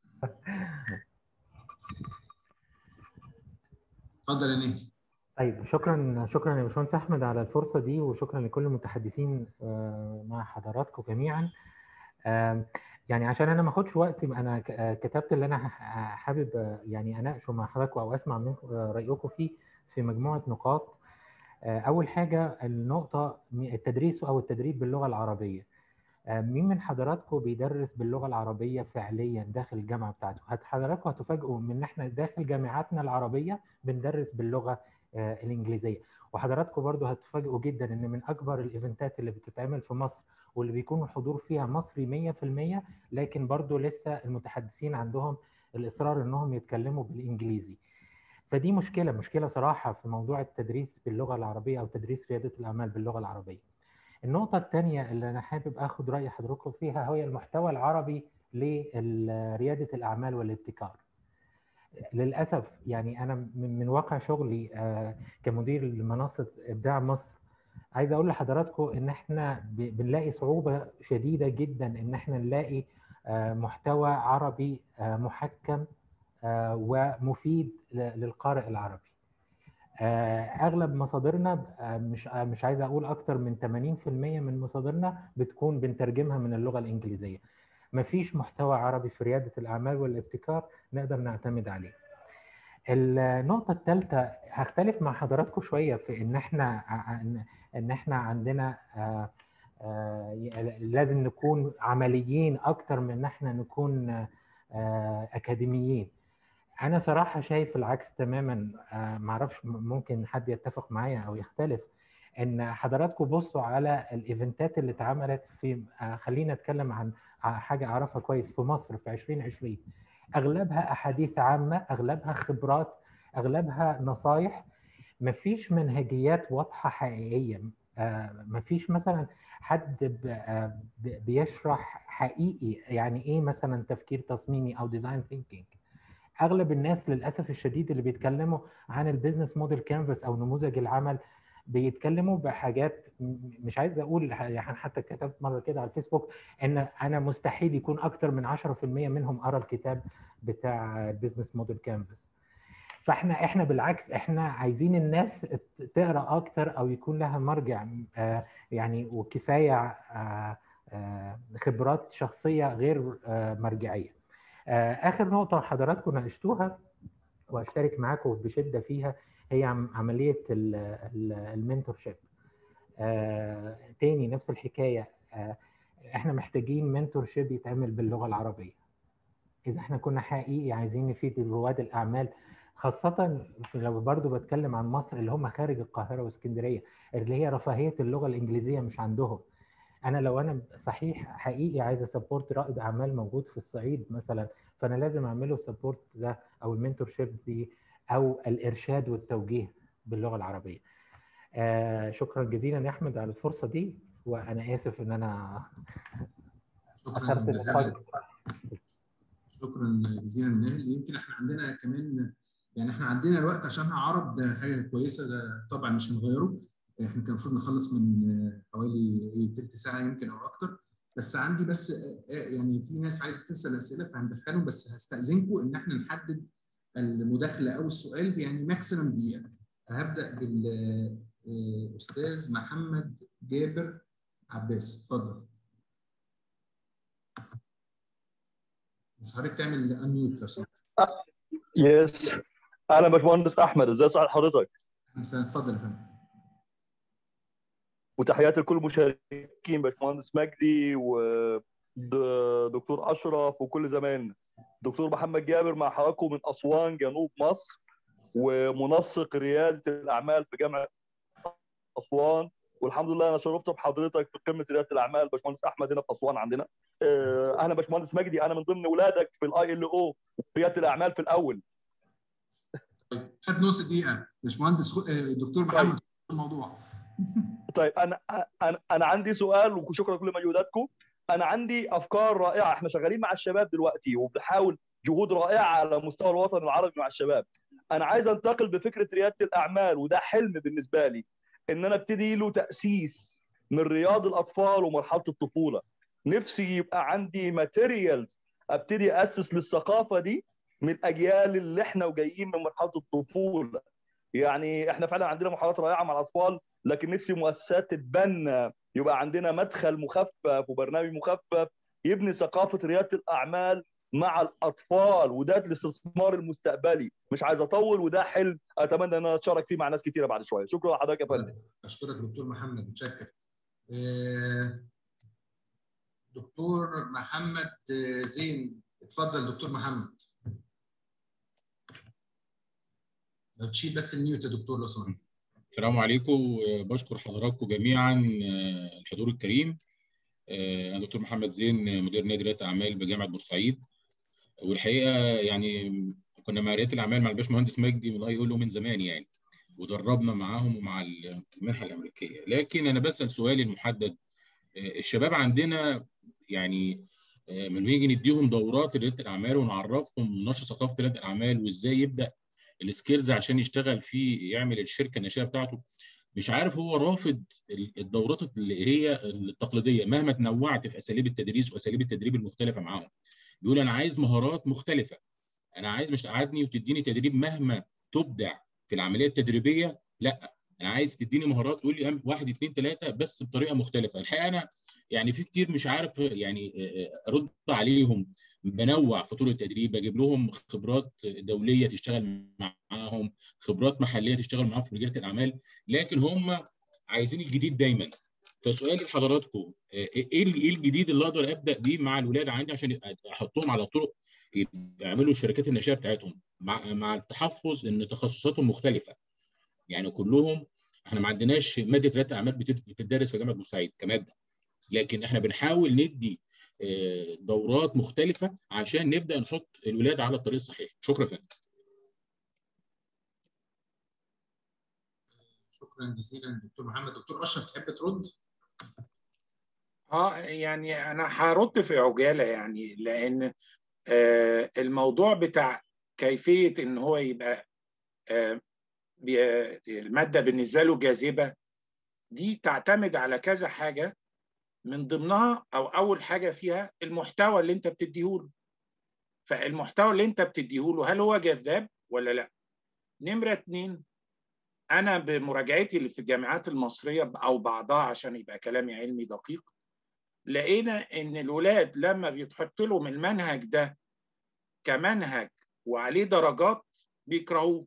اتفضل يا ناهل طيب شكرا شكرا يا باشمهندس احمد على الفرصه دي وشكرا لكل المتحدثين مع حضراتكم جميعا يعني عشان انا ما اخدش وقت انا كتبت اللي انا حابب يعني اناقشه مع حضراتكم او اسمع منكم رايكم فيه في مجموعه نقاط اول حاجه النقطه التدريس او التدريب باللغه العربيه مين من حضراتكم بيدرس باللغه العربيه فعليا داخل الجامعه بتاعته حضراتكم هتفاجئوا من ان احنا داخل جامعاتنا العربيه بندرس باللغه الانجليزيه وحضراتكم برضو هتفاجئوا جدا ان من اكبر الايفنتات اللي بتتعمل في مصر واللي بيكون الحضور فيها مصري 100% لكن برضو لسه المتحدثين عندهم الاصرار انهم يتكلموا بالانجليزي فدي مشكله مشكله صراحه في موضوع التدريس باللغه العربيه او تدريس رياده الاعمال باللغه العربيه النقطه الثانيه اللي انا حابب اخد راي حضراتكم فيها هي المحتوى العربي لرياده الاعمال والابتكار للاسف يعني انا من واقع شغلي كمدير لمنصه ابداع مصر عايز اقول لحضراتكم ان احنا بنلاقي صعوبه شديده جدا ان احنا نلاقي محتوى عربي محكم ومفيد للقارئ العربي اغلب مصادرنا مش مش عايز اقول اكتر من 80% من مصادرنا بتكون بنترجمها من اللغه الانجليزيه مفيش محتوى عربي في رياده الاعمال والابتكار نقدر نعتمد عليه النقطة الثالثة هختلف مع حضراتكم شوية في إن إحنا إن إحنا عندنا لازم نكون عمليين أكتر من إن إحنا نكون أكاديميين. أنا صراحة شايف العكس تماما معرفش ممكن حد يتفق معايا أو يختلف إن حضراتكم بصوا على الإيفنتات اللي اتعملت في خلينا أتكلم عن حاجة أعرفها كويس في مصر في 2020 اغلبها احاديث عامه اغلبها خبرات اغلبها نصايح مفيش منهجيات واضحه حقيقيه مفيش مثلا حد بيشرح حقيقي يعني ايه مثلا تفكير تصميمي او ديزاين ثينكينج اغلب الناس للاسف الشديد اللي بيتكلموا عن البيزنس موديل كانفاس او نموذج العمل بيتكلموا بحاجات مش عايز اقول يعني حتى كتبت مره كده على الفيسبوك ان انا مستحيل يكون اكتر من 10% منهم قرا الكتاب بتاع بزنس موديل كانفاس فاحنا احنا بالعكس احنا عايزين الناس تقرا اكتر او يكون لها مرجع يعني وكفايه خبرات شخصيه غير مرجعيه اخر نقطه حضراتكم ناقشتوها واشترك معاكم بشده فيها هي عمليه المنتور شيب آه، تاني نفس الحكايه آه، احنا محتاجين منتور شيب يتعمل باللغه العربيه اذا احنا كنا حقيقي عايزين نفيد رواد الاعمال خاصة لو برضو بتكلم عن مصر اللي هم خارج القاهرة واسكندرية اللي هي رفاهية اللغة الإنجليزية مش عندهم أنا لو أنا صحيح حقيقي عايز أسبورت رائد أعمال موجود في الصعيد مثلا فأنا لازم أعمله سبورت ده أو المنتور شيب دي او الارشاد والتوجيه باللغه العربيه. آه شكرا جزيلا يا احمد على الفرصه دي وانا اسف ان انا شكرا جزيلا شكرا جزيلا ناهل يمكن احنا عندنا كمان يعني احنا عندنا الوقت عشان عرض ده حاجه كويسه ده طبعا مش هنغيره احنا كان المفروض نخلص من حوالي ثلث ساعه يمكن او اكتر بس عندي بس يعني في ناس عايزه تسال اسئله فهندخلهم بس هستاذنكم ان احنا نحدد المداخله او السؤال يعني ماكسيمم دقيقه فهبدا بالاستاذ محمد جابر عباس اتفضل بس حضرتك تعمل انميوت لو سمحت يس اهلا باشمهندس احمد ازي صحه حضرتك اتفضل يا فندم وتحياتي لكل المشاركين باشمهندس مجدي ودكتور اشرف وكل زمايلنا دكتور محمد جابر مع حضراتكم من اسوان جنوب مصر ومنسق رياده الاعمال في جامعه اسوان والحمد لله انا شرفت بحضرتك في قمه رياده الاعمال باشمهندس احمد هنا في اسوان عندنا اهلا باشمهندس مجدي انا من ضمن اولادك في الاي ال او رياده الاعمال في الاول خد نص دقيقه باشمهندس دكتور محمد طيب. الموضوع طيب انا انا انا عندي سؤال وشكرا لكل مجهوداتكم انا عندي افكار رائعه احنا شغالين مع الشباب دلوقتي وبنحاول جهود رائعه على مستوى الوطن العربي مع الشباب انا عايز انتقل بفكره رياده الاعمال وده حلم بالنسبه لي ان انا ابتدي له تاسيس من رياض الاطفال ومرحله الطفوله نفسي يبقى عندي ماتيريالز ابتدي اسس للثقافه دي من الاجيال اللي احنا وجايين من مرحله الطفوله يعني احنا فعلا عندنا محاضرات رائعه مع الاطفال لكن نفسي مؤسسات تتبنى يبقى عندنا مدخل مخفف وبرنامج مخفف يبني ثقافه رياده الاعمال مع الاطفال وده الاستثمار المستقبلي مش عايز اطول وده حلم اتمنى ان انا اتشارك فيه مع ناس كتيره بعد شويه شكرا لحضرتك يا فندم اشكرك دكتور محمد متشكر إيه... دكتور محمد زين اتفضل دكتور محمد لو تشيل بس الميوت يا دكتور لو سمحت السلام عليكم بشكر حضراتكم جميعا الحضور الكريم انا دكتور محمد زين مدير نادي رياده الاعمال بجامعه بورسعيد والحقيقه يعني كنا مع رياده الاعمال مع الباشمهندس مجدي من اي له من زمان يعني ودربنا معاهم ومع المنحه الامريكيه لكن انا بسال سؤالي المحدد الشباب عندنا يعني لما نيجي نديهم دورات رياده الاعمال ونعرفهم نشر ثقافه رياده الاعمال وازاي يبدا السكيلز عشان يشتغل فيه يعمل الشركه الناشئه بتاعته مش عارف هو رافض الدورات اللي هي التقليديه مهما تنوعت في اساليب التدريس واساليب التدريب المختلفه معاهم بيقول انا عايز مهارات مختلفه انا عايز مش تقعدني وتديني تدريب مهما تبدع في العمليه التدريبيه لا انا عايز تديني مهارات تقول لي واحد اثنين ثلاثه بس بطريقه مختلفه الحقيقه انا يعني في كتير مش عارف يعني ارد عليهم بنوع في طرق التدريب بجيب لهم خبرات دوليه تشتغل معاهم خبرات محليه تشتغل معاهم في مجال الاعمال لكن هم عايزين الجديد دايما فسؤالي لحضراتكم ايه الجديد اللي اقدر ابدا بيه مع الولاد عندي عشان احطهم على طرق يعملوا الشركات الناشئه بتاعتهم مع مع التحفظ ان تخصصاتهم مختلفه يعني كلهم احنا ما عندناش ماده رياده اعمال بتدرس في جامعه بورسعيد كماده لكن احنا بنحاول ندي دورات مختلفه عشان نبدا نحط الولاد على الطريق الصحيح شكرا فندم شكرا جزيلا دكتور محمد دكتور اشرف تحب ترد اه يعني انا هرد في عجاله يعني لان آه الموضوع بتاع كيفيه ان هو يبقى آه الماده بالنسبه له جاذبه دي تعتمد على كذا حاجه من ضمنها او اول حاجه فيها المحتوى اللي انت بتديهوله فالمحتوى اللي انت بتديهوله هل هو جذاب ولا لا نمره اتنين انا بمراجعتي اللي في الجامعات المصريه او بعضها عشان يبقى كلامي علمي دقيق لقينا ان الولاد لما بيتحط لهم المنهج ده كمنهج وعليه درجات بيكرهوه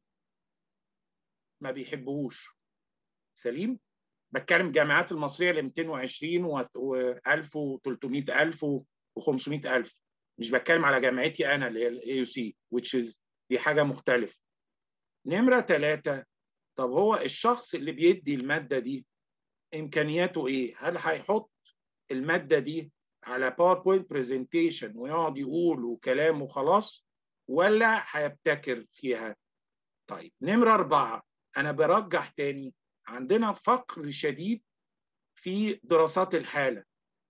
ما بيحبوهوش سليم بتكلم الجامعات المصريه اللي 220 و1300 1000 و500 الف مش بتكلم على جامعتي انا اللي هي الاي يو سي which is دي حاجه مختلفه نمره ثلاثه طب هو الشخص اللي بيدي الماده دي امكانياته ايه؟ هل هيحط الماده دي على باوربوينت برزنتيشن ويقعد يقول وكلام وخلاص ولا هيبتكر فيها؟ طيب نمره اربعه انا برجح تاني عندنا فقر شديد في دراسات الحاله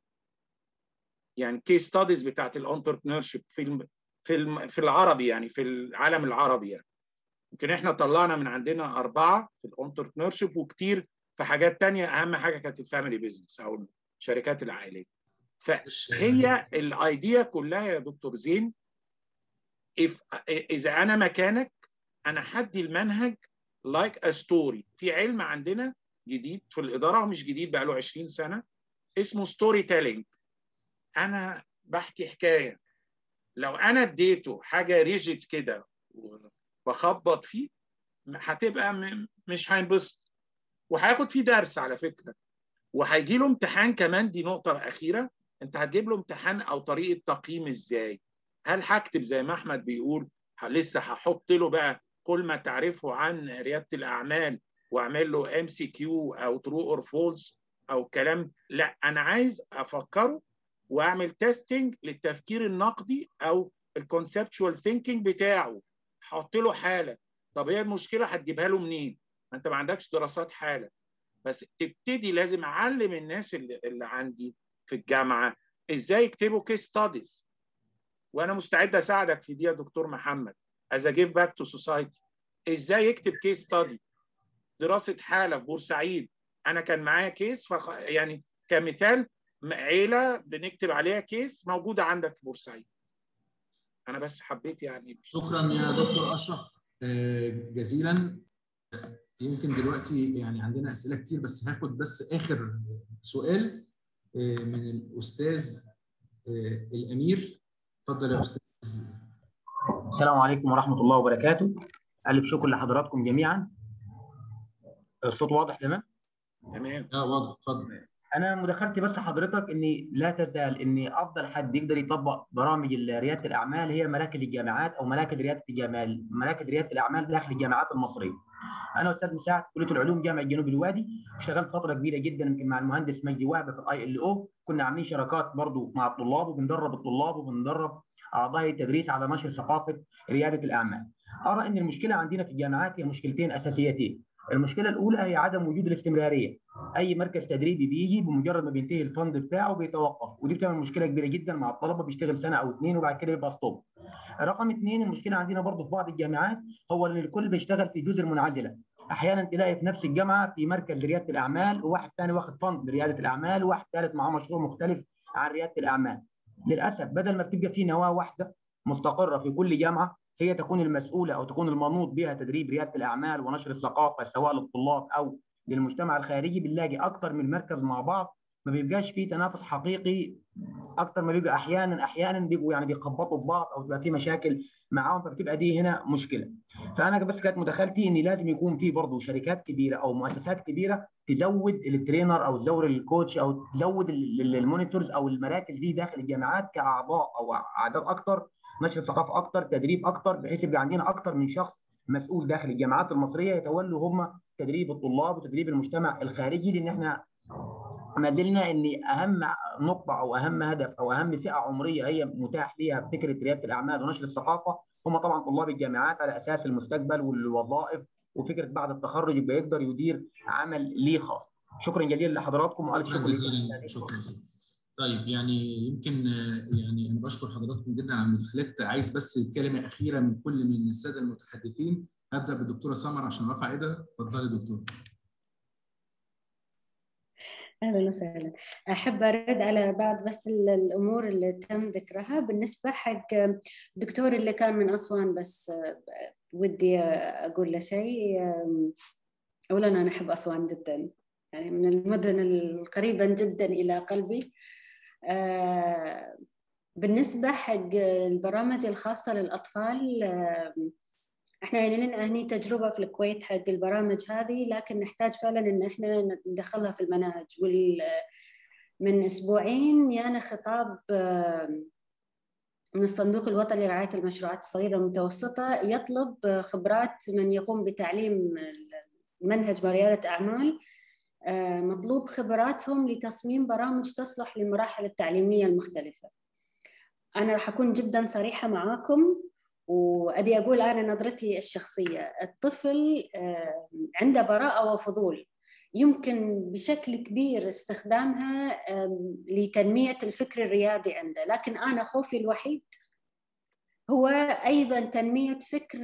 يعني كيس ستاديز بتاعت الانتربرنور شيب في الم... في الم... في العربي يعني في العالم العربي يعني يمكن احنا طلعنا من عندنا اربعه في الانتربرنور شيب وكتير في حاجات تانية اهم حاجه كانت الفاميلي بيزنس او الشركات العائليه فهي الايديا كلها يا دكتور زين if اذا انا مكانك انا هدي المنهج لايك ا ستوري في علم عندنا جديد في الاداره ومش جديد بقى له 20 سنه اسمه ستوري تيلينج انا بحكي حكايه لو انا اديته حاجه ريجيد كده وبخبط فيه هتبقى مش هينبسط وهياخد فيه درس على فكره وهيجي له امتحان كمان دي نقطه اخيره انت هتجيب له امتحان او طريقه تقييم ازاي هل هكتب زي ما احمد بيقول لسه هحط له بقى كل ما تعرفه عن رياده الاعمال واعمل له ام سي كيو او ترو اور فولس او كلام لا انا عايز افكره واعمل تيستنج للتفكير النقدي او الكونسبشوال ثينكينج بتاعه احط له حاله طب هي المشكله هتجيبها له منين؟ ما انت ما عندكش دراسات حاله بس تبتدي لازم اعلم الناس اللي, اللي عندي في الجامعه ازاي يكتبوا كيس ستاديز وانا مستعد اساعدك في دي يا دكتور محمد as a give back to society ازاي يكتب كيس ستادي دراسه حاله في بورسعيد انا كان معايا كيس فخ... يعني كمثال عيله بنكتب عليها كيس موجوده عندك في بورسعيد انا بس حبيت يعني شكرا يا دكتور اشرف جزيلا يمكن دلوقتي يعني عندنا اسئله كتير بس هاخد بس اخر سؤال من الاستاذ الامير اتفضل يا استاذ السلام عليكم ورحمه الله وبركاته الف شكر لحضراتكم جميعا الصوت واضح تمام تمام اه واضح اتفضل انا مداخلتي بس حضرتك اني لا تزال ان افضل حد يقدر يطبق برامج رياده الاعمال هي مراكز الجامعات او مراكز رياده الجامعات مراكز رياده الاعمال داخل الجامعات المصريه. انا استاذ مساعد كليه العلوم جامعه جنوب الوادي اشتغلت فتره كبيره جدا يمكن مع المهندس مجدي وهبه في الاي ال او كنا عاملين شراكات برضو مع الطلاب وبندرب الطلاب وبندرب اعضاء التدريس على نشر ثقافه رياده الاعمال. ارى ان المشكله عندنا في الجامعات هي مشكلتين اساسيتين. المشكله الاولى هي عدم وجود الاستمراريه اي مركز تدريبي بيجي بمجرد ما بينتهي الفند بتاعه بيتوقف ودي بتعمل مشكله كبيره جدا مع الطلبه بيشتغل سنه او اثنين وبعد كده بيبقى ستوب رقم اثنين المشكله عندنا برضه في بعض الجامعات هو ان الكل بيشتغل في جزر منعزله احيانا تلاقي في نفس الجامعه في مركز لرياده الاعمال وواحد ثاني واخد فند لرياده الاعمال وواحد ثالث معاه مشروع مختلف عن رياده الاعمال للاسف بدل ما بتبقى في نواه واحده مستقره في كل جامعه هي تكون المسؤوله او تكون المنوط بها تدريب رياده الاعمال ونشر الثقافه سواء للطلاب او للمجتمع الخارجي بنلاقي اكثر من مركز مع بعض ما بيبقاش في تنافس حقيقي اكثر ما بيبقى احيانا احيانا بيبقوا يعني بيخبطوا في بعض او بيبقى في مشاكل معاهم فبتبقى دي هنا مشكله. فانا بس كانت مداخلتي ان لازم يكون في برضه شركات كبيره او مؤسسات كبيره تزود الترينر او تزود الكوتش او تزود المونيتورز او المراكز دي داخل الجامعات كاعضاء او اعداد اكثر نشر ثقافه اكثر تدريب اكثر بحيث يبقى عندنا اكثر من شخص مسؤول داخل الجامعات المصريه يتولوا هم تدريب الطلاب وتدريب المجتمع الخارجي لان احنا ما زلنا ان اهم نقطه او اهم هدف او اهم فئه عمريه هي متاح ليها فكره رياده الاعمال ونشر الثقافه هم طبعا طلاب الجامعات على اساس المستقبل والوظائف وفكره بعد التخرج يبقى يقدر يدير عمل ليه خاص شكرا جزيلا لحضراتكم والف شكر جزيلا شكرا جزيلا طيب يعني يمكن يعني انا بشكر حضراتكم جدا على المداخلات عايز بس كلمه اخيره من كل من الساده المتحدثين هبدا بالدكتوره سمر عشان رفع ايدها اتفضلي دكتور اهلا وسهلا احب ارد على بعض بس الامور اللي تم ذكرها بالنسبه حق الدكتور اللي كان من اسوان بس ودي اقول له شيء اولا انا احب اسوان جدا يعني من المدن القريبه جدا الى قلبي بالنسبه حق البرامج الخاصه للاطفال احنا يعني لنا هني تجربه في الكويت حق البرامج هذه لكن نحتاج فعلا ان احنا ندخلها في المناهج وال من اسبوعين يانا خطاب من الصندوق الوطني لرعايه المشروعات الصغيره والمتوسطه يطلب خبرات من يقوم بتعليم منهج رياده اعمال مطلوب خبراتهم لتصميم برامج تصلح للمراحل التعليميه المختلفه. انا راح اكون جدا صريحه معاكم وابي اقول انا نظرتي الشخصيه الطفل عنده براءه وفضول يمكن بشكل كبير استخدامها لتنميه الفكر الرياضي عنده لكن انا خوفي الوحيد هو ايضا تنميه فكر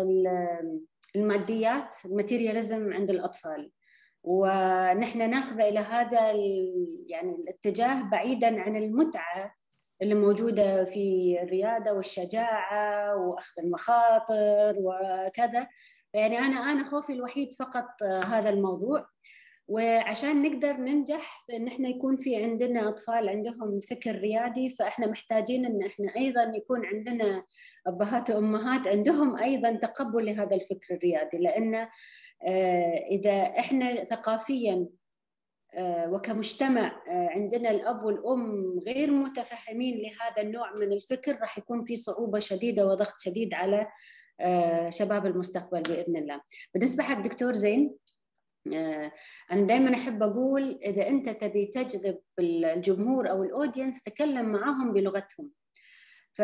الماديات الماتيرياليزم عند الاطفال ونحن ناخذ الى هذا يعني الاتجاه بعيدا عن المتعه اللي موجوده في الرياده والشجاعه واخذ المخاطر وكذا يعني انا انا خوفي الوحيد فقط هذا الموضوع وعشان نقدر ننجح في ان احنا يكون في عندنا اطفال عندهم فكر ريادي فاحنا محتاجين ان احنا ايضا يكون عندنا ابهات وامهات عندهم ايضا تقبل لهذا الفكر الريادي لان اذا احنا ثقافيا وكمجتمع عندنا الاب والام غير متفهمين لهذا النوع من الفكر راح يكون في صعوبه شديده وضغط شديد على شباب المستقبل باذن الله. بالنسبه حق دكتور زين انا دائما احب اقول اذا انت تبي تجذب الجمهور او الاودينس تكلم معاهم بلغتهم. ف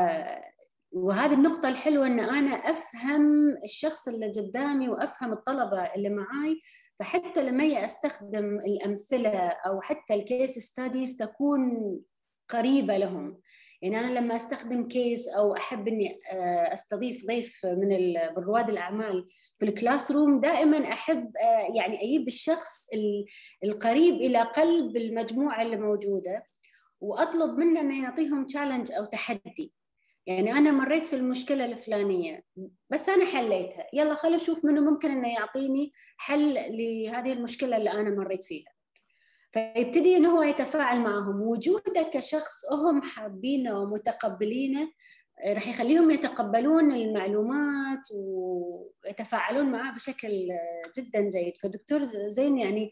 وهذه النقطة الحلوة أن أنا أفهم الشخص اللي قدامي وأفهم الطلبة اللي معاي فحتى لما أستخدم الأمثلة أو حتى الكيس ستاديز تكون قريبة لهم يعني أنا لما أستخدم كيس أو أحب أني أستضيف ضيف من رواد الأعمال في الكلاس روم دائما أحب يعني أجيب الشخص القريب إلى قلب المجموعة اللي موجودة وأطلب منه أنه يعطيهم تشالنج أو تحدي يعني أنا مريت في المشكلة الفلانية بس أنا حليتها يلا خلينا نشوف منه ممكن إنه يعطيني حل لهذه المشكلة اللي أنا مريت فيها فيبتدي إنه هو يتفاعل معهم وجوده كشخص هم حابينه ومتقبلينه راح يخليهم يتقبلون المعلومات ويتفاعلون معاه بشكل جدا جيد فدكتور زين يعني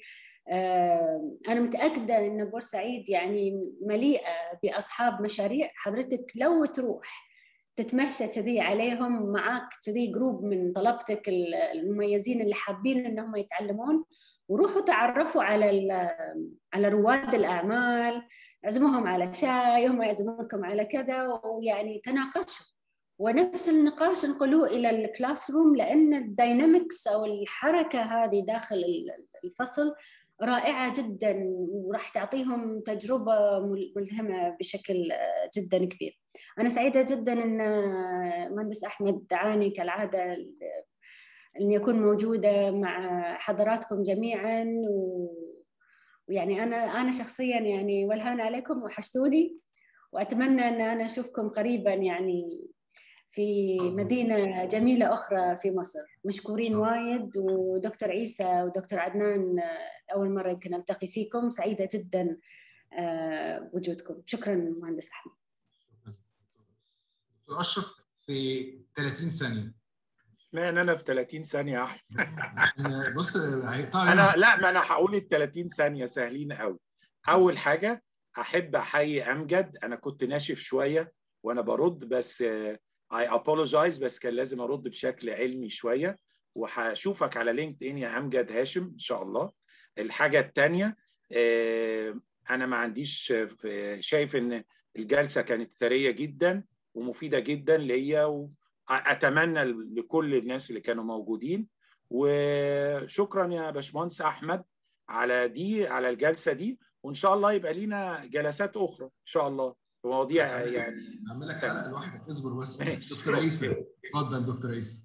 أنا متأكدة أن بورسعيد يعني مليئة بأصحاب مشاريع حضرتك لو تروح تتمشى كذي عليهم معاك كذي جروب من طلبتك المميزين اللي حابين انهم يتعلمون وروحوا تعرفوا على على رواد الاعمال عزموهم على شاي هم يعزمونكم على كذا ويعني تناقشوا ونفس النقاش انقلوه الى الكلاس روم لان الداينامكس او الحركه هذه داخل الفصل رائعه جدا وراح تعطيهم تجربه ملهمه بشكل جدا كبير. انا سعيده جدا ان مهندس احمد دعاني كالعاده اني اكون موجوده مع حضراتكم جميعا و... ويعني انا انا شخصيا يعني والهان عليكم وحشتوني واتمنى ان انا اشوفكم قريبا يعني في مدينة جميلة أخرى في مصر مشكورين وايد ودكتور عيسى ودكتور عدنان أول مرة يمكن ألتقي فيكم سعيدة جدا بوجودكم شكرا مهندس أحمد دكتور أشرف في 30 ثانية اشمعنى انا في 30 ثانيه يا احمد بص انا لا ما انا هقول ال 30 ثانيه سهلين قوي اول حاجه احب احيي امجد انا كنت ناشف شويه وانا برد بس اي ابولوجايز بس كان لازم ارد بشكل علمي شويه وهشوفك على لينكد ان يا امجد هاشم ان شاء الله الحاجه الثانيه انا ما عنديش شايف ان الجلسه كانت ثريه جدا ومفيده جدا ليا واتمنى لكل الناس اللي كانوا موجودين وشكرا يا باشمهندس احمد على دي على الجلسه دي وان شاء الله يبقى لينا جلسات اخرى ان شاء الله مواضيع يعني نعمل لك حلقه لوحدك اصبر بس دكتور عيسى اتفضل دكتور عيسى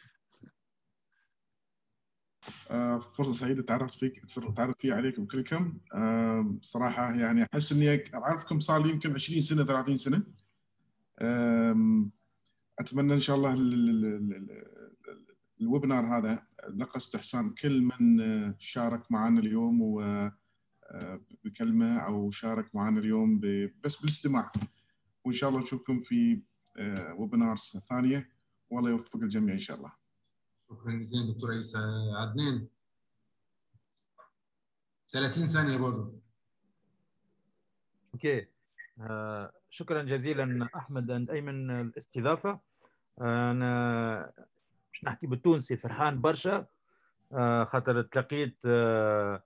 آه فرصه سعيده تعرفت فيك تعرفت فيها عليكم كلكم آه صراحه يعني احس اني اعرفكم صار لي يمكن 20 سنه 30 سنه آه اتمنى ان شاء الله الويبنار هذا لقى استحسان كل من شارك معنا اليوم و بكلمه او شارك معنا اليوم بس بالاستماع وان شاء الله نشوفكم في ويبنارز ثانيه والله يوفق الجميع ان شاء الله شكرا جزيلا دكتور عيسى عدنان 30 ثانيه برضه اوكي آه شكرا جزيلا احمد اند ايمن الاستضافه انا مش نحكي بالتونسي فرحان برشا آه خاطر تلقيت آه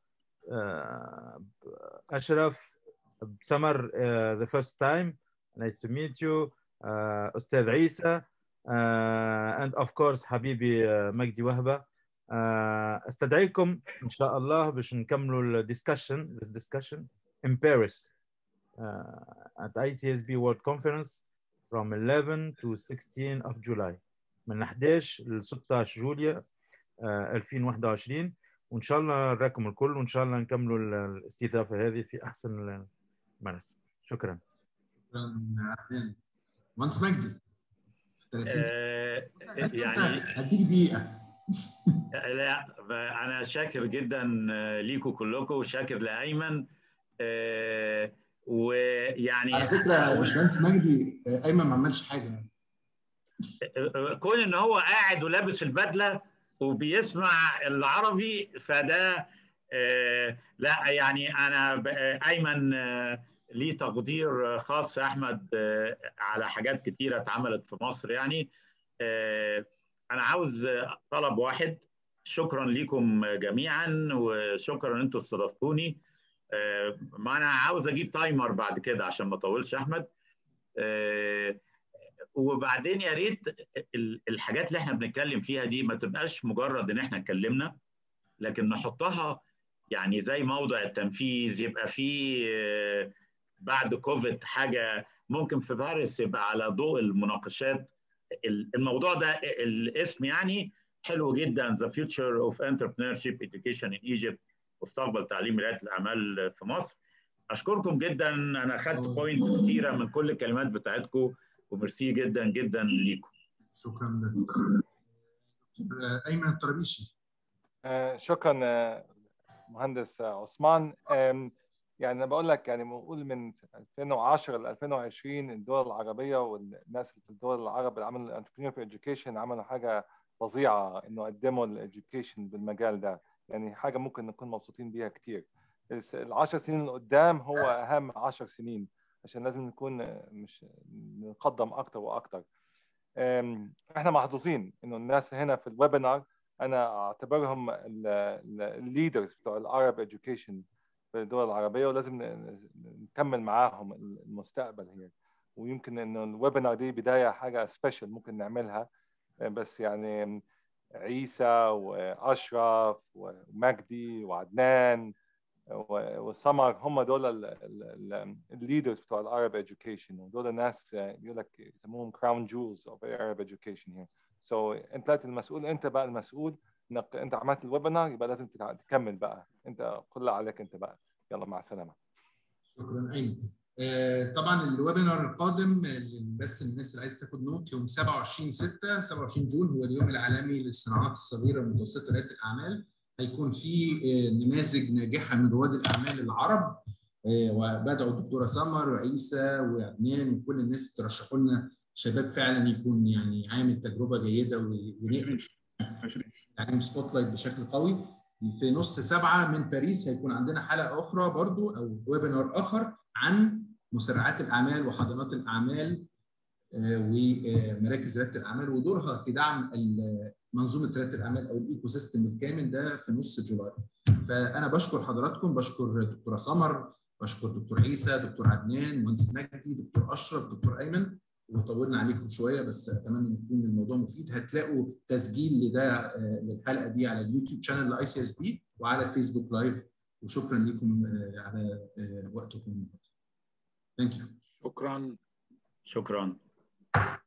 اشرف سمر ذا فيرست تايم nice to meet you uh, استاذ عيسى uh, and of course حبيبي uh, مجدي وهبه uh, استدعيكم ان شاء الله باش نكملوا الدiscussion this discussion in Paris uh, at ICSB World Conference from 11 to 16 of July من 11 ل 16 جوليا uh, 2021 وان شاء الله نراكم الكل وان شاء الله نكملوا الاستضافه هذه في احسن منس شكرا شكرا عدنان مهندس مجدي آه يعني هديك دقيقه لا انا شاكر جدا ليكم كلكم وشاكر لايمن آه ويعني على فكره يا باشمهندس مجدي ايمن ما عملش حاجه كون ان هو قاعد ولابس البدله وبيسمع العربي فده آه لا يعني انا ايمن آه ليه تقدير خاص يا احمد آه على حاجات كتيره اتعملت في مصر يعني انا عاوز طلب واحد شكرا لكم جميعا وشكرا ان انتوا استضفتوني ما انا عاوز اجيب تايمر بعد كده عشان ما اطولش احمد وبعدين يا ريت الحاجات اللي احنا بنتكلم فيها دي ما تبقاش مجرد ان احنا اتكلمنا لكن نحطها يعني زي موضع التنفيذ يبقى في بعد كوفيد حاجه ممكن في باريس يبقى على ضوء المناقشات الموضوع ده الاسم يعني حلو جدا The Future of Entrepreneurship Education in Egypt مستقبل تعليم رياده الاعمال في مصر اشكركم جدا انا اخذت بوينتس كثيره من كل الكلمات بتاعتكم وميرسي جدا جدا ليكم شكرا لك ايمن الطربيشي آه شكرا مهندس عثمان يعني انا بقول لك يعني بقول من 2010 ل 2020 الدول العربيه والناس في الدول العرب اللي عملوا الانتربرينور في education عملوا حاجه فظيعه انه قدموا الاديوكيشن بالمجال ده يعني حاجه ممكن نكون مبسوطين بيها كتير العشر سنين اللي قدام هو اهم عشر سنين عشان لازم نكون مش نقدم اكتر واكتر احنا محظوظين انه الناس هنا في الويبينار انا اعتبرهم الليدرز بتوع العرب education في الدول العربيه ولازم نكمل معاهم المستقبل هنا ويمكن انه الويبينار دي بدايه حاجه سبيشال ممكن نعملها بس يعني عيسى واشرف ومجدي وعدنان وسمر هم دول الليدرز بتوع العرب education ودول الناس يقول لك يسموهم crown jewels of Arab education here so انت طلعت المسؤول انت بقى المسؤول انك انت عملت الويبينار يبقى لازم تكمل بقى انت كل عليك انت بقى يلا مع السلامه شكرا ايمن آه طبعا الويبينار القادم بس الناس اللي عايزه تاخد نوت يوم 27 6 27 جون هو اليوم العالمي للصناعات الصغيره والمتوسطه رياده الاعمال هيكون في نماذج ناجحه من رواد الاعمال العرب وبدعوا الدكتوره سمر وعيسى وعدنان وكل الناس ترشحوا لنا شباب فعلا يكون يعني عامل تجربه جيده ونقدر يعني سبوت لايت بشكل قوي في نص سبعه من باريس هيكون عندنا حلقه اخرى برضو او ويبينار اخر عن مسرعات الاعمال وحاضنات الاعمال ومراكز رياده الاعمال ودورها في دعم منظومه رياده الاعمال او الايكو سيستم الكامل ده في نص جولاي. فانا بشكر حضراتكم بشكر دكتوره سمر بشكر دكتور عيسى دكتور عدنان مهندس مجدي دكتور اشرف دكتور ايمن وطولنا عليكم شويه بس اتمنى ان يكون الموضوع مفيد هتلاقوا تسجيل لده للحلقه دي على اليوتيوب شانل لاي سي اس بي وعلى الفيسبوك لايف وشكرا لكم على وقتكم النهارده. ثانك يو شكرا شكرا